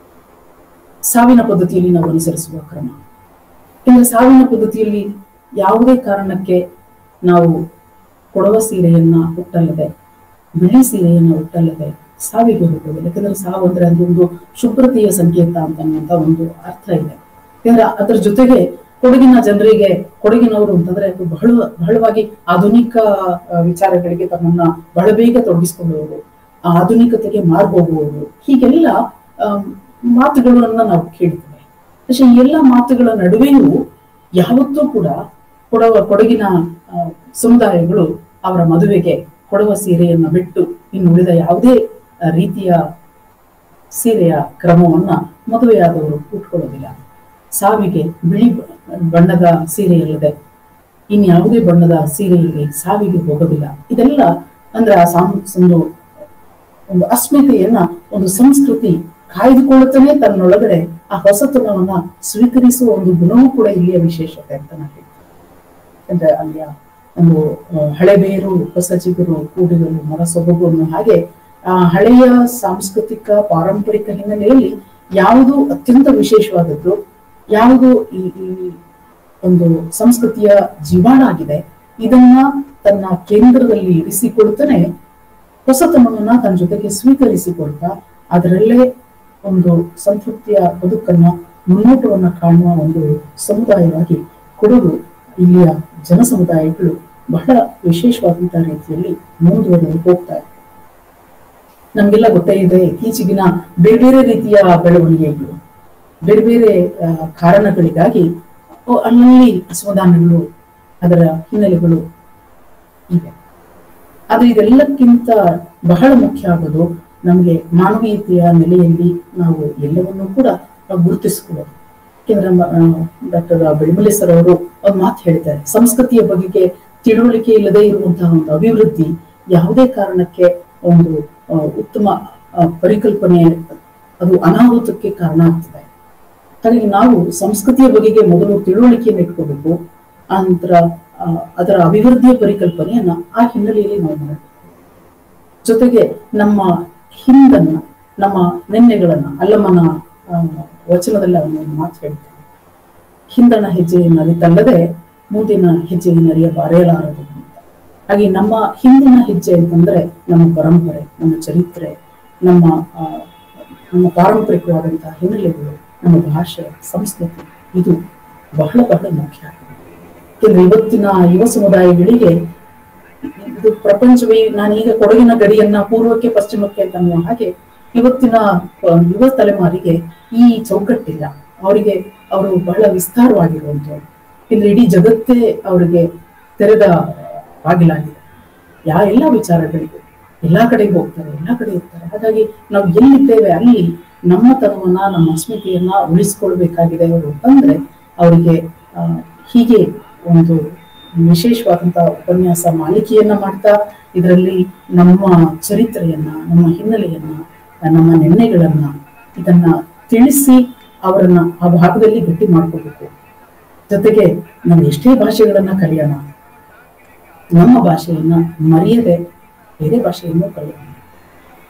ಸಾವಿನ ಪದ್ಧತಿಯಲ್ಲಿ ನಾವು ಅನುಸರಿಸುವ ಕ್ರಮ ಇನ್ನು ಸಾವಿನ ಪದ್ಧತಿಯಲ್ಲಿ ಯಾವುದೇ ಕಾರಣಕ್ಕೆ ನಾವು ಕೊಡವ ಸೀರೆಯನ್ನ ಉಟ್ಟಲ್ಲದೆ ಬಿಳಿ ಸೀರೆಯನ್ನ ಉಟ್ಟಲ್ಲದೆ ಸಾವಿಗೆ ಹೋಗುವುದಿಲ್ಲ ಯಾಕಂದ್ರೆ ಸಾವು ಅಂದ್ರೆ ಅದೊಂದು ಶುಭ್ರತೆಯ ಸಂಕೇತ ಅಂತ ಅನ್ನುವಂತ ಒಂದು ಅರ್ಥ ಇದೆ ಯಾಕಂದ್ರೆ ಅದರ ಜೊತೆಗೆ ಕೊಡಗಿನ ಜನರಿಗೆ ಕೊಡಗಿನವರು ಅಂತಂದ್ರೆ ಅದು ಬಹಳ ಬಹಳವಾಗಿ ಆಧುನಿಕ ಆ, ವಿಚಾರಗಳಿಗೆ ತಮ್ಮನ್ನ ಬಹಳ ಬೇಗ ತೊಡಗಿಸಿಕೊಳ್ಳುವರು ಆ ಆಧುನಿಕತೆಗೆ ಮಾರ್ಗೋಗುವುದು ಹೀಗೆಲ್ಲ ಆಮ್, ಮಾತುಗಳನ್ನ ನಾವು ಕೇಳ್ತೇವೆ പക്ഷെ ಈ ಎಲ್ಲ ಮಾತುಗಳ ನಡುವೆಯೂ ಯಾವತ್ತೂ ಕೂಡ ಕೊಡವ ಕೊಡಗಿನ ಆ, ಸಮುದಾಯಗಳು ಅವರ ಮದುವೆಗೆ ಕೊಡವ ಸೀರೆಯನ್ನ ಬಿಟ್ಟು ಇನ್ನು ಉಳಿದ ಯಾವುದೇ ಆ, ರೀತಿಯ ಸೀರೆಯ ಕ್ರಮವನ್ನ ಮದುವೆಯಾದವರು ಉಟ್ಕೊಳ್ಳೋದಿಲ್ಲ ಸಾವಿಗೆ ಬಿಳಿ ಬ- ಬಣ್ಣದ ಸೀರೆಯಲ್ಲದೆ ಇನ್ಯಾವುದೇ ಬಣ್ಣದ ಸೀರೆಯಲ್ಲಿ ಸಾವಿಗೆ ಹೋಗೋದಿಲ್ಲ ಇದೆಲ್ಲ ಅಂದ್ರೆ ಆ ಸಾಂ ಒಂದು ಒಂದು ಅಸ್ಮಿತೆಯನ್ನ ಒಂದು ಸಂಸ್ಕೃತಿ ಕಾಯ್ದುಕೊಳ್ಳುತ್ತಾನೆ ತನ್ನೊಳಗಡೆ ಆ ಹೊಸತನವನ್ನ ಸ್ವೀಕರಿಸುವ ಒಂದು ಗುಣವೂ ಕೂಡ ಇಲ್ಲಿಯ ವಿಶೇಷತೆ ಅಂತ ನಾನು ಹೇಳ್ತೀನಿ ಅಂದ್ರೆ ಅಲ್ಲಿಯ ಒಂದು ಆ, ಹಳೆ ಬೇರು ಹೊಸ ಚಿಗುರು ಕೂಡಿಗಳು ಮರ ಸೊಬಗು ಅನ್ನೋ ಹಾಗೆ ಆ ಹಳೆಯ ಸಾಂಸ್ಕೃತಿಕ ಪಾರಂಪರಿಕ ಹಿನ್ನೆಲೆಯಲ್ಲಿ ಯಾವುದು ಅತ್ಯಂತ ವಿಶೇಷವಾದದ್ದು ಯಾವುದು ಈ ಈ ಒಂದು ಸಂಸ್ಕೃತಿಯ ಜೀವಾಣಾಗಿದೆ ಇದನ್ನ ತನ್ನ ಕೇಂದ್ರದಲ್ಲಿ ಇರಿಸಿಕೊಳ್ತಾನೆ ಹೊಸತನವನ್ನ ತನ್ನ ಜೊತೆಗೆ ಸ್ವೀಕರಿಸಿಕೊಳ್ತಾ ಅದರಲ್ಲೇ ಒಂದು ಸಂತೃಪ್ತಿಯ ಬದುಕನ್ನ ಮುನ್ನೋಟವನ್ನ ಕಾಣುವ ಒಂದು ಸಮುದಾಯವಾಗಿ ಕೊಡಗು ಇಲ್ಲಿಯ ಜನ ಸಮುದಾಯಗಳು ಬಹಳ ವಿಶೇಷವಾದಂತಹ ರೀತಿಯಲ್ಲಿ ಮುಂದುವರೆದು ಹೋಗ್ತಾ ಇದೆ ನಮ್ಗೆಲ್ಲ ಗೊತ್ತೇ ಇದೆ ಇತ್ತೀಚೆಗಿನ ಬೇರೆ ಬೇರೆ ರೀತಿಯ ಬೆಳವಣಿಗೆಗಳು ಬೇರೆ ಬೇರೆ ಆ, ಕಾರಣಗಳಿಗಾಗಿ ಅ- ಅಲ್ಲಲ್ಲಿ ಅಸಮಾಧಾನಗಳು ಅದರ ಹಿನ್ನೆಲೆಗಳು ಇವೆ ಆದ್ರೆ ಇದೆಲ್ಲಕ್ಕಿಂತ ಬಹಳ ಮುಖ್ಯ ಆಗೋದು ನಮಗೆ ಮಾನವೀಯತೆಯ ನೆಲೆಯಲ್ಲಿ ನಾವು ಎಲ್ಲವನ್ನೂ ಕೂಡ ನಾವು ಗುರುತಿಸಿಕೊಳ್ಳೋದು ಯಾಕೆಂದ್ರೆ ಡಾಕ್ಟರ್ ಬೆಳಮಲೆ ಸರ್ ಅವರು ಒಂದು ಮಾತು ಹೇಳ್ತಾರೆ ಸಂಸ್ಕೃತಿಯ ಬಗೆಗೆ ತಿಳುವಳಿಕೆ ಇಲ್ಲದೆ ಇರುವಂತಹ ಒಂದು ಅಭಿವೃದ್ಧಿ ಯಾವುದೇ ಕಾರಣಕ್ಕೆ ಒಂದು ಆ, ಉತ್ತಮ ಆ, ಪರಿಕಲ್ಪನೆ ಅದು ಅನಾಹುತಕ್ಕೆ ಕಾರಣ ಆಗ್ತದೆ ಹಾಗಾಗಿ ನಾವು ಸಂಸ್ಕೃತಿಯ ಬಗೆಗೆ ಮೊದಲು ತಿಳುವಳಿಕೆಯನ್ನು ಇಟ್ಕೋಬೇಕು ನಂತರ ಆ, ಅದರ ಅಭಿವೃದ್ಧಿಯ ಪರಿಕಲ್ಪನೆಯನ್ನ ಆ ಹಿನ್ನೆಲೆಯಲ್ಲಿ ನಾವು ಮಾಡಬೇಕು ಜೊತೆಗೆ ನಮ್ಮ ಹಿಂದನ್ನ ನಮ್ಮ ನೆನ್ನೆಗಳನ್ನ ಅಲ್ಲಮ್ಮನ ಆ, ವಚನದಲ್ಲಿ ಅವನು ಒಂದು ಮಾತು ಹೇಳ್ತಾನೆ ಹಿಂದಣ ಹೆಜ್ಜೆಯನ್ನು ಅರಿತಲ್ಲದೆ ಮುಂದಿನ ಹೆಜ್ಜೆಯನ್ನು ಅರಿಯಬಾರೆಯಲಾರದು ಅಂತ ಹಾಗೆ ನಮ್ಮ ಹಿಂದಿನ ಹೆಜ್ಜೆ ಅಂತಂದ್ರೆ ನಮ್ಮ ಪರಂಪರೆ ನಮ್ಮ ಚರಿತ್ರೆ ನಮ್ಮ ಆ, ನಮ್ಮ ಪಾರಂಪರಿಕವಾದಂತಹ ಹಿನ್ನೆಲೆಗಳು ನಮ್ಮ ಭಾಷೆ ಸಂಸ್ಕೃತಿ ಇದು ಬಹಳ ಬಹಳ ಮುಖ್ಯ ಯಾಕೆಂದ್ರೆ ಇವತ್ತಿನ ಯುವ ಸಮುದಾಯಗಳಿಗೆ ಇದು ಪ್ರಪಂಚವೇ ನಾನೀಗ ಕೊಡಗಿನ ಗಡಿಯನ್ನ ಪೂರ್ವಕ್ಕೆ ಪಶ್ಚಿಮಕ್ಕೆ ಅಂತ ಅನ್ನುವ ಹಾಗೆ ಇವತ್ತಿನ ಆ, ಯುವ ತಲೆಮಾರಿಗೆ ಈ ಚೌಕಟ್ಟಿಲ್ಲ ಅವರಿಗೆ ಅವರು ಬಹಳ ವಿಸ್ತಾರವಾಗಿರುವಂಥವ್ರು ಇಲ್ಲಿ ಇಡೀ ಜಗತ್ತೇ ಅವರಿಗೆ ತೆರೆದ ಬಾಗಿಲಾಗಿದೆ ಯಾ ಎಲ್ಲ ವಿಚಾರಗಳಿಗೂ ಎಲ್ಲಾ ಕಡೆಗೆ ಹೋಗ್ತಾರೆ ಎಲ್ಲಾ ಕಡೆ ಇರ್ತಾರೆ ಹಾಗಾಗಿ ನಾವು ಎಲ್ಲಿದ್ದೇವೆ ಅಲ್ಲಿ ನಮ್ಮ ತನವನ್ನ ನಮ್ಮ ಅಸ್ಮಿತೆಯನ್ನ ಉಳಿಸ್ಕೊಳ್ಬೇಕಾಗಿದೆ ಅವರು ಅಂತಂದ್ರೆ ಅವರಿಗೆ ಆ, ಹೀಗೆ ಒಂದು ವಿಶೇಷವಾದಂತಹ ಉಪನ್ಯಾಸ ಮಾಲಿಕೆಯನ್ನ ಮಾಡ್ತಾ ಇದರಲ್ಲಿ ನಮ್ಮ ಚರಿತ್ರೆಯನ್ನ ನಮ್ಮ ಹಿನ್ನೆಲೆಯನ್ನ ನಮ್ಮ ನೆನ್ನೆಗಳನ್ನ ಇದನ್ನ ತಿಳಿಸಿ ಅವರನ್ನ ಆ ಭಾಗದಲ್ಲಿ ಗಟ್ಟಿ ಮಾಡ್ಕೋಬೇಕು ಜೊತೆಗೆ ನಾವು ಎಷ್ಟೇ ಭಾಷೆಗಳನ್ನ ಕಲಿಯೋಣ ನಮ್ಮ ಭಾಷೆಯನ್ನ ಮರೆಯದೆ ಬೇರೆ ಭಾಷೆಯನ್ನು ಕಲಿಯೋಣ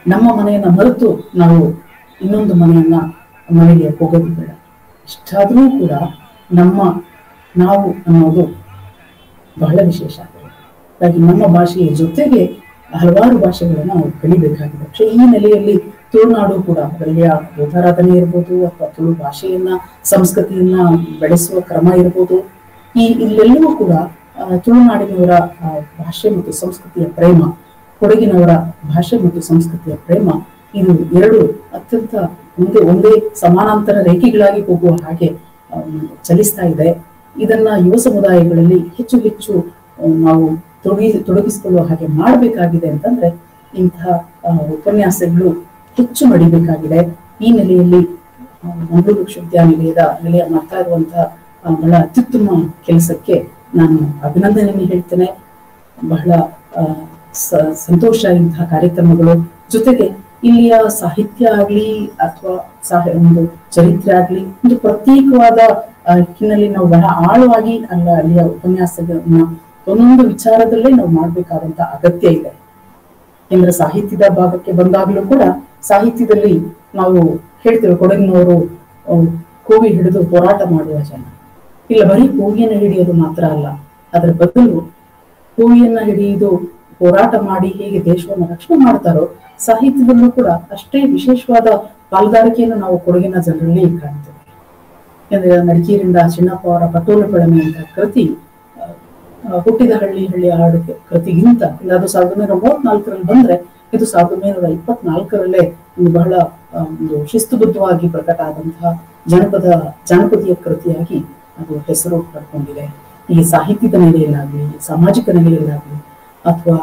ನಮ್ಮ ಮನೆಯನ್ನ ಮರೆತು ನಾವು ಇನ್ನೊಂದು ಮನೆಯನ್ನ ಮನೆಗೆ ಹೋಗೋದು ಬೇಡ ಇಷ್ಟಾದರೂ ಕೂಡ ನಮ್ಮ ನಾವು ಅನ್ನೋದು ಬಹಳ ವಿಶೇಷ ಹಾಗಾಗಿ ನಮ್ಮ ಭಾಷೆಯ ಜೊತೆಗೆ ಹಲವಾರು ಭಾಷೆಗಳನ್ನ ನಾವು ಕಲಿಬೇಕಾಗಿದೆ പക്ഷെ ಈ ನೆಲೆಯಲ್ಲಿ ತುಳುನಾಡು ಕೂಡ ಒಳ್ಳೆಯ ಭೂತಾರಾಧನೆ ಇರ್ಬೋದು ಅಥವಾ ತುಳು ಭಾಷೆಯನ್ನ ಸಂಸ್ಕೃತಿಯನ್ನ ಬೆಳೆಸುವ ಕ್ರಮ ಇರ್ಬೋದು ಈ ಇಲ್ಲೆಲ್ಲವೂ ಕೂಡ ಆ, ತುಳುನಾಡಿನವರ ಆ, ಭಾಷೆ ಮತ್ತು ಸಂಸ್ಕೃತಿಯ ಪ್ರೇಮ ಕೊಡಗಿನವರ ಭಾಷೆ ಮತ್ತು ಸಂಸ್ಕೃತಿಯ ಪ್ರೇಮ ಇದು ಎರಡು ಅತ್ಯಂತ ಒಂದೇ ಒಂದೇ ಸಮಾನಾಂತರ ರೇಖೆಗಳಾಗಿ ಹೋಗುವ ಹಾಗೆ ಆ, ಚಲಿಸ್ತಾ ಇದೆ ಇದನ್ನ ಯುವ ಸಮುದಾಯಗಳಲ್ಲಿ ಹೆಚ್ಚು ಹೆಚ್ಚು ಆ, ನಾವು ತೊಡಗಿ ತೊಡಗಿಸಿಕೊಳ್ಳುವ ಹಾಗೆ ಮಾಡಬೇಕಾಗಿದೆ ಅಂತಂದ್ರೆ ಇಂತಹ ಆ, ಉಪನ್ಯಾಸಗಳು ಹೆಚ್ಚು ನಡಿಬೇಕಾಗಿದೆ ಈ ನೆಲೆಯಲ್ಲಿ ಆ, ಮಂಗಳೂರು ವಿಶ್ವವಿದ್ಯಾನಿಲಯದ ನಿಲಯ ಮಾಡ್ತಾ ಇರುವಂತಹ ಆ, ಬಹಳ ಅತ್ಯುತ್ತಮ ಕೆಲಸಕ್ಕೆ ನಾನು ಅಭಿನಂದನೆಯನ್ನು ಹೇಳ್ತೇನೆ ಬಹಳ ಆ, ಸ- ಸಂತೋಷ ಇಂತಹ ಕಾರ್ಯಕ್ರಮಗಳು ಜೊತೆಗೆ ಇಲ್ಲಿಯ ಸಾಹಿತ್ಯ ಆಗ್ಲಿ ಅಥವಾ ಸಾಹ ಒಂದು ಚರಿತ್ರೆ ಆಗ್ಲಿ ಒಂದು ಪ್ರತ್ಯೇಕವಾದ ಆ, ಹಿನ್ನೆಲೆ ನಾವು ಬಹಳ ಆಳವಾಗಿ ಅಲ್ಲ ಅಲ್ಲಿಯ ಉಪನ್ಯಾಸಗಳನ್ನ ಒಂದೊಂದು ವಿಚಾರದಲ್ಲೇ ನಾವು ಮಾಡ್ಬೇಕಾದಂತ ಅಗತ್ಯ ಇದೆ ಕೇಂದ್ರ ಸಾಹಿತ್ಯದ ಭಾಗಕ್ಕೆ ಬಂದಾಗಲೂ ಕೂಡ ಸಾಹಿತ್ಯದಲ್ಲಿ ನಾವು ಹೇಳ್ತೇವೆ ಕೊಡಗಿನವರು ಆ, ಕೂಗಿ ಹಿಡಿದು ಹೋರಾಟ ಮಾಡುವ ಜನ ಇಲ್ಲ ಬರೀ ಕೂಗಿಯನ್ನು ಹಿಡಿಯೋದು ಮಾತ್ರ ಅಲ್ಲ ಅದರ ಬದಲು ಹೂವಿಯನ್ನ ಹಿಡಿಯುವುದು ಹೋರಾಟ ಮಾಡಿ ಹೇಗೆ ದೇಶವನ್ನು ರಕ್ಷಣೆ ಮಾಡ್ತಾರೋ ಸಾಹಿತ್ಯದಲ್ಲೂ ಕೂಡ ಅಷ್ಟೇ ವಿಶೇಷವಾದ ಪಾಲ್ಗಾರಿಕೆಯನ್ನು ನಾವು ಕೊಡಗಿನ ಜನರಲ್ಲಿ ಕಾಣ್ತೇವೆ ಯಾಕಂದ್ರೆ ಮಡಿಕೇರಿಯಿಂದ ಚಿನ್ನಪ್ಪ ಅವರ ಪಟೋಲು ಬೆಳಮೆ ಅಂತ ಕೃತಿ ಆ, ಆ, ಹುಟ್ಟಿದ ಹಳ್ಳಿ ಹಳ್ಳಿ ಹಾಡು ಕೃತಿಗಿಂತ ಇಲ್ಲ ಅದು ಸಾವಿರದ ಒಂಬೈನೂರ ಮೂವತ್ನಾಲ್ಕರಲ್ಲಿ ಬಂದ್ರೆ ಇದು ಸಾವಿರದ ಒಂಬೈನೂರ ಇಪ್ಪತ್ನಾಲ್ಕರಲ್ಲೇ ಒಂದು ಬಹಳ ಆ, ಒಂದು ಶಿಸ್ತುಬದ್ಧವಾಗಿ ಪ್ರಕಟ ಆದಂತಹ ಜನಪದ ಜಾನಪದೀಯ ಕೃತಿಯಾಗಿ ಅದು ಹೆಸರು ಪಡ್ಕೊಂಡಿದೆ ಈ ಸಾಹಿತ್ಯದ ನೆಲೆಯಲ್ಲಾಗ್ಲಿ ಸಾಮಾಜಿಕ ನೆಲೆಯಲ್ಲಾಗ್ಲಿ ಅಥವಾ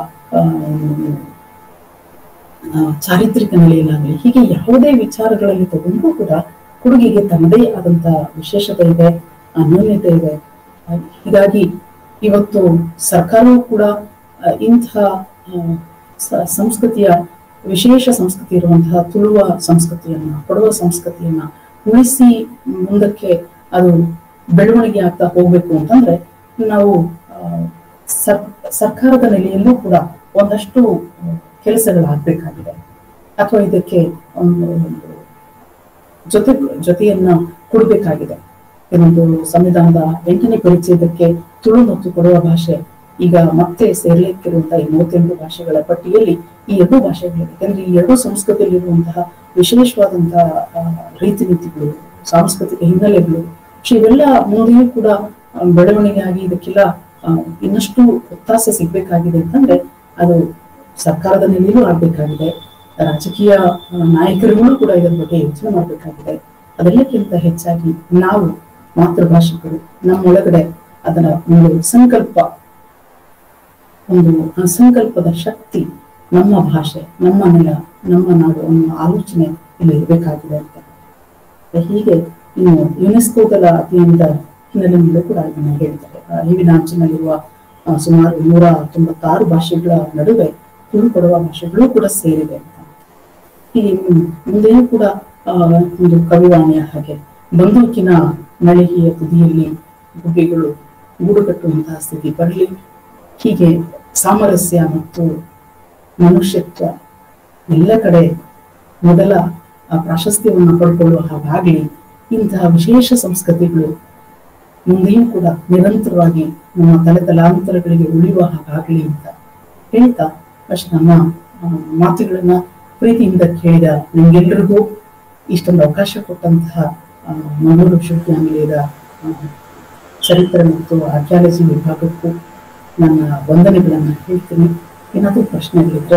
ಆ, ಚಾರಿತ್ರಿಕ ನೆಲೆಯಲ್ಲಾಗಲಿ ಹೀಗೆ ಯಾವುದೇ ವಿಚಾರಗಳಲ್ಲಿ ತಗೊಂಡ್ರೂ ಕೂಡ ಕೊಡುಗೆಗೆ ತನ್ನದೇ ಆದಂತ ವಿಶೇಷತೆ ಇದೆ ಅನ್ಯೋನ್ಯತೆ ಇದೆ ಆ, ಹೀಗಾಗಿ ಇವತ್ತು ಸರ್ಕಾರವೂ ಕೂಡ ಆ, ಇಂಥ ಆ, ಸ- ಸಂಸ್ಕೃತಿಯ ವಿಶೇಷ ಸಂಸ್ಕೃತಿ ಇರುವಂತಹ ತುಳುವ ಸಂಸ್ಕೃತಿಯನ್ನ ಕೊಡುವ ಸಂಸ್ಕೃತಿಯನ್ನ ಉಳಿಸಿ ಮುಂದಕ್ಕೆ ಅದು ಬೆಳವಣಿಗೆ ಆಗ್ತಾ ಹೋಗ್ಬೇಕು ಅಂತಂದ್ರೆ ನಾವು ಆ, ಸರ್ ಸರ್ಕಾರದ ನೆಲೆಯಲ್ಲೂ ಕೂಡ ಒಂದಷ್ಟು ಕೆಲಸಗಳಾಗಬೇಕಾಗಿದೆ ಅಥವಾ ಇದಕ್ಕೆ ಒಂದು ಒಂದು ಜೊತೆ ಜೊತೆಯನ್ನ ಕೊಡಬೇಕಾಗಿದೆ ಇದೊಂದು ಸಂವಿಧಾನದ ಎಂಟನೇ ಪರಿಚಯದಕ್ಕೆ ತುಳು ಮತ್ತು ಕೊಡುವ ಭಾಷೆ ಈಗ ಮತ್ತೆ ಸೇರ್ಲಿಕ್ಕಿರುವಂತಹ ಈ ಮೂವತ್ತೆಂಟು ಭಾಷೆಗಳ ಪಟ್ಟಿಯಲ್ಲಿ ಈ ಎರಡು ಭಾಷೆಗಳಿವೆ ಯಾಕಂದ್ರೆ ಈ ಎರಡು ಸಂಸ್ಕೃತಿಯಲ್ಲಿರುವಂತಹ ವಿಶೇಷವಾದಂತಹ ಆ, ರೀತಿ ನೀತಿಗಳು ಸಾಂಸ್ಕೃತಿಕ ಹಿನ್ನೆಲೆಗಳು പക്ഷെ ಇವೆಲ್ಲ ಮುಂದೆಯೂ ಕೂಡ ಆ, ಬೆಳವಣಿಗೆ ಆಗಿ ಇದಕ್ಕೆಲ್ಲ ಆ, ಇನ್ನಷ್ಟು ಒತ್ತಾಸೆ ಸಿಗ್ಬೇಕಾಗಿದೆ ಅಂತಂದ್ರೆ ಅದು ಸರ್ಕಾರದ ನೆಲೆಯಲ್ಲೂ ಆಗ್ಬೇಕಾಗಿದೆ ರಾಜಕೀಯ ಆ, ನಾಯಕರುಗಳು ಕೂಡ ಇದರ ಬಗ್ಗೆ ಯೋಚನೆ ಮಾಡಬೇಕಾಗಿದೆ ಅದೆಲ್ಲಕ್ಕಿಂತ ಹೆಚ್ಚಾಗಿ ನಾವು ಮಾತೃಭಾಷಿಕರು ನಮ್ಮೊಳಗಡೆ ಅದರ ಒಂದು ಸಂಕಲ್ಪ ಒಂದು ಆ ಸಂಕಲ್ಪದ ಶಕ್ತಿ ನಮ್ಮ ಭಾಷೆ ನಮ್ಮ ನೆಲ ನಮ್ಮ ನಾಡು ಅನ್ನೋ ಆಲೋಚನೆ ಇಲ್ಲಿ ಇರಬೇಕಾಗಿದೆ ಅಂತ ಹೀಗೆ ಇನ್ನು ಯುನೆಸ್ಕೋದ ಅಧ್ಯಯನದ ಹಿನ್ನೆಲೆಯಲ್ಲೂ ಕೂಡ ಇದನ್ನ ಹೇಳ್ತಾರೆ ಆ, ಹಿವಿನಾಂಚಿನಲ್ಲಿರುವ ಆ, ಸುಮಾರು ನೂರ ತೊಂಬತ್ತಾರು ಭಾಷೆಗಳ ನಡುವೆ ತುಳು ಕೊಡುವ ಭಾಷೆಗಳು ಕೂಡ ಸೇರಿವೆ ಅಂತ ಈ ಮುಂದೆಯೂ ಕೂಡ ಆ, ಒಂದು ಕವಿವಾಣಿಯ ಹಾಗೆ ಬಂದೂಕಿನ ನಳಿಗೆಯ ತುದಿಯಲ್ಲಿ ಗುಬ್ಬಿಗಳು ಗೂಡು ಕಟ್ಟುವಂತಹ ಸ್ಥಿತಿ ಬರಲಿ ಹೀಗೆ ಸಾಮರಸ್ಯ ಮತ್ತು ಮನುಷ್ಯತ್ವ ಎಲ್ಲ ಕಡೆ ಮೊದಲ ಆ ಪ್ರಾಶಸ್ತ್ಯವನ್ನು ಪಡ್ಕೊಳ್ಳುವ ಹಾಗಾಗ್ಲಿ ಇಂತಹ ವಿಶೇಷ ಸಂಸ್ಕೃತಿಗಳು ಮುಂದೆಯೂ ಕೂಡ ನಿರಂತರವಾಗಿ ನಮ್ಮ ತಲೆ ತಲಾಂತರಗಳಿಗೆ ಉಳಿಯುವ ಹಾಗಾಗ್ಲಿ ಅಂತ ಹೇಳ್ತಾ ಅಷ್ಟು ನಮ್ಮ ಆ, ಮಾತುಗಳನ್ನ ಪ್ರೀತಿಯಿಂದ ಕೇಳಿದ ನಿಮ್ಗೆಲ್ರಿಗೂ ಇಷ್ಟೊಂದು ಅವಕಾಶ ಕೊಟ್ಟಂತಹ ಆ, ಮಂಗಳೂರು ವಿಶ್ವವಿದ್ಯಾನಿಲಯದ ಆ, ಚರಿತ್ರೆ ಮತ್ತು ಆರ್ಕಿಯಾಲಜಿ ವಿಭಾಗಕ್ಕೂ ನನ್ನ ವಂದನೆಗಳನ್ನ ಹೇಳ್ತೀನಿ ಏನಾದರೂ ಪ್ರಶ್ನೆಗಳಿದ್ರೆ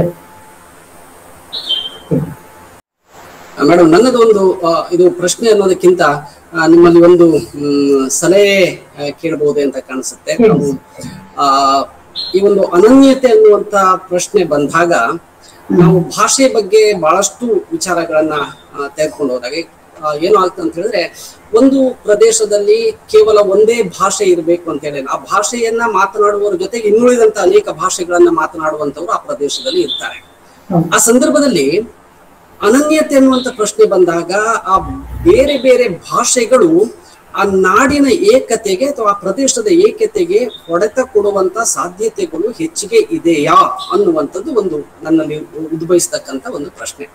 ಹೇಳಿ. ಮೇಡಮ್ ನನ್ನದೊಂದು ಆ, ಇದು ಪ್ರಶ್ನೆ ಅನ್ನೋದಕ್ಕಿಂತ ಆ, ನಿಮ್ಮಲ್ಲಿ ಒಂದು ಮ್, ಸಲಹೆ ಆ, ಕೇಳಬಹುದೇ ಅಂತ ಕಾಣಿಸುತ್ತೆ ಹೇಳಿ. ನಾವು ಆ ಈ ಒಂದು ಅನನ್ಯತೆ ಅನ್ನುವಂತ ಪ್ರಶ್ನೆ ಬಂದಾಗ ನಾವು ಭಾಷೆ ಬಗ್ಗೆ ಬಹಳಷ್ಟು ವಿಚಾರಗಳನ್ನ ಆ, ತೆಗೆದುಕೊಂಡು ಹೋದಾಗ ಆ, ಏನು ಆಗ್ತದೆ ಅಂತ ಹೇಳಿದ್ರೆ ಒಂದು ಪ್ರದೇಶದಲ್ಲಿ ಕೇವಲ ಒಂದೇ ಭಾಷೆ ಇರಬೇಕು ಅಂತ ಹೇಳಿ ಆ ಭಾಷೆಯನ್ನ ಮಾತನಾಡುವವರ ಜೊತೆಗೆ ಇನ್ನುಳಿದಂತ ಅನೇಕ ಭಾಷೆಗಳನ್ನ ಮಾತನಾಡುವಂತವ್ರು ಆ ಪ್ರದೇಶದಲ್ಲಿ ಇರ್ತಾರೆ ಹೌದು. ಆ ಸಂದರ್ಭದಲ್ಲಿ ಅನನ್ಯತೆ ಅನ್ನುವಂತ ಪ್ರಶ್ನೆ ಬಂದಾಗ ಆ ಬೇರೆ ಬೇರೆ ಭಾಷೆಗಳು ಆ ನಾಡಿನ ಏಕತೆಗೆ ಅಥವಾ ಆ ಪ್ರದೇಶದ ಏಕತೆಗೆ ಹೊಡೆತ ಕೊಡುವಂತ ಸಾಧ್ಯತೆಗಳು ಹೆಚ್ಚಿಗೆ ಇದೆಯಾ ಅನ್ನುವಂಥದ್ದು ಒಂದು ನನ್ನಲ್ಲಿ ಉದ್ಭವಿಸ್ತಕ್ಕಂತ ಒಂದು ಪ್ರಶ್ನೆ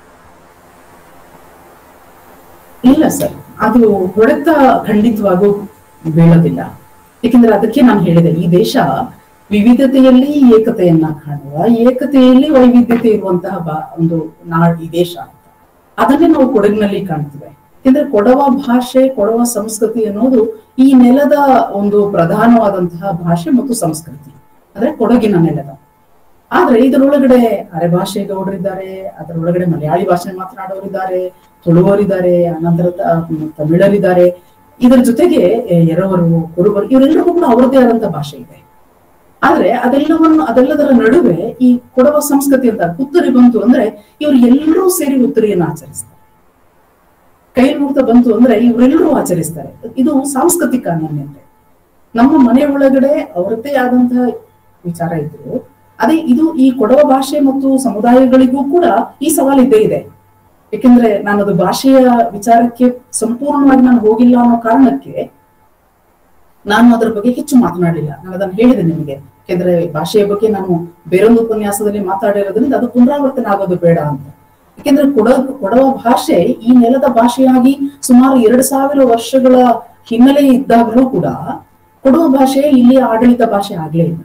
ಇಲ್ಲ ಸರ್ ಅದು ಹೊಡೆತ ಖಂಡಿತವಾಗೂ ಬೀಳೋದಿಲ್ಲ ಏಕೆಂದ್ರೆ ಅದಕ್ಕೆ ನಾನು ಹೇಳಿದೆ ಈ ದೇಶ ವಿವಿಧತೆಯಲ್ಲಿ ಏಕತೆಯನ್ನ ಕಾಣುವ ಏಕತೆಯಲ್ಲಿ ವೈವಿಧ್ಯತೆ ಇರುವಂತಹ ಬಾ- ಒಂದು ನಾಡ್ ಈ ದೇಶ ಅಂತ ಅದನ್ನೇ ನಾವು ಕೊಡಗಿನಲ್ಲಿ ಕಾಣ್ತೇವೆ ಯಾಕಂದ್ರೆ ಕೊಡವ ಭಾಷೆ ಕೊಡವ ಸಂಸ್ಕೃತಿ ಅನ್ನೋದು ಈ ನೆಲದ ಒಂದು ಪ್ರಧಾನವಾದಂತಹ ಭಾಷೆ ಮತ್ತು ಸಂಸ್ಕೃತಿ ಅಂದ್ರೆ ಕೊಡಗಿನ ನೆಲದ ಆದ್ರೆ ಇದರೊಳಗಡೆ ಅರೆಭಾಷೆ ಗೌಡರಿದ್ದಾರೆ ಅದರೊಳಗಡೆ ಮಲಯಾಳಿ ಭಾಷೆ ಮಾತನಾಡೋರಿದ್ದಾರೆ ತುಳುವರಿದ್ದಾರೆ ಅನಂತರ ತ- ತಮಿಳರಿದ್ದಾರೆ ಇದರ ಜೊತೆಗೆ ಎ, ಎರವರು ಕುರುಬರು ಇವರೆಲ್ಲರಿಗೂ ಕೂಡ ಅವರದೇ ಆದಂತಹ ಭಾಷೆ ಇದೆ ಆದ್ರೆ ಅದೆಲ್ಲವನ್ನು ಅದೆಲ್ಲದರ ನಡುವೆ ಈ ಕೊಡವ ಸಂಸ್ಕೃತಿ ಅಂತ ಉತ್ತರಿ ಬಂತು ಅಂದ್ರೆ ಇವರು ಎಲ್ಲರೂ ಸೇರಿ ಉತ್ತರಿಯನ್ನು ಆಚರಿಸ್ತಾರೆ ಕೈ ಮುಕ್ತ ಬಂತು ಅಂದ್ರೆ ಇವರೆಲ್ಲರೂ ಆಚರಿಸ್ತಾರೆ ಇದು ಸಾಂಸ್ಕೃತಿಕ ಅನನ್ಯತೆ ನಮ್ಮ ಮನೆ ಒಳಗಡೆ ಅವರದ್ದೇ ಆದಂತಹ ವಿಚಾರ ಇದ್ರು ಅದೇ ಇದು ಈ ಕೊಡವ ಭಾಷೆ ಮತ್ತು ಸಮುದಾಯಗಳಿಗೂ ಕೂಡ ಈ ಸವಾಲು ಇದ್ದೇ ಇದೆ ಯಾಕೆಂದ್ರೆ ನಾನು ಅದು ಭಾಷೆಯ ವಿಚಾರಕ್ಕೆ ಸಂಪೂರ್ಣವಾಗಿ ನಾನು ಹೋಗಿಲ್ಲ ಅನ್ನೋ ಕಾರಣಕ್ಕೆ ನಾನು ಅದರ ಬಗ್ಗೆ ಹೆಚ್ಚು ಮಾತನಾಡಲಿಲ್ಲ ನಾನು ಅದನ್ನು ಹೇಳಿದೆ ನಿಮಗೆ ಯಾಕೆಂದ್ರೆ ಭಾಷೆಯ ಬಗ್ಗೆ ನಾನು ಬೇರೊಂದು ಉಪನ್ಯಾಸದಲ್ಲಿ ಮಾತಾಡಿರೋದ್ರಿಂದ ಅದು ಪುನರಾವರ್ತನೆ ಆಗೋದು ಬೇಡ ಅಂತ ಯಾಕೆಂದ್ರೆ ಕೊಡ ಕೊಡವ ಭಾಷೆ ಈ ನೆಲದ ಭಾಷೆಯಾಗಿ ಸುಮಾರು ಎರಡು ಸಾವಿರ ವರ್ಷಗಳ ಹಿನ್ನೆಲೆ ಇದ್ದಾಗಲೂ ಕೂಡ ಕೊಡವ ಭಾಷೆ ಇಲ್ಲಿ ಆಡಳಿತ ಭಾಷೆ ಆಗ್ಲೇ ಇಲ್ಲ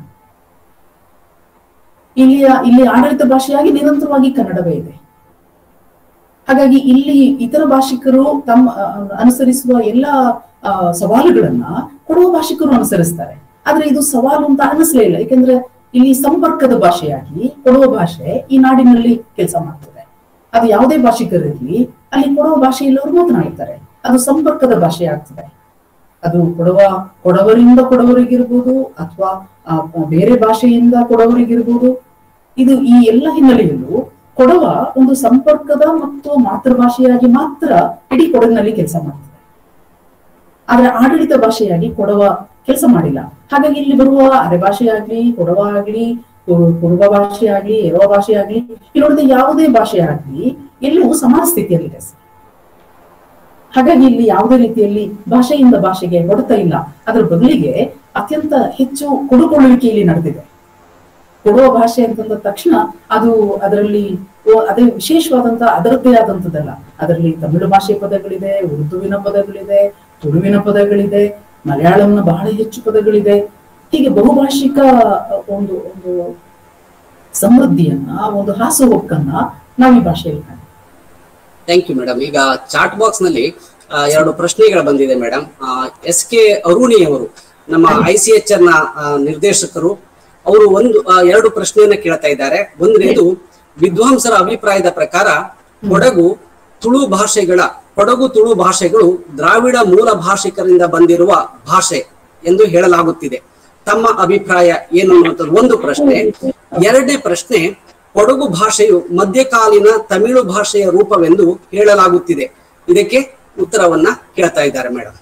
ಇಲ್ಲಿಯ ಇಲ್ಲಿ ಆಡಳಿತ ಭಾಷೆಯಾಗಿ ನಿರಂತರವಾಗಿ ಕನ್ನಡವೇ ಇದೆ ಹಾಗಾಗಿ ಇಲ್ಲಿ ಇತರ ಭಾಷಿಕರು ತಮ್ಮ ಅ, ಅನುಸರಿಸುವ ಎಲ್ಲ ಆ, ಸವಾಲುಗಳನ್ನ ಕೊಡುವ ಭಾಷಿಕರು ಅನುಸರಿಸ್ತಾರೆ ಆದ್ರೆ ಇದು ಸವಾಲು ಅಂತ ಅನಿಸ್ಲೇ ಇಲ್ಲ ಯಾಕೆಂದ್ರೆ ಇಲ್ಲಿ ಸಂಪರ್ಕದ ಭಾಷೆಯಾಗಿ ಕೊಡುವ ಭಾಷೆ ಈ ನಾಡಿನಲ್ಲಿ ಕೆಲಸ ಮಾಡ್ತದೆ ಅದು ಯಾವುದೇ ಭಾಷಿಕರಿರ್ಲಿ ಅಲ್ಲಿ ಕೊಡುವ ಭಾಷೆಯಲ್ಲಿ ಅವರು ಮಾತನಾಡ್ತಾರೆ ಅದು ಸಂಪರ್ಕದ ಭಾಷೆ ಆಗ್ತದೆ ಅದು ಕೊಡವ ಕೊಡವರಿಂದ ಕೊಡವರಿಗಿರ್ಬೋದು ಅಥವಾ ಬೇರೆ ಭಾಷೆಯಿಂದ ಕೊಡವರಿಗಿರ್ಬೋದು ಇದು ಈ ಎಲ್ಲ ಹಿನ್ನೆಲೆಯಲ್ಲೂ ಕೊಡವ ಒಂದು ಸಂಪರ್ಕದ ಮತ್ತು ಮಾತೃಭಾಷೆಯಾಗಿ ಮಾತ್ರ ಇಡೀ ಕೊಡಗಿನಲ್ಲಿ ಕೆಲಸ ಮಾಡ್ತದೆ ಆದ್ರೆ ಆಡಳಿತ ಭಾಷೆಯಾಗಿ ಕೊಡವ ಕೆಲಸ ಮಾಡಿಲ್ಲ ಹಾಗಾಗಿ ಇಲ್ಲಿ ಬರುವ ಅರೆ ಭಾಷೆ ಆಗ್ಲಿ ಕೊಡವ ಆಗ್ಲಿ ಕು- ಕುರುಬ ಭಾಷೆ ಆಗ್ಲಿ ಎರವ ಭಾಷೆ ಆಗ್ಲಿ ಇಲ್ಲೊಳದ ಯಾವುದೇ ಭಾಷೆ ಆಗ್ಲಿ ಎಲ್ಲವೂ ಸಮಾನ ಸ್ಥಿತಿಯಲ್ಲಿದೆ ಸರ್. ಹಾಗಾಗಿ ಇಲ್ಲಿ ಯಾವುದೇ ರೀತಿಯಲ್ಲಿ ಭಾಷೆಯಿಂದ ಭಾಷೆಗೆ ಹೊಡೆತ ಇಲ್ಲ ಅದರ ಬದಲಿಗೆ ಅತ್ಯಂತ ಹೆಚ್ಚು ಕೊಡುಕೊಳ್ಳುವಿಕೆ ಇಲ್ಲಿ ನಡೆದಿದೆ ಕೊಡುವ ಭಾಷೆ ಅಂತಂದ ತಕ್ಷಣ ಅದು ಅದರಲ್ಲಿ ಓ- ಅದೇ ವಿಶೇಷವಾದಂತಹ ಅದರದ್ದೇ ಆದಂತದ್ದಲ್ಲ ಅದರಲ್ಲಿ ತಮಿಳು ಭಾಷೆ ಪದಗಳಿದೆ ಉರ್ದುವಿನ ಪದಗಳಿದೆ ತುಳುವಿನ ಪದಗಳಿದೆ ಮಲಯಾಳಂನ ಬಹಳ ಹೆಚ್ಚು ಪದಗಳಿದೆ ಹೀಗೆ ಬಹುಭಾಷಿಕ ಒಂದು ಒಂದು ಸಮೃದ್ಧಿಯನ್ನ ಒಂದು ಹಾಸುಹೊಕ್ಕನ್ನ ನಾವು ಈ ಭಾಷೆಯಲ್ಲಿ ಕಾಣ್ತೀವಿ ಥ್ಯಾಂಕ್ ಯು ಮೇಡಮ್ ಈಗ ಚಾಟ್ ಬಾಕ್ಸ್ ನಲ್ಲಿ ಆ, ಎರಡು ಪ್ರಶ್ನೆಗಳು ಬಂದಿದೆ ಮೇಡಮ್ ಎಸ್ ಕೆ ಅರುಣಿ ಅವರು ನಮ್ಮ ಐ ಸಿ ಎಚ್ ನ ಆ, ನಿರ್ದೇಶಕರು ಅವರು ಒಂದು ಆ, ಎರಡು ಪ್ರಶ್ನೆಯನ್ನ ಕೇಳ್ತಾ ಇದ್ದಾರೆ ಒಂದನೇದು ವಿದ್ವಾಂಸರ ಅಭಿಪ್ರಾಯದ ಪ್ರಕಾರ ಕೊಡಗು ತುಳು ಭಾಷೆಗಳ ಕೊಡಗು ತುಳು ಭಾಷೆಗಳು ದ್ರಾವಿಡ ಮೂಲ ಭಾಷಿಕರಿಂದ ಬಂದಿರುವ ಭಾಷೆ ಎಂದು ಹೇಳಲಾಗುತ್ತಿದೆ ತಮ್ಮ ಅಭಿಪ್ರಾಯ ಏನು ಅನ್ನುವಂಥದ್ದು ಒಂದು ಪ್ರಶ್ನೆ ಎರಡನೇ ಪ್ರಶ್ನೆ ಕೊಡಗು ಭಾಷೆಯು ಮಧ್ಯಕಾಲೀನ ತಮಿಳು ಭಾಷೆಯ ರೂಪವೆಂದು ಹೇಳಲಾಗುತ್ತಿದೆ ಇದಕ್ಕೆ ಉತ್ತರವನ್ನ ಕೇಳ್ತಾ ಇದ್ದಾರೆ ಮೇಡಮ್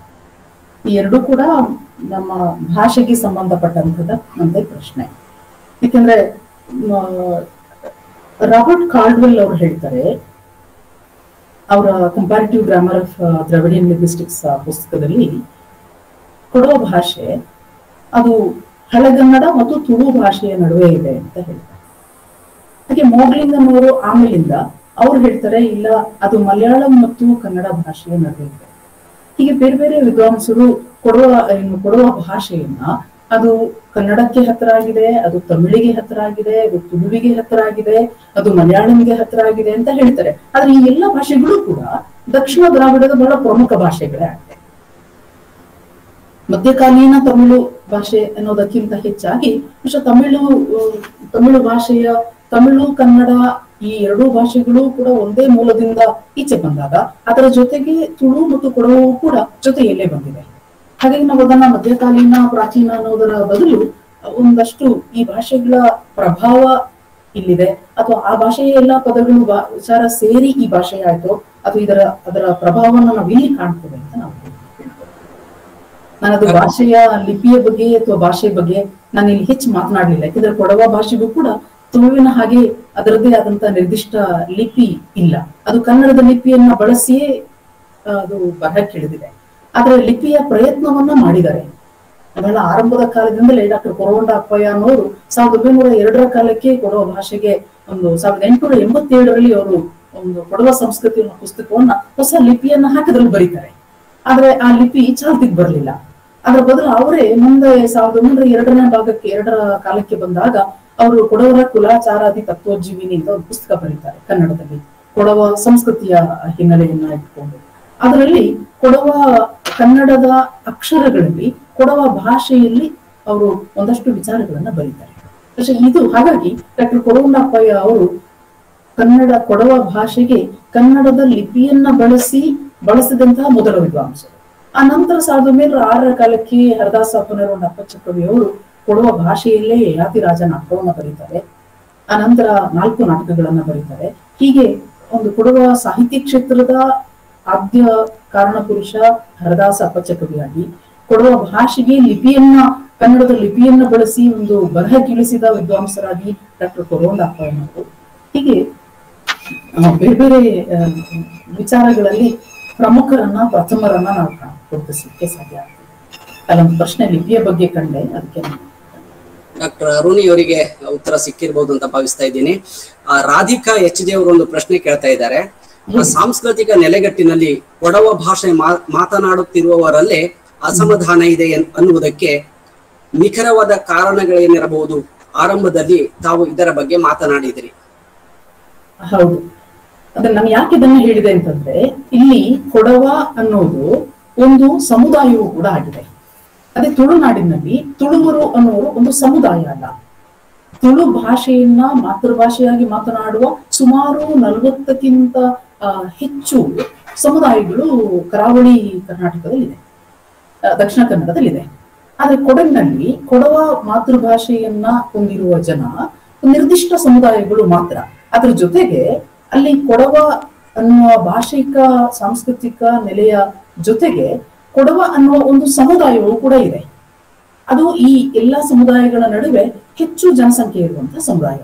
ಈ ಎರಡೂ ಕೂಡ ನಮ್ಮ ಭಾಷೆಗೆ ಸಂಬಂಧಪಟ್ಟಂತದ ಒಂದೇ ಪ್ರಶ್ನೆ ಯಾಕಂದ್ರೆ ಮ, ರಾಬರ್ಟ್ ಕಾರ್ಡ್ವೆಲ್ ಅವರು ಹೇಳ್ತಾರೆ ಅವರ comparative grammar of Dravidian linguistics ಪುಸ್ತಕದಲ್ಲಿ ಕೊಡುವ ಭಾಷೆ ಅದು ಹಳೆಗನ್ನಡ ಮತ್ತು ತುಳು ಭಾಷೆಯ ನಡುವೆ ಇದೆ ಅಂತ ಹೇಳ್ತಾರೆ ಹಾಗೆ ಮೋಗ್ಲಿಂಗನವರು ಆಮೇಲಿಂದ ಅವ್ರು ಹೇಳ್ತಾರೆ ಇಲ್ಲ ಅದು ಮಲಯಾಳಂ ಮತ್ತು ಕನ್ನಡ ಭಾಷೆಯ ನಡುವೆ ಇದೆ ಹೀಗೆ ಬೇರೆ ಬೇರೆ ವಿದ್ವಾಂಸರು ಕೊಡುವ ಏನು ಕೊಡುವ ಭಾಷೆಯನ್ನ ಅದು ಕನ್ನಡಕ್ಕೆ ಹತ್ರ ಆಗಿದೆ ಅದು ತಮಿಳಿಗೆ ಹತ್ರ ಆಗಿದೆ ಅದು ತುಳುವಿಗೆ ಹತ್ರ ಆಗಿದೆ ಅದು ಮಲಯಾಳಂಗೆ ಹತ್ರ ಆಗಿದೆ ಅಂತ ಹೇಳ್ತಾರೆ ಆದ್ರೆ ಈ ಎಲ್ಲ ಭಾಷೆಗಳು ಕೂಡ ದಕ್ಷಿಣ ದ್ರಾವಿಡದ ಬಹಳ ಪ್ರಮುಖ ಭಾಷೆಗಳೇ ಆಗಿದೆ ಮಧ್ಯಕಾಲೀನ ತಮಿಳು ಭಾಷೆ ಅನ್ನೋದಕ್ಕಿಂತ ಹೆಚ್ಚಾಗಿ ಬಹುಶಃ ತಮಿಳು ಅಹ್, ತಮಿಳು ಭಾಷೆಯ ತಮಿಳು ಕನ್ನಡ ಈ ಎರಡೂ ಭಾಷೆಗಳು ಕೂಡ ಒಂದೇ ಮೂಲದಿಂದ ಈಚೆ ಬಂದಾಗ ಅದರ ಜೊತೆಗೆ ತುಳು ಮತ್ತು ಕೊಡವು ಕೂಡ ಜೊತೆಯಲ್ಲೇ ಬಂದಿದೆ ಹಾಗಾಗಿ ನಾವು ಅದನ್ನ ಮಧ್ಯಕಾಲೀನ ಪ್ರಾಚೀನ ಅನ್ನೋದರ ಬದಲು ಒಂದಷ್ಟು ಈ ಭಾಷೆಗಳ ಪ್ರಭಾವ ಇಲ್ಲಿದೆ ಅಥವಾ ಆ ಭಾಷೆಯ ಎಲ್ಲಾ ಪದಗಳು ಬಾ- ವಿಚಾರ ಸೇರಿ ಈ ಭಾಷೆ ಆಯ್ತು ಅಥವಾ ಇದರ ಅದರ ಪ್ರಭಾವವನ್ನು ನಾವು ಇಲ್ಲಿ ಕಾಣ್ತೇವೆ ಅಂತ ನಾವು ಹೇಳ್ಬೋದು. ನಾನದು ಭಾಷೆಯ ಲಿಪಿಯ ಬಗ್ಗೆ ಅಥವಾ ಭಾಷೆ ಬಗ್ಗೆ ನಾನು ಇಲ್ಲಿ ಹೆಚ್ಚು ಮಾತನಾಡಲಿಲ್ಲ ಯಾಕಂದ್ರೆ ಕೊಡವ ಭಾಷೆಗೂ ಕೂಡ ತುಳುವಿನ ಹಾಗೆ ಅದರದ್ದೇ ಆದಂತ ನಿರ್ದಿಷ್ಟ ಲಿಪಿ ಇಲ್ಲ ಅದು ಕನ್ನಡದ ಲಿಪಿಯನ್ನ ಬಳಸಿಯೇ ಆ, ಅದು ಬರಹಕ್ಕಿಳಿದಿದೆ ಆದ್ರೆ ಲಿಪಿಯ ಪ್ರಯತ್ನವನ್ನ ಮಾಡಿದ್ದಾರೆ ಬಹಳ ಆರಂಭದ ಕಾಲದಿಂದಲೇ ಡಾಕ್ಟರ್ ಕೊರವಂಡ ಅಪ್ಪಯ್ಯ ಅನ್ನೋರು ಸಾವಿರದ ಒಂಬೈನೂರ ಎರಡರ ಕಾಲಕ್ಕೆ ಕೊಡವ ಭಾಷೆಗೆ ಒಂದು ಸಾವಿರದ ಎಂಟುನೂರ ಎಂಬತ್ತೇಳರಲ್ಲಿ ಅವರು ಒಂದು ಕೊಡವ ಸಂಸ್ಕೃತಿ ಅನ್ನೋ ಪುಸ್ತಕವನ್ನ ಹೊಸ ಲಿಪಿಯನ್ನ ಹಾಕಿದ್ರಲ್ಲಿ ಬರೀತಾರೆ ಆದ್ರೆ ಆ ಲಿಪಿ ಚಾಲ್ತಿಗೆ ಬರಲಿಲ್ಲ ಅದರ ಬದಲು ಅವರೇ ಮುಂದೆ ಸಾವಿರದ ಒಂಬೈನೂರ ಎರಡನೇ ಭಾಗಕ್ಕೆ ಎರಡರ ಕಾಲಕ್ಕೆ ಬಂದಾಗ ಅವರು ಕೊಡವರ ಕುಲಾಚಾರಾದಿ ತತ್ವಜೀವಿನಿ ಅಂತ ಒಂದು ಪುಸ್ತಕ ಬರೀತಾರೆ ಕನ್ನಡದಲ್ಲಿ ಕೊಡವ ಸಂಸ್ಕೃತಿಯ ಹಿನ್ನೆಲೆಯನ್ನ ಇಟ್ಕೊಂಡು ಅದರಲ್ಲಿ ಕೊಡವ ಕನ್ನಡದ ಅಕ್ಷರಗಳಲ್ಲಿ ಕೊಡವ ಭಾಷೆಯಲ್ಲಿ ಅವರು ಒಂದಷ್ಟು ವಿಚಾರಗಳನ್ನ ಬರೀತಾರೆ പക്ഷെ ಇದು ಹಾಗಾಗಿ ಡಾಕ್ಟರ್ ಕೊರವಂಡಪ್ಪಯ್ಯ ಅವರು ಕನ್ನಡ ಕೊಡವ ಭಾಷೆಗೆ ಕನ್ನಡದ ಲಿಪಿಯನ್ನ ಬಳಸಿ ಬಳಸಿದಂತಹ ಮೊದಲ ವಿದ್ವಾಂಸರು ಆ ನಂತರ ಸಾವಿರದ ಒಂಬೈನೂರ ಆರರ ಕಾಲಕ್ಕೆ ಹರದಾಸ ಅಪ್ಪನರೊಂಡ ಅಪ್ಪಚ್ಚ ಕವಿ ಅವರು ಕೊಡವ ಭಾಷೆಯಲ್ಲೇ ಯಾತಿರಾಜ ನಾಟಕವನ್ನ ಬರೀತಾರೆ ಆ ನಂತರ ನಾಲ್ಕು ನಾಟಕಗಳನ್ನ ಬರೀತಾರೆ ಹೀಗೆ ಒಂದು ಕೊಡವ ಸಾಹಿತ್ಯ ಕ್ಷೇತ್ರದ ಆದ್ಯ ಕಾರಣ ಪುರುಷ ಹರದಾಸ ಅಪ್ಪಚ್ಚ ಕವಿಯಾಗಿ ಕೊಡವ ಭಾಷೆಗೆ ಲಿಪಿಯನ್ನ ಕನ್ನಡದ ಲಿಪಿಯನ್ನ ಬಳಸಿ ಒಂದು ಬರಹಗಿಳಿಸಿದ ವಿದ್ವಾಂಸರಾಗಿ ಡಾಕ್ಟರ್ ಕೊರೋಂಡಪ್ಪನವರು ಹೀಗೆ ಆ, ಬೇರೆ ಬೇರೆ ಆ, ವಿಚಾರಗಳಲ್ಲಿ ಪ್ರಮುಖರನ್ನ ಪ್ರಥಮರನ್ನ ನಾವು ಕಾ- ಗುರುತಿಸಲಿಕ್ಕೆ ಸಾಧ್ಯ ಆಗ್ತದೆ ಅಲ್ಲೊಂದು ಪ್ರಶ್ನೆ ಲಿಪಿಯ ಬಗ್ಗೆ ಕಂಡೆ ಅದಕ್ಕೆ ನಾನು ಡಾಕ್ಟರ್ ಅರುಣಿ ಅವರಿಗೆ ಉತ್ತರ ಸಿಕ್ಕಿರ್ಬೋದು ಅಂತ ಭಾವಿಸ್ತಾ ಇದ್ದೀನಿ ಆ, ರಾಧಿಕಾ ಎಚ್ ಜಿ ಅವರು ಒಂದು ಪ್ರಶ್ನೆ ಕೇಳ್ತಾ ಇದ್ದಾರೆ ಆ, ಸಾಂಸ್ಕೃತಿಕ ನೆಲೆಗಟ್ಟಿನಲ್ಲಿ ಕೊಡವ ಭಾಷೆ ಮಾ- ಮಾತನಾಡುತ್ತಿರುವವರಲ್ಲೇ ಅಸಮಾಧಾನ ಇದೆ ಎನ್- ಅನ್ನುವುದಕ್ಕೆ ನಿಖರವಾದ ಕಾರಣಗಳೇನಿರಬಹುದು ಆರಂಭದಲ್ಲಿ ತಾವು ಇದರ ಬಗ್ಗೆ ಮಾತನಾಡಿದಿರಿ ಹೌದು ಅಂದ್ರೆ ನಾನು ಯಾಕೆ ಇದನ್ನ ಹೇಳಿದೆ ಅಂತಂದ್ರೆ ಇಲ್ಲಿ ಕೊಡವ ಅನ್ನೋದು ಒಂದು ಸಮುದಾಯವೂ ಕೂಡ ಆಗಿದೆ ಅದೇ ತುಳುನಾಡಿನಲ್ಲಿ ತುಳುವರು ಅನ್ನೋರು ಒಂದು ಸಮುದಾಯ ಅಲ್ಲ ತುಳು ಭಾಷೆಯನ್ನ ಮಾತೃಭಾಷೆಯಾಗಿ ಮಾತನಾಡುವ ಸುಮಾರು ನಲವತ್ತಕ್ಕಿಂತ ಆ, ಹೆಚ್ಚು ಸಮುದಾಯಗಳು ಕರಾವಳಿ ಕರ್ನಾಟಕದಲ್ಲಿದೆ ಆ, ದಕ್ಷಿಣ ಕನ್ನಡದಲ್ಲಿದೆ ಆದ್ರೆ ಕೊಡಗಿನಲ್ಲಿ ಕೊಡವ ಮಾತೃಭಾಷೆಯನ್ನ ಹೊಂದಿರುವ ಜನ ನಿರ್ದಿಷ್ಟ ಸಮುದಾಯಗಳು ಮಾತ್ರ ಅದ್ರ ಜೊತೆಗೆ ಅಲ್ಲಿ ಕೊಡವ ಅನ್ನುವ ಭಾಷಿಕ ಸಾಂಸ್ಕೃತಿಕ ನೆಲೆಯ ಜೊತೆಗೆ ಕೊಡವ ಅನ್ನುವ ಒಂದು ಸಮುದಾಯವು ಕೂಡ ಇದೆ ಅದು ಈ ಎಲ್ಲಾ ಸಮುದಾಯಗಳ ನಡುವೆ ಹೆಚ್ಚು ಜನಸಂಖ್ಯೆ ಇರುವಂತಹ ಸಮುದಾಯ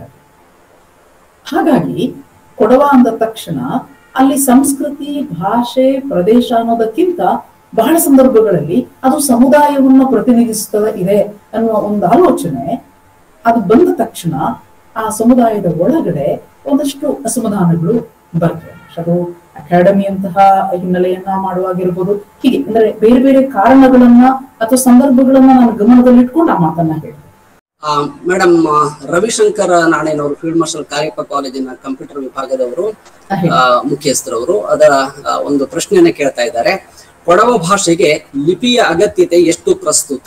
ಹಾಗಾಗಿ ಕೊಡವ ಅಂದ ತಕ್ಷಣ ಅಲ್ಲಿ ಸಂಸ್ಕೃತಿ ಭಾಷೆ ಪ್ರದೇಶ ಅನ್ನೋದಕ್ಕಿಂತ ಬಹಳ ಸಂದರ್ಭಗಳಲ್ಲಿ ಅದು ಸಮುದಾಯವನ್ನ ಪ್ರತಿನಿಧಿಸುತ್ತದೆ ಇದೆ ಅನ್ನುವ ಒಂದು ಆಲೋಚನೆ ಅದು ಬಂದ ತಕ್ಷಣ ಆ ಸಮುದಾಯದ ಒಳಗಡೆ ಒಂದಷ್ಟು ಅಸಮಾಧಾನಗಳು ಬರ್ತವೆ ಅದು ಅಕಾಡೆಮಿಯಂತಹ ಹಿನ್ನೆಲೆಯನ್ನ ಮಾಡುವಾಗಿರ್ಬೋದು ಹೀಗೆ ಅಂದ್ರೆ ಬೇರೆ ಬೇರೆ ಕಾರಣಗಳನ್ನ ಅಥವಾ ಸಂದರ್ಭಗಳನ್ನ ನಾನು ಗಮನದಲ್ಲಿಟ್ಕೊಂಡು ಆ ಮಾತನ್ನ ಹೇಳಿದೆ ಆ ಮೇಡಮ್ ರವಿಶಂಕರ್ ನಾಣೇನವರು ಫೀಲ್ಡ್ ಮಾರ್ಷಲ್ ಕಾರ್ಯಪ್ಪ ಕಾಲೇಜಿನ ಕಂಪ್ಯೂಟರ್ ವಿಭಾಗದವರು ಆ, ಹೇಳಿ. ಆ, ಮುಖ್ಯಸ್ಥರವರು ಅದರ ಆ, ಒಂದು ಪ್ರಶ್ನೆಯನ್ನ ಕೇಳ್ತಾ ಇದ್ದಾರೆ ಕೊಡವ ಭಾಷೆಗೆ ಲಿಪಿಯ ಅಗತ್ಯತೆ ಎಷ್ಟು ಪ್ರಸ್ತುತ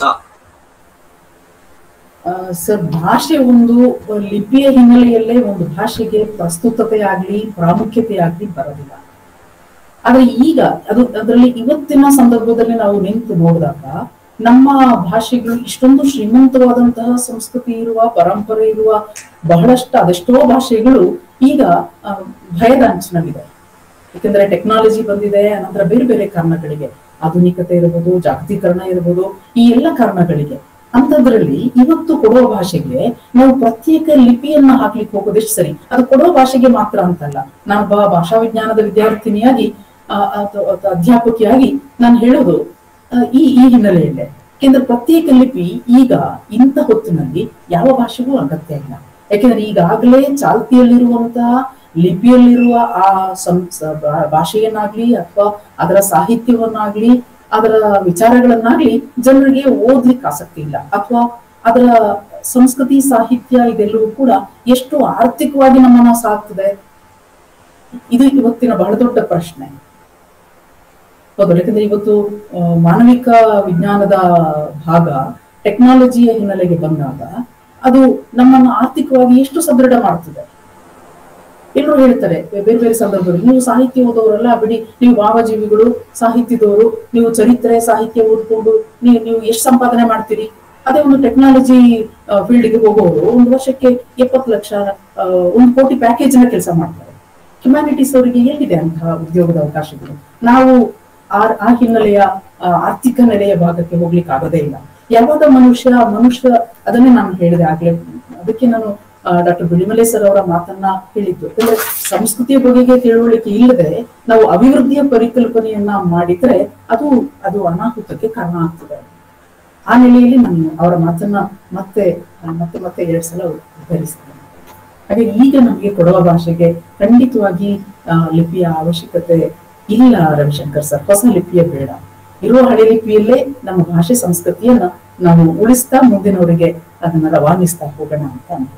ಆ, ಸರ್ ಭಾಷೆ ಒಂದು ಆ, ಲಿಪಿಯ ಹಿನ್ನೆಲೆಯಲ್ಲೇ ಒಂದು ಭಾಷೆಗೆ ಪ್ರಸ್ತುತತೆ ಆಗ್ಲಿ ಪ್ರಾಮುಖ್ಯತೆ ಆಗ್ಲಿ ಬರೋದಿಲ್ಲ ಆದ್ರೆ ಈಗ ಅದು ಅದರಲ್ಲಿ ಇವತ್ತಿನ ಸಂದರ್ಭದಲ್ಲಿ ನಾವು ನಿಂತು ನೋಡಿದಾಗ ನಮ್ಮ ಭಾಷೆಗಳು ಇಷ್ಟೊಂದು ಶ್ರೀಮಂತವಾದಂತಹ ಸಂಸ್ಕೃತಿ ಇರುವ ಪರಂಪರೆ ಇರುವ ಬಹಳಷ್ಟು ಅದೆಷ್ಟೋ ಭಾಷೆಗಳು ಈಗ ಆ, ಭಯದ ಅಂಚಿನಲ್ಲಿದೆ ಯಾಕಂದ್ರೆ ಟೆಕ್ನಾಲಜಿ ಬಂದಿದೆ ನಂತರ ಬೇರೆ ಬೇರೆ ಕಾರಣಗಳಿಗೆ ಆಧುನಿಕತೆ ಇರಬಹುದು ಜಾಗತೀಕರಣ ಇರಬಹುದು ಈ ಎಲ್ಲ ಕಾರಣಗಳಿಗೆ ಅಂತದ್ರಲ್ಲಿ ಇವತ್ತು ಕೊಡುವ ಭಾಷೆಗೆ ನಾವು ಪ್ರತ್ಯೇಕ ಲಿಪಿಯನ್ನ ಹಾಕ್ಲಿಕ್ಕೆ ಹೋಗೋದೆಷ್ಟು ಸರಿ ಅದು ಕೊಡುವ ಭಾಷೆಗೆ ಮಾತ್ರ ಅಂತಲ್ಲ ನಾನೊಬ್ಬ ಭಾಷಾ ವಿಜ್ಞಾನದ ವಿದ್ಯಾರ್ಥಿನಿಯಾಗಿ ಆ, ಅಥವಾ ಅಥವಾ ಅಧ್ಯಾಪಕಿಯಾಗಿ ನಾನು ಹೇಳೋದು ಆ, ಈ ಈ ಹಿನ್ನೆಲೆಯಲ್ಲೇ ಯಾಕೆಂದ್ರೆ ಪ್ರತ್ಯೇಕ ಲಿಪಿ ಈಗ ಇಂಥ ಹೊತ್ತಿನಲ್ಲಿ ಯಾವ ಭಾಷೆಗೂ ಅಗತ್ಯ ಇಲ್ಲ ಯಾಕೆಂದ್ರೆ ಈಗಾಗಲೇ ಚಾಲ್ತಿಯಲ್ಲಿರುವಂತಹ ಲಿಪಿಯಲ್ಲಿರುವ ಆ ಸಂ ಸ- ಭಾ- ಭಾಷೆಯನ್ನಾಗ್ಲಿ ಅಥವಾ ಅದರ ಸಾಹಿತ್ಯವನ್ನಾಗ್ಲಿ ಅದರ ವಿಚಾರಗಳನ್ನಾಗ್ಲಿ ಜನರಿಗೆ ಓದ್ಲಿಕ್ಕೆ ಆಸಕ್ತಿ ಇಲ್ಲ ಅಥವಾ ಅದರ ಸಂಸ್ಕೃತಿ ಸಾಹಿತ್ಯ ಇದೆಲ್ಲವೂ ಕೂಡ ಎಷ್ಟು ಆರ್ಥಿಕವಾಗಿ ನಮ್ಮನ್ನ ಸಾಕ್ತದೆ ಇದು ಇವತ್ತಿನ ಬಹಳ ದೊಡ್ಡ ಪ್ರಶ್ನೆ ಹೌದು ಯಾಕಂದ್ರೆ ಇವತ್ತು ಆ, ಮಾನವಿಕ ವಿಜ್ಞಾನದ ಭಾಗ ಟೆಕ್ನಾಲಜಿಯ ಹಿನ್ನೆಲೆಗೆ ಬಂದಾಗ ಅದು ನಮ್ಮನ್ನು ಆರ್ಥಿಕವಾಗಿ ಎಷ್ಟು ಸದೃಢ ಮಾಡ್ತದೆ ಎಲ್ಲರೂ ಹೇಳ್ತಾರೆ ಬೇರೆ ಬೇರೆ ಸಂದರ್ಭದಲ್ಲಿ ನೀವು ಸಾಹಿತ್ಯ ಓದೋರೆಲ್ಲ ಬಿಡಿ ನೀವು ಭಾವಜೀವಿಗಳು ಸಾಹಿತ್ಯದವರು ನೀವು ಚರಿತ್ರೆ ಸಾಹಿತ್ಯ ಓದ್ಕೊಂಡು ನೀವು ನೀವು ಎಷ್ಟು ಸಂಪಾದನೆ ಮಾಡ್ತೀರಿ ಅದೇ ಒಂದು ಟೆಕ್ನಾಲಜಿ ಫೀಲ್ಡ್ಗೆ ಹೋಗೋರು ಒಂದು ವರ್ಷಕ್ಕೆ ಎಪ್ಪತ್ತು ಲಕ್ಷ ಆ, ಒಂದು ಕೋಟಿ ಪ್ಯಾಕೇಜ್ ನ ಕೆಲಸ ಮಾಡ್ತಾರೆ ಹ್ಯುಮ್ಯಾನಿಟೀಸ್ ಅವರಿಗೆ ಎಲ್ಲಿದೆ ಅಂತಹ ಉದ್ಯೋಗದ ಅವಕಾಶಗಳು ನಾವು ಆ ಆ ಹಿನ್ನೆಲೆಯ ಆ, ಆರ್ಥಿಕ ನೆಲೆಯ ಭಾಗಕ್ಕೆ ಹೋಗ್ಲಿಕ್ಕೆ ಆಗೋದೇ ಇಲ್ಲ ಯಾವಾಗ ಮನುಷ್ಯ ಮನುಷ್ಯ ಅದನ್ನೇ ನಾನು ಹೇಳಿದೆ ಆಗ್ಲೇ ಅದಕ್ಕೆ ನಾನು ಡಾಕ್ಟರ್ ಬಿಳಿಮಲೆ ಸರ್ ಅವರ ಮಾತನ್ನ ಹೇಳಿದ್ದು ಯಾಕಂದ್ರೆ ಸಂಸ್ಕೃತಿಯ ಬಗೆಗೆ ತಿಳುವಳಿಕೆ ಇಲ್ಲದೆ ನಾವು ಅಭಿವೃದ್ಧಿಯ ಪರಿಕಲ್ಪನೆಯನ್ನ ಮಾಡಿದ್ರೆ ಅದು ಅದು ಅನಾಹುತಕ್ಕೆ ಕಾರಣ ಆಗ್ತದೆ ಆ ನೆಲೆಯಲ್ಲಿ ನಾನು ಅವರ ಮಾತನ್ನ ಮತ್ತೆ ಮತ್ತೆ ಮತ್ತೆ ಎರಡ್ ಸಲ ಉದ್ಧರಿಸ್ತೇನೆ ಹಾಗೆ ಈಗ ನಮಗೆ ಕೊಡುವ ಭಾಷೆಗೆ ಖಂಡಿತವಾಗಿ ಆ, ಲಿಪಿಯ ಅವಶ್ಯಕತೆ ಇಲ್ಲ ರವಿಶಂಕರ್ ಸರ್ ಹೊಸ ಲಿಪಿಯ ಬೇಡ ಇರುವ ಹಳೆ ಲಿಪಿಯಲ್ಲೇ ನಮ್ಮ ಭಾಷೆ ಸಂಸ್ಕೃತಿಯನ್ನ ನಾವು ಉಳಿಸ್ತಾ ಮುಂದಿನವರಿಗೆ ಅದನ್ನ ರವಾನಿಸ್ತಾ ಹೋಗೋಣ ಅಂತ ಅನ್ಬೋದು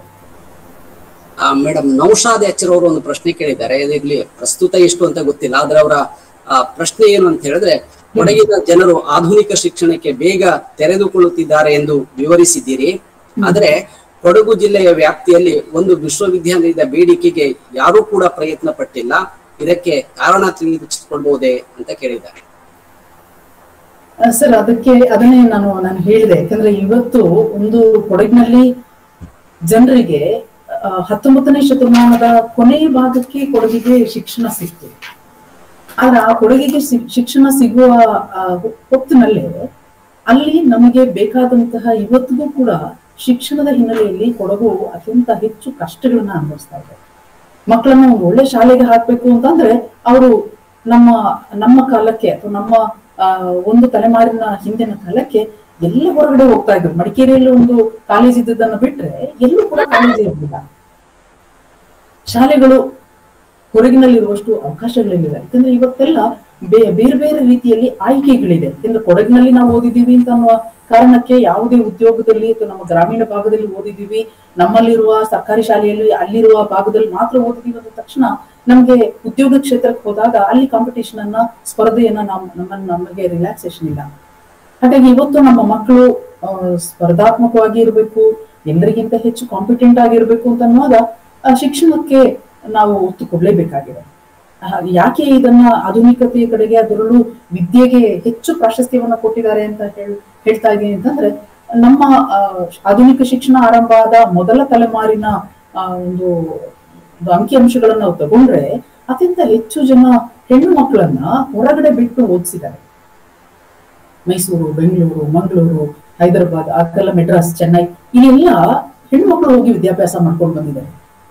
ಮೇಡಮ್ ನೌಶಾದ್ ಎಚ್ಚರ್ ಅವರು ಒಂದು ಪ್ರಶ್ನೆ ಕೇಳಿದ್ದಾರೆ ಇದಿರ್ಲಿ ಪ್ರಸ್ತುತ ಎಷ್ಟು ಅಂತ ಗೊತ್ತಿಲ್ಲ ಆದ್ರೆ ಅವರ ಆ, ಪ್ರಶ್ನೆ ಏನು ಅಂತ ಹೇಳಿದ್ರೆ ಕೊಡಗಿನ ಜನರು ಆಧುನಿಕ ಶಿಕ್ಷಣಕ್ಕೆ ಬೇಗ ತೆರೆದುಕೊಳ್ಳುತ್ತಿದ್ದಾರೆ ಎಂದು ವಿವರಿಸಿದ್ದೀರಿ ಆದ್ರೆ ಕೊಡಗು ಜಿಲ್ಲೆಯ ವ್ಯಾಪ್ತಿಯಲ್ಲಿ ಒಂದು ವಿಶ್ವವಿದ್ಯಾಲಯದ ಬೇಡಿಕೆಗೆ ಯಾರೂ ಕೂಡ ಪ್ರಯತ್ನ ಪಟ್ಟಿಲ್ಲ ಇದಕ್ಕೆ ಕಾರಣ ತಿಳಿದುಕೊಳ್ಳಬಹುದೇ ಅಂತ ಕೇಳಿದ್ದಾರೆ ಆ, ಸರ್ ಅದಕ್ಕೆ ಅದನ್ನೇ ನಾನು ನಾನು ಹೇಳಿದೆ ಯಾಕಂದ್ರೆ ಇವತ್ತು ಒಂದು ಕೊಡಗಿನಲ್ಲಿ ಜನರಿಗೆ ಆ, ಹತ್ತೊಂಬತ್ತನೇ ಶತಮಾನದ ಕೊನೆಯ ಭಾಗಕ್ಕೆ ಕೊಡಗಿಗೆ ಶಿಕ್ಷಣ ಸಿಕ್ತು ಆದ್ರೆ ಆ ಕೊಡಗಿಗೆ ಶಿ- ಶಿಕ್ಷಣ ಸಿಗುವ ಆ, ಹೊತ್ತಿನಲ್ಲೇ ಅಲ್ಲಿ ನಮಗೆ ಬೇಕಾದಂತಹ ಇವತ್ತಿಗೂ ಕೂಡ ಶಿಕ್ಷಣದ ಹಿನ್ನೆಲೆಯಲ್ಲಿ ಕೊಡಗು ಅತ್ಯಂತ ಹೆಚ್ಚು ಕಷ್ಟಗಳನ್ನ ಅನುಭವಿಸ್ತಾ ಇದೆ ಮಕ್ಕಳನ್ನ ಒಂದು ಒಳ್ಳೆ ಶಾಲೆಗೆ ಹಾಕ್ಬೇಕು ಅಂತಂದ್ರೆ ಅವರು ನಮ್ಮ ನಮ್ಮ ಕಾಲಕ್ಕೆ ಅಥವಾ ನಮ್ಮ ಆ, ಒಂದು ತಲೆಮಾರಿನ ಹಿಂದಿನ ಕಾಲಕ್ಕೆ ಎಲ್ಲ ಹೊರಗಡೆ ಹೋಗ್ತಾ ಇದ್ರು ಮಡಿಕೇರಿಯಲ್ಲಿ ಒಂದು ಕಾಲೇಜ್ ಇದ್ದದನ್ನ ಬಿಟ್ರೆ ಎಲ್ಲೂ ಕೂಡ ಕಾಲೇಜ್ ಇರಲಿಲ್ಲ ಶಾಲೆಗಳು ಕೊಡಗಿನಲ್ಲಿರುವಷ್ಟು ಅವಕಾಶಗಳಿಲ್ಲ ಯಾಕಂದ್ರೆ ಇವತ್ತೆಲ್ಲ ಬೇ- ಬೇರೆ ಬೇರೆ ರೀತಿಯಲ್ಲಿ ಆಯ್ಕೆಗಳಿದೆ ಯಾಕಂದ್ರೆ ಕೊಡಗಿನಲ್ಲಿ ನಾವು ಓದಿದೀವಿ ಅಂತ ಅನ್ನುವ ಕಾರಣಕ್ಕೆ ಯಾವುದೇ ಉದ್ಯೋಗದಲ್ಲಿ ಅಥವಾ ನಮ್ಮ ಗ್ರಾಮೀಣ ಭಾಗದಲ್ಲಿ ಓದಿದೀವಿ ನಮ್ಮಲ್ಲಿರುವ ಸರ್ಕಾರಿ ಶಾಲೆಯಲ್ಲಿ ಅಲ್ಲಿರುವ ಭಾಗದಲ್ಲಿ ಮಾತ್ರ ಓದಿದೀವಿ ಅಂದ ತಕ್ಷಣ ನಮ್ಗೆ ಉದ್ಯೋಗ ಕ್ಷೇತ್ರಕ್ಕೆ ಹೋದಾಗ ಅಲ್ಲಿ ಕಾಂಪಿಟೇಷನ್ ಅನ್ನ ಸ್ಪರ್ಧೆಯನ್ನ ನಮ್ ನಮ್ಮ ನಮಗೆ ರಿಲ್ಯಾಕ್ಸೇಷನ್ ಇಲ್ಲ ಹಾಗಾಗಿ ಇವತ್ತು ನಮ್ಮ ಮಕ್ಕಳು ಆ, ಸ್ಪರ್ಧಾತ್ಮಕವಾಗಿ ಇರಬೇಕು ಎಲ್ಲರಿಗಿಂತ ಹೆಚ್ಚು ಕಾಂಪಿಟೆಂಟ್ ಆಗಿರ್ಬೇಕು ಅಂತ ಅನ್ನುವಾಗ ಆ, ಶಿಕ್ಷಣಕ್ಕೆ ನಾವು ಒತ್ತು ಕೊಡ್ಲೇಬೇಕಾಗಿದೆ ಆ, ಯಾಕೆ ಇದನ್ನ ಆಧುನಿಕತೆಯ ಕಡೆಗೆ ಅದರಲ್ಲೂ ವಿದ್ಯೆಗೆ ಹೆಚ್ಚು ಪ್ರಾಶಸ್ತ್ಯವನ್ನ ಕೊಟ್ಟಿದ್ದಾರೆ ಅಂತ ಹೇಳಿ ಹೇಳ್ತಾ ಇದ್ದೀನಿ ಅಂತಂದ್ರೆ ನಮ್ಮ ಆ, ಆಧುನಿಕ ಶಿಕ್ಷಣ ಆರಂಭ ಆದ ಮೊದಲ ತಲೆಮಾರಿನ ಆ, ಒಂದು ಒಂದು ಅಂಕಿಅಂಶಗಳನ್ನ ನಾವು ತಗೊಂಡ್ರೆ ಅತ್ಯಂತ ಹೆಚ್ಚು ಜನ ಹೆಣ್ಣು ಮಕ್ಕಳನ್ನ ಹೊರಗಡೆ ಬಿಟ್ಟು ಓದಿಸಿದ್ದಾರೆ ಮೈಸೂರು ಬೆಂಗಳೂರು ಮಂಗಳೂರು ಹೈದರಾಬಾದ್ ಅಕ್ಕೆಲ್ಲ ಮೆಡ್ರಾಸ್ ಚೆನ್ನೈ ಇಲ್ಲೆಲ್ಲ ಹೆಣ್ಮಕ್ಳು ಹೋಗಿ ವಿದ್ಯಾಭ್ಯಾಸ ಮಾಡ್ಕೊಂಡು ಬಂದಿದ್ದಾರೆ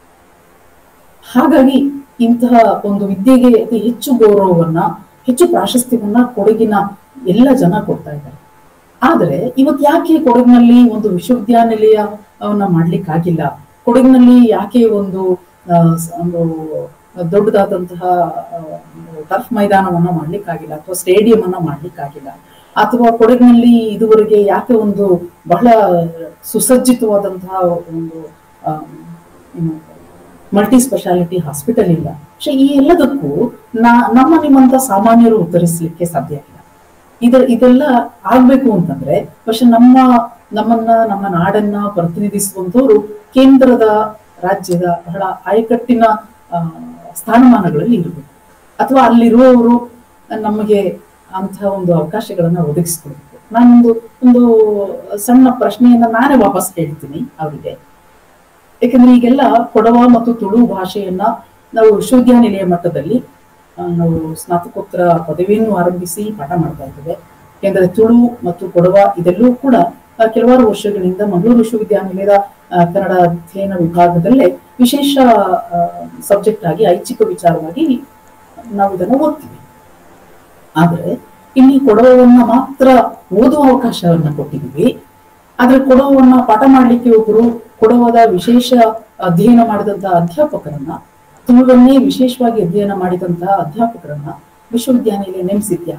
ಹಾಗಾಗಿ ಇಂತಹ ಒಂದು ವಿದ್ಯೆಗೆ ಅತಿ ಹೆಚ್ಚು ಗೌರವವನ್ನ ಹೆಚ್ಚು ಪ್ರಾಶಸ್ತ್ಯವನ್ನ ಕೊಡಗಿನ ಎಲ್ಲ ಜನ ಕೊಡ್ತಾ ಇದ್ದಾರೆ ಆದ್ರೆ ಇವತ್ತು ಯಾಕೆ ಕೊಡಗಿನಲ್ಲಿ ಒಂದು ವಿಶ್ವವಿದ್ಯಾನಿಲಯವನ್ನ ಮಾಡ್ಲಿಕ್ಕಾಗಿಲ್ಲ ಕೊಡಗಿನಲ್ಲಿ ಯಾಕೆ ಒಂದು ಆ, ಸ- ಒಂದು ದೊಡ್ಡದಾದಂತಹ ಟರ್ಫ್ ಮೈದಾನವನ್ನ ಮಾಡ್ಲಿಕ್ಕಾಗಿಲ್ಲ ಅಥವಾ ಸ್ಟೇಡಿಯಂ ಅನ್ನ ಮಾಡ್ಲಿಕ್ಕಾಗಿಲ್ಲ ಅಥವಾ ಕೊಡಗಿನಲ್ಲಿ ಇದುವರೆಗೆ ಯಾಕೆ ಒಂದು ಬಹಳ ಸುಸಜ್ಜಿತವಾದಂತಹ ಒಂದು ಆ, ಏನು, ಮಲ್ಟಿ ಸ್ಪೆಷಾಲಿಟಿ ಹಾಸ್ಪಿಟಲ್ ಇಲ್ಲ പക്ഷെ ಈ ಎಲ್ಲದಕ್ಕೂ ನಾ ನಮ್ಮ ನಿಮ್ಮಂತ ಸಾಮಾನ್ಯರು ಉತ್ತರಿಸಲಿಕ್ಕೆ ಸಾಧ್ಯ ಇಲ್ಲ ಇದ ಇದೆಲ್ಲ ಆಗ್ಬೇಕು ಅಂತಂದ್ರೆ പക്ഷെ ನಮ್ಮ ನಮ್ಮನ್ನ ನಮ್ಮ ನಾಡನ್ನ ಪ್ರತಿನಿಧಿಸುವಂತವರು ಕೇಂದ್ರದ ರಾಜ್ಯದ ಬಹಳ ಆಯಕಟ್ಟಿನ ಆ, ಸ್ಥಾನಮಾನಗಳಲ್ಲಿ ಇರಬೇಕು ಅಥವಾ ಅಲ್ಲಿರುವವರು ನಮಗೆ ಅಂತಹ ಒಂದು ಅವಕಾಶಗಳನ್ನ ಒದಗಿಸ್ಕೊಡ್ಬೇಕು ನಾನೊಂದು ಒಂದು ಸಣ್ಣ ಪ್ರಶ್ನೆಯನ್ನ ನಾನೇ ವಾಪಸ್ ಹೇಳ್ತೀನಿ ಅವರಿಗೆ ಯಾಕಂದ್ರೆ ಈಗೆಲ್ಲ ಕೊಡವ ಮತ್ತು ತುಳು ಭಾಷೆಯನ್ನ ನಾವು ವಿಶ್ವವಿದ್ಯಾನಿಲಯ ಮಟ್ಟದಲ್ಲಿ ಆ, ನಾವು ಸ್ನಾತಕೋತ್ತರ ಪದವಿಯನ್ನು ಆರಂಭಿಸಿ ಪಾಠ ಮಾಡ್ತಾ ಇದ್ದೇವೆ ಯಾಕಂದ್ರೆ ತುಳು ಮತ್ತು ಕೊಡವ ಇದೆಲ್ಲೂ ಕೂಡ ಆ, ಕೆಲವಾರು ವರ್ಷಗಳಿಂದ ಮಂಗಳೂರು ವಿಶ್ವವಿದ್ಯಾನಿಲಯದ ಆ, ಕನ್ನಡ ಅಧ್ಯಯನ ವಿಭಾಗದಲ್ಲೇ ವಿಶೇಷ ಸಬ್ಜೆಕ್ಟ್ ಆಗಿ ಐಚ್ಛಿಕ ವಿಚಾರವಾಗಿ ನಾವು ಇದನ್ನು ಓದ್ತೀವಿ ಆದ್ರೆ ಇಲ್ಲಿ ಕೊಡವನ್ನ ಮಾತ್ರ ಓದುವ ಅವಕಾಶವನ್ನ ಕೊಟ್ಟಿದ್ದೀವಿ ಆದ್ರೆ ಕೊಡವನ್ನ ಪಾಠ ಮಾಡ್ಲಿಕ್ಕೆ ಒಬ್ಬರು ಕೊಡವದ ವಿಶೇಷ ಅಧ್ಯಯನ ಮಾಡಿದಂತಹ ಅಧ್ಯಾಪಕರನ್ನ ತುಳುವನ್ನೇ ವಿಶೇಷವಾಗಿ ಅಧ್ಯಯನ ಮಾಡಿದಂತಹ ಅಧ್ಯಾಪಕರನ್ನ ವಿಶ್ವವಿದ್ಯಾನಿಲಯ ನೇಮಿಸಿದ್ಯಾ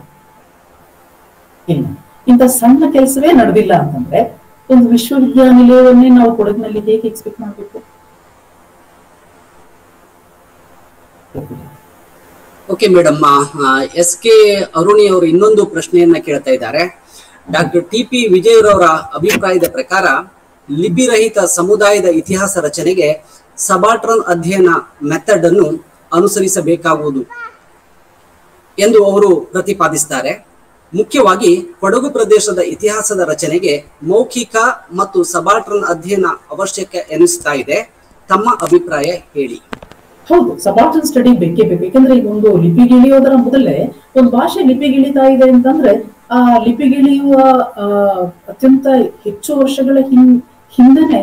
ಇಲ್ಲ ಇಂಥ ಸಣ್ಣ ಕೆಲಸವೇ ನಡೆದಿಲ್ಲ ಅಂತಂದ್ರೆ ಒಂದು ವಿಶ್ವವಿದ್ಯಾನಿಲಯವನ್ನೇ ನಾವು ಕೊಡಗಿನಲ್ಲಿ ಹೇಗೆ ಎಕ್ಸ್ಪೆಕ್ಟ್ ಮಾಡ್ಬೇಕು okay madam S K Aruni ಅವರು ಇನ್ನೊಂದು ಪ್ರಶ್ನೆಯನ್ನ ಕೇಳ್ತಾ ಇದ್ದಾರೆ ಡಾಕ್ಟರ್ ಟಿ ಪಿ ವಿಜಯರವರ ಅಭಿಪ್ರಾಯದ ಪ್ರಕಾರ ಲಿಪಿರಹಿತ ಸಮುದಾಯದ ಇತಿಹಾಸ ರಚನೆಗೆ ಸಬಾಟ್ರನ್ ಅಧ್ಯಯನ ಮೆಥಡ್ ಅನ್ನು ಅನುಸರಿಸಬೇಕಾಗುವುದು ಎಂದು ಅವರು ಪ್ರತಿಪಾದಿಸುತ್ತಾರೆ ಮುಖ್ಯವಾಗಿ ಕೊಡಗು ಪ್ರದೇಶದ ಇತಿಹಾಸದ ರಚನೆಗೆ ಮೌಖಿಕ ಮತ್ತು ಸಬಾಲ್ಟ್ರನ್ ಅಧ್ಯಯನ ಅವಶ್ಯಕ ಎನಿಸ್ತಾ ಇದೆ ತಮ್ಮ ಅಭಿಪ್ರಾಯ ಹೇಳಿ ಹೌದು ಸಬಾರ್ಟನ್ ಸ್ಟಡಿ ಬೇಕೇ ಬೇಕು ಯಾಕಂದ್ರೆ ಈಗ ಒಂದು ಲಿಪಿಗಿಳಿಯೋದರ ಮೊದಲೇ ಒಂದು ಭಾಷೆ ಲಿಪಿಗಿಳಿತಾ ಇದೆ ಅಂತಂದ್ರೆ ಆ ಲಿಪಿಗಿಳಿಯುವ ಆ, ಅತ್ಯಂತ ಹೆಚ್ಚು ವರ್ಷಗಳ ಹಿನ್ ಹಿಂದನೆ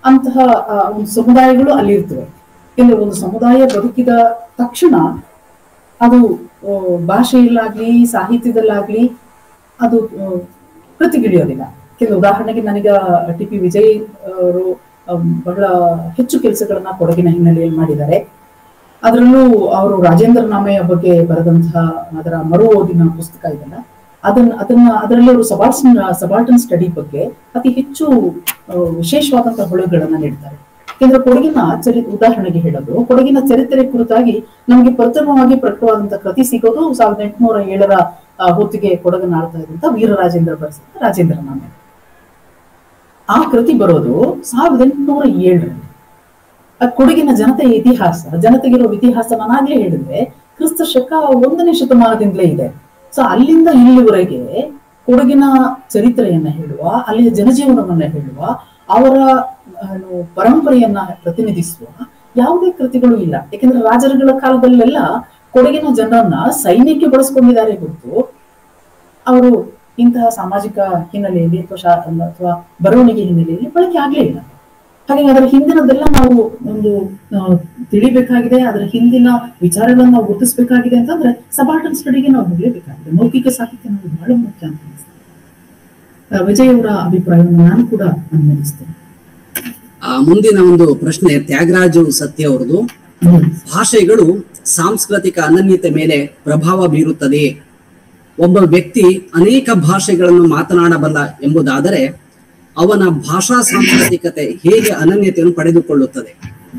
ಅಂತಹ ಆ, ಒಂದು ಸಮುದಾಯಗಳು ಅಲ್ಲಿ ಇರ್ತವೆ ಇಲ್ಲಿ ಒಂದು ಸಮುದಾಯ ಬದುಕಿದ ತಕ್ಷಣ ಅದು ಆ, ಭಾಷೆಯಲ್ಲಾಗ್ಲಿ ಸಾಹಿತ್ಯದಲ್ಲಾಗ್ಲಿ ಅದು ಆ, ಪ್ರತಿಗಿಳಿಯೋದಿಲ್ಲ ಕೆಲವು ಉದಾಹರಣೆಗೆ ನನಗ ಟಿ ಪಿ ವಿಜಯ್ ಅವರು ಅಮ್, ಬಹಳ ಹೆಚ್ಚು ಕೆಲಸಗಳನ್ನ ಕೊಡಗಿನ ಹಿನ್ನೆಲೆಯಲ್ಲಿ ಮಾಡಿದ್ದಾರೆ ಅದರಲ್ಲೂ ಅವರು ರಾಜೇಂದ್ರ ನಾಮೆಯ ಬಗ್ಗೆ ಬರೆದಂತಹ ಅದರ ಮರು ಓದಿನ ಪುಸ್ತಕ ಇದೆಲ್ಲ ಅದನ್ನ ಅದನ್ನ ಅದರಲ್ಲಿ ಅವರು ಸಬಾಲ್ಟನ್ ಸಬಾಲ್ಟನ್ ಸ್ಟಡಿ ಬಗ್ಗೆ ಅತಿ ಹೆಚ್ಚು ಆ, ವಿಶೇಷವಾದಂತಹ ಹೊಳೆಗಳನ್ನ ನೀಡ್ತಾರೆ ಯಾಕಂದ್ರೆ ಕೊಡಗಿನ ಚರಿ ಉದಾಹರಣೆಗೆ ಹೇಳೋದು ಕೊಡಗಿನ ಚರಿತ್ರೆ ಕುರಿತಾಗಿ ನಮಗೆ ಪ್ರಥಮವಾಗಿ ಪ್ರಕಟವಾದಂತಹ ಕೃತಿ ಸಿಗೋದು ಸಾವಿರದ ಎಂಟುನೂರ ಏಳರ ಆ, ಹೊತ್ತಿಗೆ ಕೊಡಗನ್ನ ಆಳ್ತಾ ಇದ್ದಂತ ವೀರರಾಜೇಂದ್ರ ಬರೆಸಿದ ರಾಜೇಂದ್ರ ನಾಮೆ ಆ ಕೃತಿ ಬರೋದು ಸಾವಿರದ ಎಂಟುನೂರ ಏಳರಲ್ಲಿ ಆ ಕೊಡಗಿನ ಜನತೆಯ ಇತಿಹಾಸ ಜನತೆಗಿರೋ ಇತಿಹಾಸ ನಾನಾಗ್ಲೇ ಹೇಳಿದ್ರೆ ಕ್ರಿಸ್ತ ಶಕ ಒಂದನೇ ಶತಮಾನದಿಂದಲೇ ಇದೆ ಸೊ ಅಲ್ಲಿಂದ ಇಲ್ಲಿವರೆಗೆ ಕೊಡಗಿನ ಚರಿತ್ರೆಯನ್ನ ಹೇಳುವ ಅಲ್ಲಿಯ ಜನಜೀವನವನ್ನ ಹೇಳುವ ಅವರ ಏನು, ಪರಂಪರೆಯನ್ನ ಪ್ರತಿನಿಧಿಸುವ ಯಾವುದೇ ಕೃತಿಗಳು ಇಲ್ಲ ಯಾಕೆಂದ್ರೆ ರಾಜರುಗಳ ಕಾಲದಲ್ಲೆಲ್ಲ ಕೊಡಗಿನ ಜನರನ್ನ ಸೈನ್ಯಕ್ಕೆ ಬಳಸ್ಕೊಂಡಿದ್ದಾರೆ ಹೊರತು ಅವರು ಇಂತಹ ಸಾಮಾಜಿಕ ಹಿನ್ನೆಲೆಯಲ್ಲಿ ಅಥವಾ ಶಾ ಅಥವಾ ಬರವಣಿಗೆ ಹಿನ್ನೆಲೆಯಲ್ಲಿ ಬಳಕೆ ಆಗ್ಲೇ ಇಲ್ಲ ಹಾಗಾಗಿ ಅದರ ಹಿಂದಿನದೆಲ್ಲ ನಾವು ಒಂದು ಆ, ತಿಳಿಬೇಕಾಗಿದೆ ಅದರ ಹಿಂದಿನ ವಿಚಾರಗಳನ್ನ ನಾವು ಗುರುತಿಸಬೇಕಾಗಿದೆ ಅಂತಂದ್ರೆ ಸಬಾಲ್ಟನ್ ಸ್ಟಡಿಗೆ ನಾವು ಹೋಗ್ಲೇಬೇಕಾಗಿದೆ ಮೌಖಿಕ ಸಾಹಿತ್ಯ ನಮಗೆ ಬಹಳ ಮುಖ್ಯ ಅಂತ ಅನಿಸ್ತದೆ ಆ, ವಿಜಯ್ ಅವರ ಅಭಿಪ್ರಾಯವನ್ನು ನಾನು ಕೂಡ ಅನುಮೋದಿಸ್ತೇನೆ ಆ, ಮುಂದಿನ ಒಂದು ಪ್ರಶ್ನೆ ತ್ಯಾಗರಾಜು ಸತ್ಯ ಅವರದು ಹ್ಮ್. ಭಾಷೆಗಳು ಸಾಂಸ್ಕೃತಿಕ ಅನನ್ಯತೆ ಮೇಲೆ ಪ್ರಭಾವ ಬೀರುತ್ತದೆಯೇ ಒಬ್ಬ ವ್ಯಕ್ತಿ ಅನೇಕ ಭಾಷೆಗಳನ್ನು ಮಾತನಾಡಬಲ್ಲ ಎಂಬುದಾದರೆ ಅವನ ಭಾಷಾ ಸಾಂಸ್ಕೃತಿಕತೆ ಹೇಗೆ ಅನನ್ಯತೆಯನ್ನು ಪಡೆದುಕೊಳ್ಳುತ್ತದೆ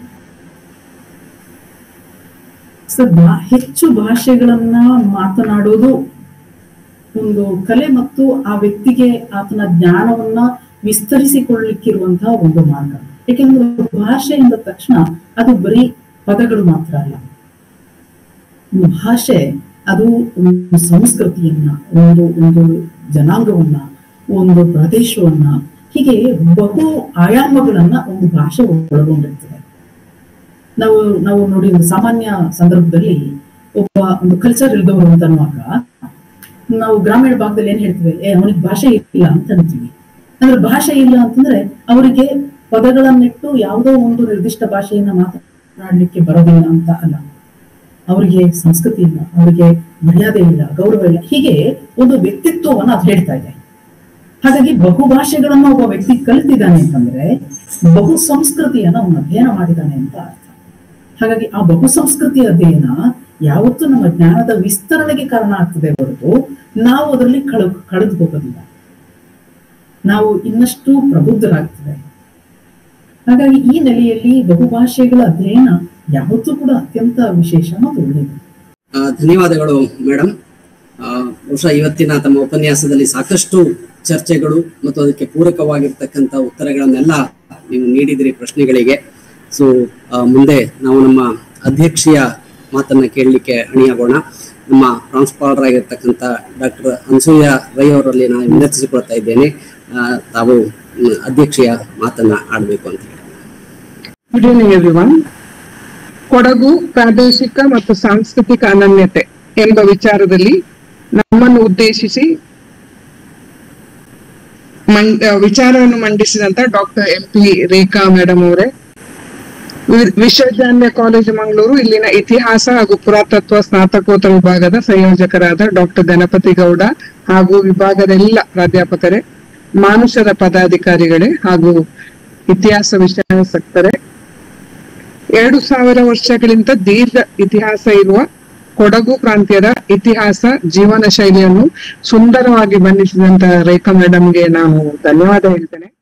ಸರ್ ಭಾ- ಹೆಚ್ಚು ಭಾಷೆಗಳನ್ನ ಮಾತನಾಡೋದು ಒಂದು ಕಲೆ ಮತ್ತು ಆ ವ್ಯಕ್ತಿಗೆ ಆತನ ಜ್ಞಾನವನ್ನ ವಿಸ್ತರಿಸಿಕೊಳ್ಳಲಿಕ್ಕಿರುವಂತಹ ಒಂದು ಮಾರ್ಗ ಯಾಕೆಂದ್ರೆ ಭಾಷೆ ಎಂದ ತಕ್ಷಣ ಅದು ಬರೀ ಪದಗಳು ಮಾತ್ರ ಅಲ್ಲ ಒಂದು ಭಾಷೆ ಅದು ಒಂದು ಸಂಸ್ಕೃತಿಯನ್ನ ಒಂದು ಒಂದು ಜನಾಂಗವನ್ನ ಒಂದು ಪ್ರದೇಶವನ್ನ ಹೀಗೆ ಬಹು ಆಯಾಮಗಳನ್ನ ಒಂದು ಭಾಷೆ ಒಳಗೊಂಡಿರ್ತದೆ ನಾವು ನಾವು ನೋಡಿ ಒಂದು ಸಾಮಾನ್ಯ ಸಂದರ್ಭದಲ್ಲಿ ಒಬ್ಬ ಒಂದು ಕಲ್ಚರ್ ಇಲ್ದವರು ಅಂತ ಅನ್ನುವಾಗ ನಾವು ಗ್ರಾಮೀಣ ಭಾಗದಲ್ಲಿ ಏನ್ ಹೇಳ್ತೀವಿ ಏ ಅವನಿಗೆ ಭಾಷೆ ಇಲ್ಲ ಅಂತ ಅಂತೀವಿ ಅಂದ್ರೆ ಭಾಷೆ ಇಲ್ಲ ಅಂತಂದ್ರೆ ಅವರಿಗೆ ಪದಗಳನ್ನಿಟ್ಟು ಯಾವುದೋ ಒಂದು ನಿರ್ದಿಷ್ಟ ಭಾಷೆಯನ್ನ ಮಾತನಾಡ್ಲಿಕ್ಕೆ ಬರೋದಿಲ್ಲ ಅಂತ ಅಲ್ಲ ಅವರಿಗೆ ಸಂಸ್ಕೃತಿ ಇಲ್ಲ ಅವರಿಗೆ ಮರ್ಯಾದೆ ಇಲ್ಲ ಗೌರವ ಇಲ್ಲ ಹೀಗೆ ಒಂದು ವ್ಯಕ್ತಿತ್ವವನ್ನ ಅದು ಹೇಳ್ತಾ ಇದೆ ಹಾಗಾಗಿ ಬಹು ಭಾಷೆಗಳನ್ನ ಒಬ್ಬ ವ್ಯಕ್ತಿ ಕಲಿತಿದ್ದಾನೆ ಅಂತಂದ್ರೆ ಬಹು ಸಂಸ್ಕೃತಿಯನ್ನ ಅವನು ಅಧ್ಯಯನ ಮಾಡಿದ್ದಾನೆ ಅಂತ ಅರ್ಥ ಹಾಗಾಗಿ ಆ ಬಹು ಸಂಸ್ಕೃತಿ ಅಧ್ಯಯನ ಯಾವತ್ತೂ ನಮ್ಮ ಜ್ಞಾನದ ವಿಸ್ತರಣೆಗೆ ಕಾರಣ ಆಗ್ತದೆ ಹೊರತು ನಾವು ಅದರಲ್ಲಿ ಕಳ ಕಳೆದು ಹೋಗೋದಿಲ್ಲ ನಾವು ಇನ್ನಷ್ಟು ಪ್ರಬುದ್ಧರಾಗ್ತದೆ ಹಾಗಾಗಿ ಈ ನೆಲೆಯಲ್ಲಿ ಬಹುಭಾಷೆಗಳ ಅಧ್ಯಯನ ಯಾವತ್ತೂ ಕೂಡ ಅತ್ಯಂತ ವಿಶೇಷ ಮತ್ತು ಒಳ್ಳೆಯದು ಆ, ಧನ್ಯವಾದಗಳು ಮೇಡಮ್ ಬಹುಶಃ ಇವತ್ತಿನ ತಮ್ಮ ಉಪನ್ಯಾಸದಲ್ಲಿ ಸಾಕಷ್ಟು ಚರ್ಚೆಗಳು ಮತ್ತು ಅದಕ್ಕೆ ಪೂರಕವಾಗಿರ್ತಕ್ಕಂಥ ಉತ್ತರಗಳನ್ನೆಲ್ಲ ನೀವು ನೀಡಿದಿರಿ ಪ್ರಶ್ನೆಗಳಿಗೆ ಸೊ ಮುಂದೆ ನಾವು ನಮ್ಮ ಅಧ್ಯಕ್ಷೀಯ ಮಾತನ್ನ ಕೇಳಲಿಕ್ಕೆ ಅಣಿಯಾಗೋಣ ನಮ್ಮ ಪ್ರಾಂಶುಪಾಲರ್ ಆಗಿರ್ತಕ್ಕಂಥ ಡಾಕ್ಟರ್ ಅನ್ಸೂಯ ರೈ ಅವರಲ್ಲಿ ನಾನು ವಿನಂತಿಸಿಕೊಳ್ತಾ ಇದ್ದೇನೆ ಆ, ತಾವು ಮ್, ಅಧ್ಯಕ್ಷೀಯ ಮಾತನ್ನ ಆಡಬೇಕು ಅಂತ ಹೇಳಿ ಗುಡ್ ಈವ್ನಿಂಗ್ ಎವ್ರಿವನ್ ಕೊಡಗು ಪ್ರಾದೇಶಿಕ ಮತ್ತು ಸಾಂಸ್ಕೃತಿಕ ಅನನ್ಯತೆ ಎಂಬ ವಿಚಾರದಲ್ಲಿ ನಮ್ಮನ್ನು ಉದ್ದೇಶಿಸಿ ಮಂ- ಆ, ವಿಚಾರವನ್ನು ಮಂಡಿಸಿದಂತ doctor M P Rekha madam ಅವರೇ ವಿ- ವಿಶ್ವವಿದ್ಯಾಲಯ ಕಾಲೇಜು ಮಂಗಳೂರು ಇಲ್ಲಿನ ಇತಿಹಾಸ ಹಾಗೂ ಪುರಾತತ್ವ ಸ್ನಾತಕೋತ್ತರ ವಿಭಾಗದ ಸಂಯೋಜಕರಾದ ಡಾಕ್ಟರ್ ಗಣಪತಿ ಗೌಡ ಹಾಗೂ ವಿಭಾಗದ ಎಲ್ಲ ಪ್ರಾಧ್ಯಾಪಕರೇ ಮಾನುಷರ ಪದಾಧಿಕಾರಿಗಳೇ ಹಾಗೂ ಇತಿಹಾಸ ವಿಷಯಾಸಕ್ತರೇ ಎರಡು ಸಾವಿರ ವರ್ಷಗಳಿಂದ ದೀರ್ಘ ಇತಿಹಾಸ ಇರುವ ಕೊಡಗು ಪ್ರಾಂತ್ಯದ ಇತಿಹಾಸ ಜೀವನ ಶೈಲಿಯನ್ನು ಸುಂದರವಾಗಿ ಬಣ್ಣಿಸಿದಂತ ರೇಖಾ ಮೇಡಮ್ಗೆ ನಾನು ಧನ್ಯವಾದ ಹೇಳ್ತೇನೆ